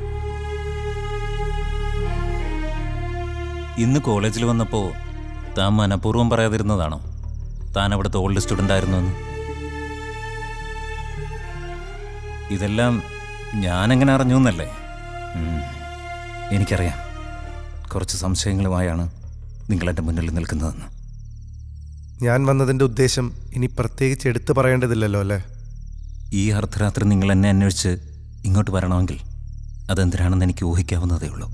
ഇന്ന് കോളേജിൽ വന്നപ്പോൾ താൻ മനഃപൂർവ്വം പറയാതിരുന്നതാണോ താൻ അവിടുത്തെ ഓൾഡ് സ്റ്റുഡൻ്റ് ആയിരുന്നു എന്ന് ഇതെല്ലാം ഞാനെങ്ങനെ അറിഞ്ഞു എന്നല്ലേ ഉം. എനിക്കറിയാം കുറച്ച് സംശയങ്ങളുമായാണ് നിങ്ങൾ എൻ്റെ മുന്നിൽ നിൽക്കുന്നതെന്ന് ഞാൻ വന്നതിൻ്റെ ഉദ്ദേശം ഇനി പ്രത്യേകിച്ച് എടുത്തു പറയേണ്ടതില്ലല്ലോ അല്ലേ ഈ അർദ്ധരാത്രി നിങ്ങൾ എന്നെ അന്വേഷിച്ച് ഇങ്ങോട്ട് വരണമെങ്കിൽ അതെന്തിനാണെന്ന് എനിക്ക് ഊഹിക്കാവുന്നതേ ഉള്ളൂ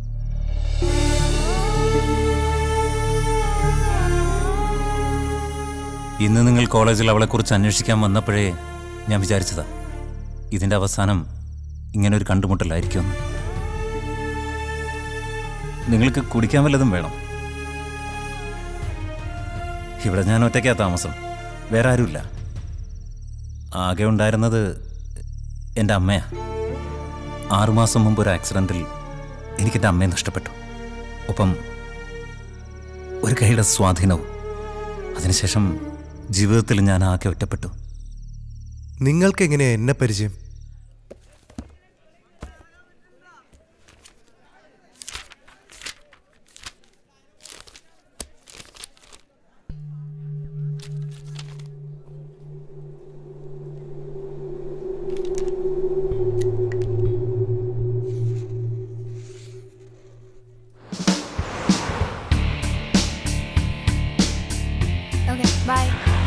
ഇന്ന് നിങ്ങൾ കോളേജിൽ അവളെക്കുറിച്ച് അന്വേഷിക്കാൻ വന്നപ്പോഴേ ഞാൻ വിചാരിച്ചതാ ഇതിൻ്റെ അവസാനം ഇങ്ങനെ ഒരു കണ്ടുമുട്ടലായിരിക്കുമെന്ന് നിങ്ങൾക്ക് കുടിക്കാൻ വല്ലതും വേണം ഇവിടെ ഞാൻ ഒറ്റയ്ക്കാ താമസം വേറെ ആരുമില്ല ആകെ ഉണ്ടായിരുന്നത് എൻ്റെ അമ്മയാ ആറുമാസം മുമ്പ് ഒരു ആക്സിഡൻറ്റിൽ എനിക്കെൻ്റെ അമ്മയെ നഷ്ടപ്പെട്ടു ഒപ്പം ഒരു കൈയുടെ സ്വാധീനവും അതിനുശേഷം ജീവിതത്തിൽ ഞാൻ ആകെ ഒറ്റപ്പെട്ടു നിങ്ങൾക്ക് എങ്ങനെയാ എന്നെ പരിചയം ഓക്കെ ബൈ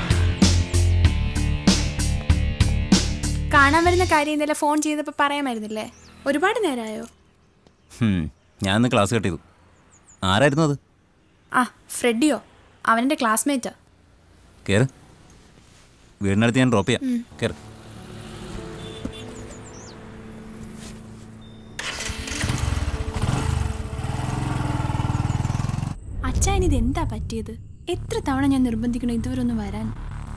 കാണാൻ വരുന്ന കാര്യം ഇന്നലെ ഫോൺ ചെയ്തപ്പോൾ പറയാമായിരുന്നില്ലേ ഒരുപാട് നേരമായോ ഹും, ഞാൻ ഇന്ന് ക്ലാസ് കട്ട് ചെയ്തു ആരായിരുന്നു അത് ആ ഫ്രെഡിയോ അവൻ്റെ ക്ലാസ്മേറ്റാ കയറ് വീടിനടുത്ത് ഞാൻ ഡ്രോപ്പ് ചെയ്യാം ഉം. കയറ് ഇതിനെന്താ പറ്റിയത് എത്ര തവണ ഞാൻ നിർബന്ധിക്കണം ഇതുവരെ ഒന്ന് വരാൻ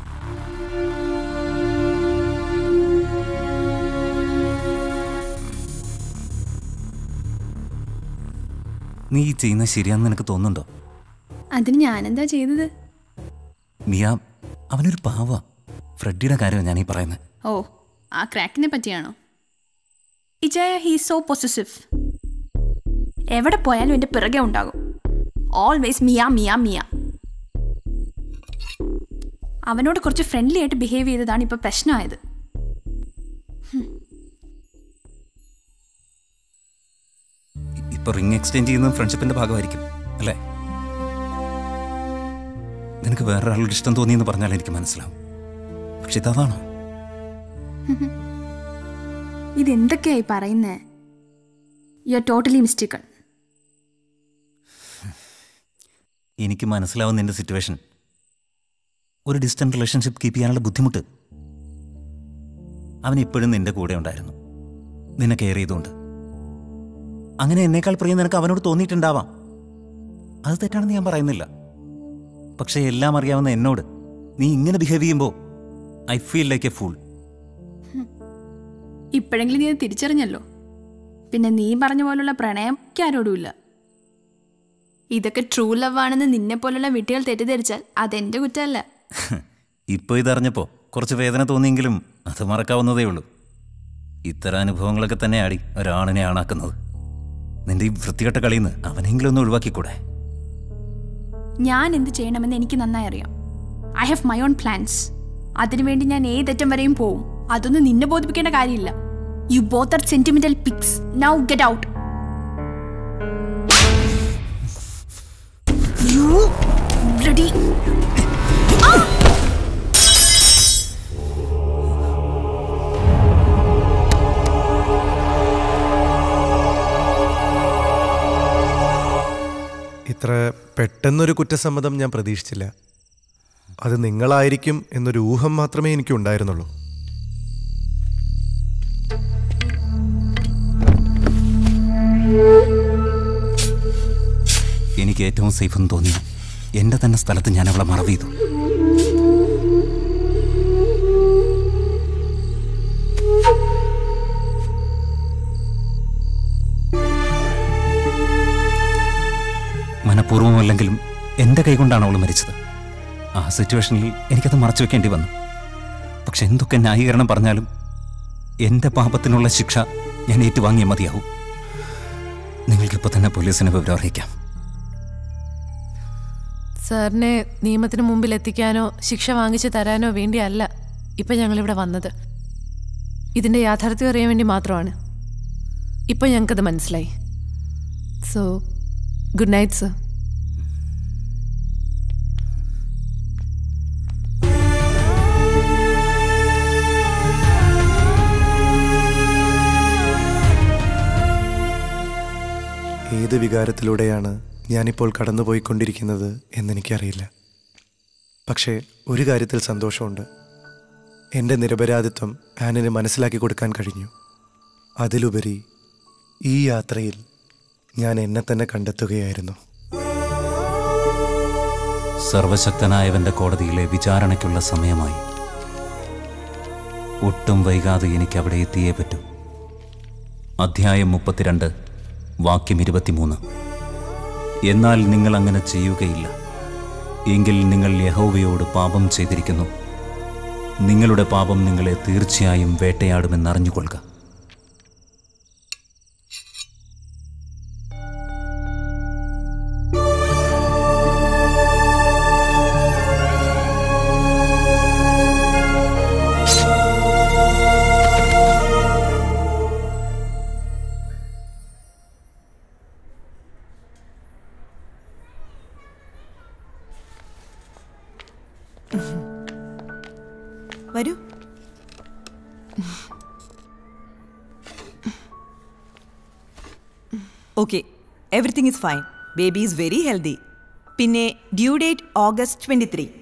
നീ ഈ ചെയ്യുന്നത് ശരിയാണെന്ന് നിനക്ക് തോന്നുന്നുണ്ടോ അതിന് ഞാനെന്താ ചെയ്തത് മിയ അവനൊരു പാവ ഫ്രെഡിയുടെ കാര്യമാണ് ഞാൻ ഈ പറയുന്നത് ഓ ആ ക്രാക്കിനെ പറ്റിയാണോ ഇജയ ഹീ സോ പൊസസീവ് എവിടെ പോയാലും എൻ്റെ പിറകെ ഉണ്ടാകും ഓൾവേസ് മിയ മിയ മിയ അവനോട് കുറച്ച് ഫ്രണ്ട്ലി ആയിട്ട് ബിഹേവ് ചെയ്തതാണ് ഇപ്പോൾ പ്രശ്നമായത് ഇപ്പൊ റിംഗ് എക്സ്ചേഞ്ച് ചെയ്യുന്നത് ഫ്രണ്ട്ഷിപ്പിന്റെ ഭാഗമായിരിക്കും അല്ലേ നിനക്ക് വേറൊരാളോട് ഇഷ്ടം തോന്നിയെന്ന് പറഞ്ഞാൽ എനിക്ക് മനസ്സിലാവും പക്ഷെ ഇതാണോ ഇതെന്തൊക്കെയായി പറയുന്നേ യു ആർ ടോട്ടലി മിസ്റ്റേക്കൺ എനിക്ക് മനസ്സിലാവും നിന്റെ സിറ്റുവേഷൻ ഒരു ഡിസ്റ്റന്റ് റിലേഷൻഷിപ്പ് കീപ്പ് ചെയ്യാനുള്ള ബുദ്ധിമുട്ട് അവൻ ഇപ്പോഴും നിന്റെ കൂടെ ഉണ്ടായിരുന്നു നിന്നെ കെയർ ചെയ്തുകൊണ്ട് അങ്ങനെ എന്നേക്കാൾ പ്രിയം നിനക്ക് അവനോട് തോന്നിയിട്ടുണ്ടാവാം അത് തെറ്റാണെന്ന് ഞാൻ പറയുന്നില്ല പക്ഷേ എല്ലാം അറിയാവുന്ന എന്നോട് നീ ഇങ്ങനെ ബിഹേവ് ചെയ്യുമ്പോൾ I feel like a fool ഇപ്പോഴെങ്കിലും നീ അത് തിരിച്ചറിഞ്ഞല്ലോ പിന്നെ നീ പറഞ്ഞ പോലുള്ള പ്രണയം എനിക്ക് ആരോടുമില്ല ഇതൊക്കെ ട്രൂ ലവ് ആണെന്ന് നിന്നെ പോലുള്ള വിട്ടികൾ തെറ്റിദ്ധരിച്ചാൽ അതെന്റെ കുറ്റമല്ല ഇപ്പോൾ ഇതറിഞ്ഞപ്പോൾ കുറച്ച് വേദന തോന്നിയെങ്കിലും അത് മറക്കാവുന്നതേ ഉള്ളൂ ഇത്തരം അനുഭവങ്ങളൊക്കെ തന്നെയാടി ഒരാണിനെ ആണാക്കുന്നത് നിന്റെ ഈ വൃത്തികെട്ട കളിയിൽ നിന്ന് അവനെങ്കിലും ഒന്ന് ഒഴിവാക്കിക്കൂടെ ഞാൻ എന്ത് ചെയ്യണമെന്ന് എനിക്ക് നന്നായി അറിയാം I have my own plans അതിനുവേണ്ടി ഞാൻ ഏതറ്റം വരെയും പോവും അതൊന്നും നിന്നെ ബോധിപ്പിക്കേണ്ട കാര്യമില്ല you both are sentimental pigs now get out you bloody ഇത്ര പെട്ടെന്നൊരു കുറ്റസമ്മതം ഞാൻ പ്രതീക്ഷിച്ചില്ല അത് നിങ്ങളായിരിക്കും എന്നൊരു ഊഹം മാത്രമേ എനിക്ക് ഉണ്ടായിരുന്നുള്ളൂ എനിക്ക് ഏറ്റവും സേഫ് എന്ന് തോന്നി എൻ്റെ തന്നെ സ്ഥലത്ത് ഞാൻ അവളെ മറവ് ചെയ്തു മനഃപൂർവ്വമല്ലെങ്കിലും എൻ്റെ കൈകൊണ്ടാണ് അവൾ മരിച്ചത് ആ സിറ്റുവേഷനിൽ എനിക്കത് മറച്ചു വെക്കേണ്ടി വന്നു പക്ഷെ എന്തൊക്കെ ന്യായീകരണം പറഞ്ഞാലും എൻ്റെ പാപത്തിനുള്ള ശിക്ഷ ഞാൻ ഏറ്റുവാങ്ങിയേ മതിയാവും നിങ്ങൾക്കിപ്പോൾ തന്നെ പോലീസിനെ വിവരം അറിയിക്കാം സാറിനെ നിയമത്തിന് മുമ്പിൽ എത്തിക്കാനോ ശിക്ഷ വാങ്ങിച്ചു തരാനോ വേണ്ടിയല്ല ഇപ്പം ഞങ്ങളിവിടെ വന്നത് ഇതിൻ്റെ യാഥാർത്ഥ്യം അറിയാൻ വേണ്ടി മാത്രമാണ് ഇപ്പം ഞങ്ങൾക്കത് മനസ്സിലായി സോ ഗുഡ് നൈറ്റ് സർ ഏത് വികാരത്തിലൂടെയാണ് ഞാനിപ്പോൾ കടന്നുപോയിക്കൊണ്ടിരിക്കുന്നത് എന്നെനിക്കറിയില്ല പക്ഷേ ഒരു കാര്യത്തിൽ സന്തോഷമുണ്ട് എൻ്റെ നിരപരാധിത്വം ആനിന് മനസ്സിലാക്കി കൊടുക്കാൻ കഴിഞ്ഞു അതിലുപരി ഈ യാത്രയിൽ ഞാൻ എന്നെ തന്നെ കണ്ടെത്തുകയായിരുന്നു സർവശക്തനായവന്റെ കോടതിയിലെ വിചാരണയ്ക്കുള്ള സമയമായി ഒട്ടും വൈകാതെ എനിക്ക് അവിടെ എത്തിയേ പറ്റൂ അധ്യായം മുപ്പത്തിരണ്ട് വാക്യം ഇരുപത്തിമൂന്ന് എന്നാൽ നിങ്ങൾ അങ്ങനെ ചെയ്യുകയില്ല എങ്കിൽ നിങ്ങൾ യഹോവയോട് പാപം ചെയ്തിരിക്കുന്നു നിങ്ങളുടെ പാപം നിങ്ങളെ തീർച്ചയായും വേട്ടയാടുമെന്നറിഞ്ഞുകൊള്ളുക വരൂ okay everything is fine baby is very healthy പിന്നെ due date August twenty three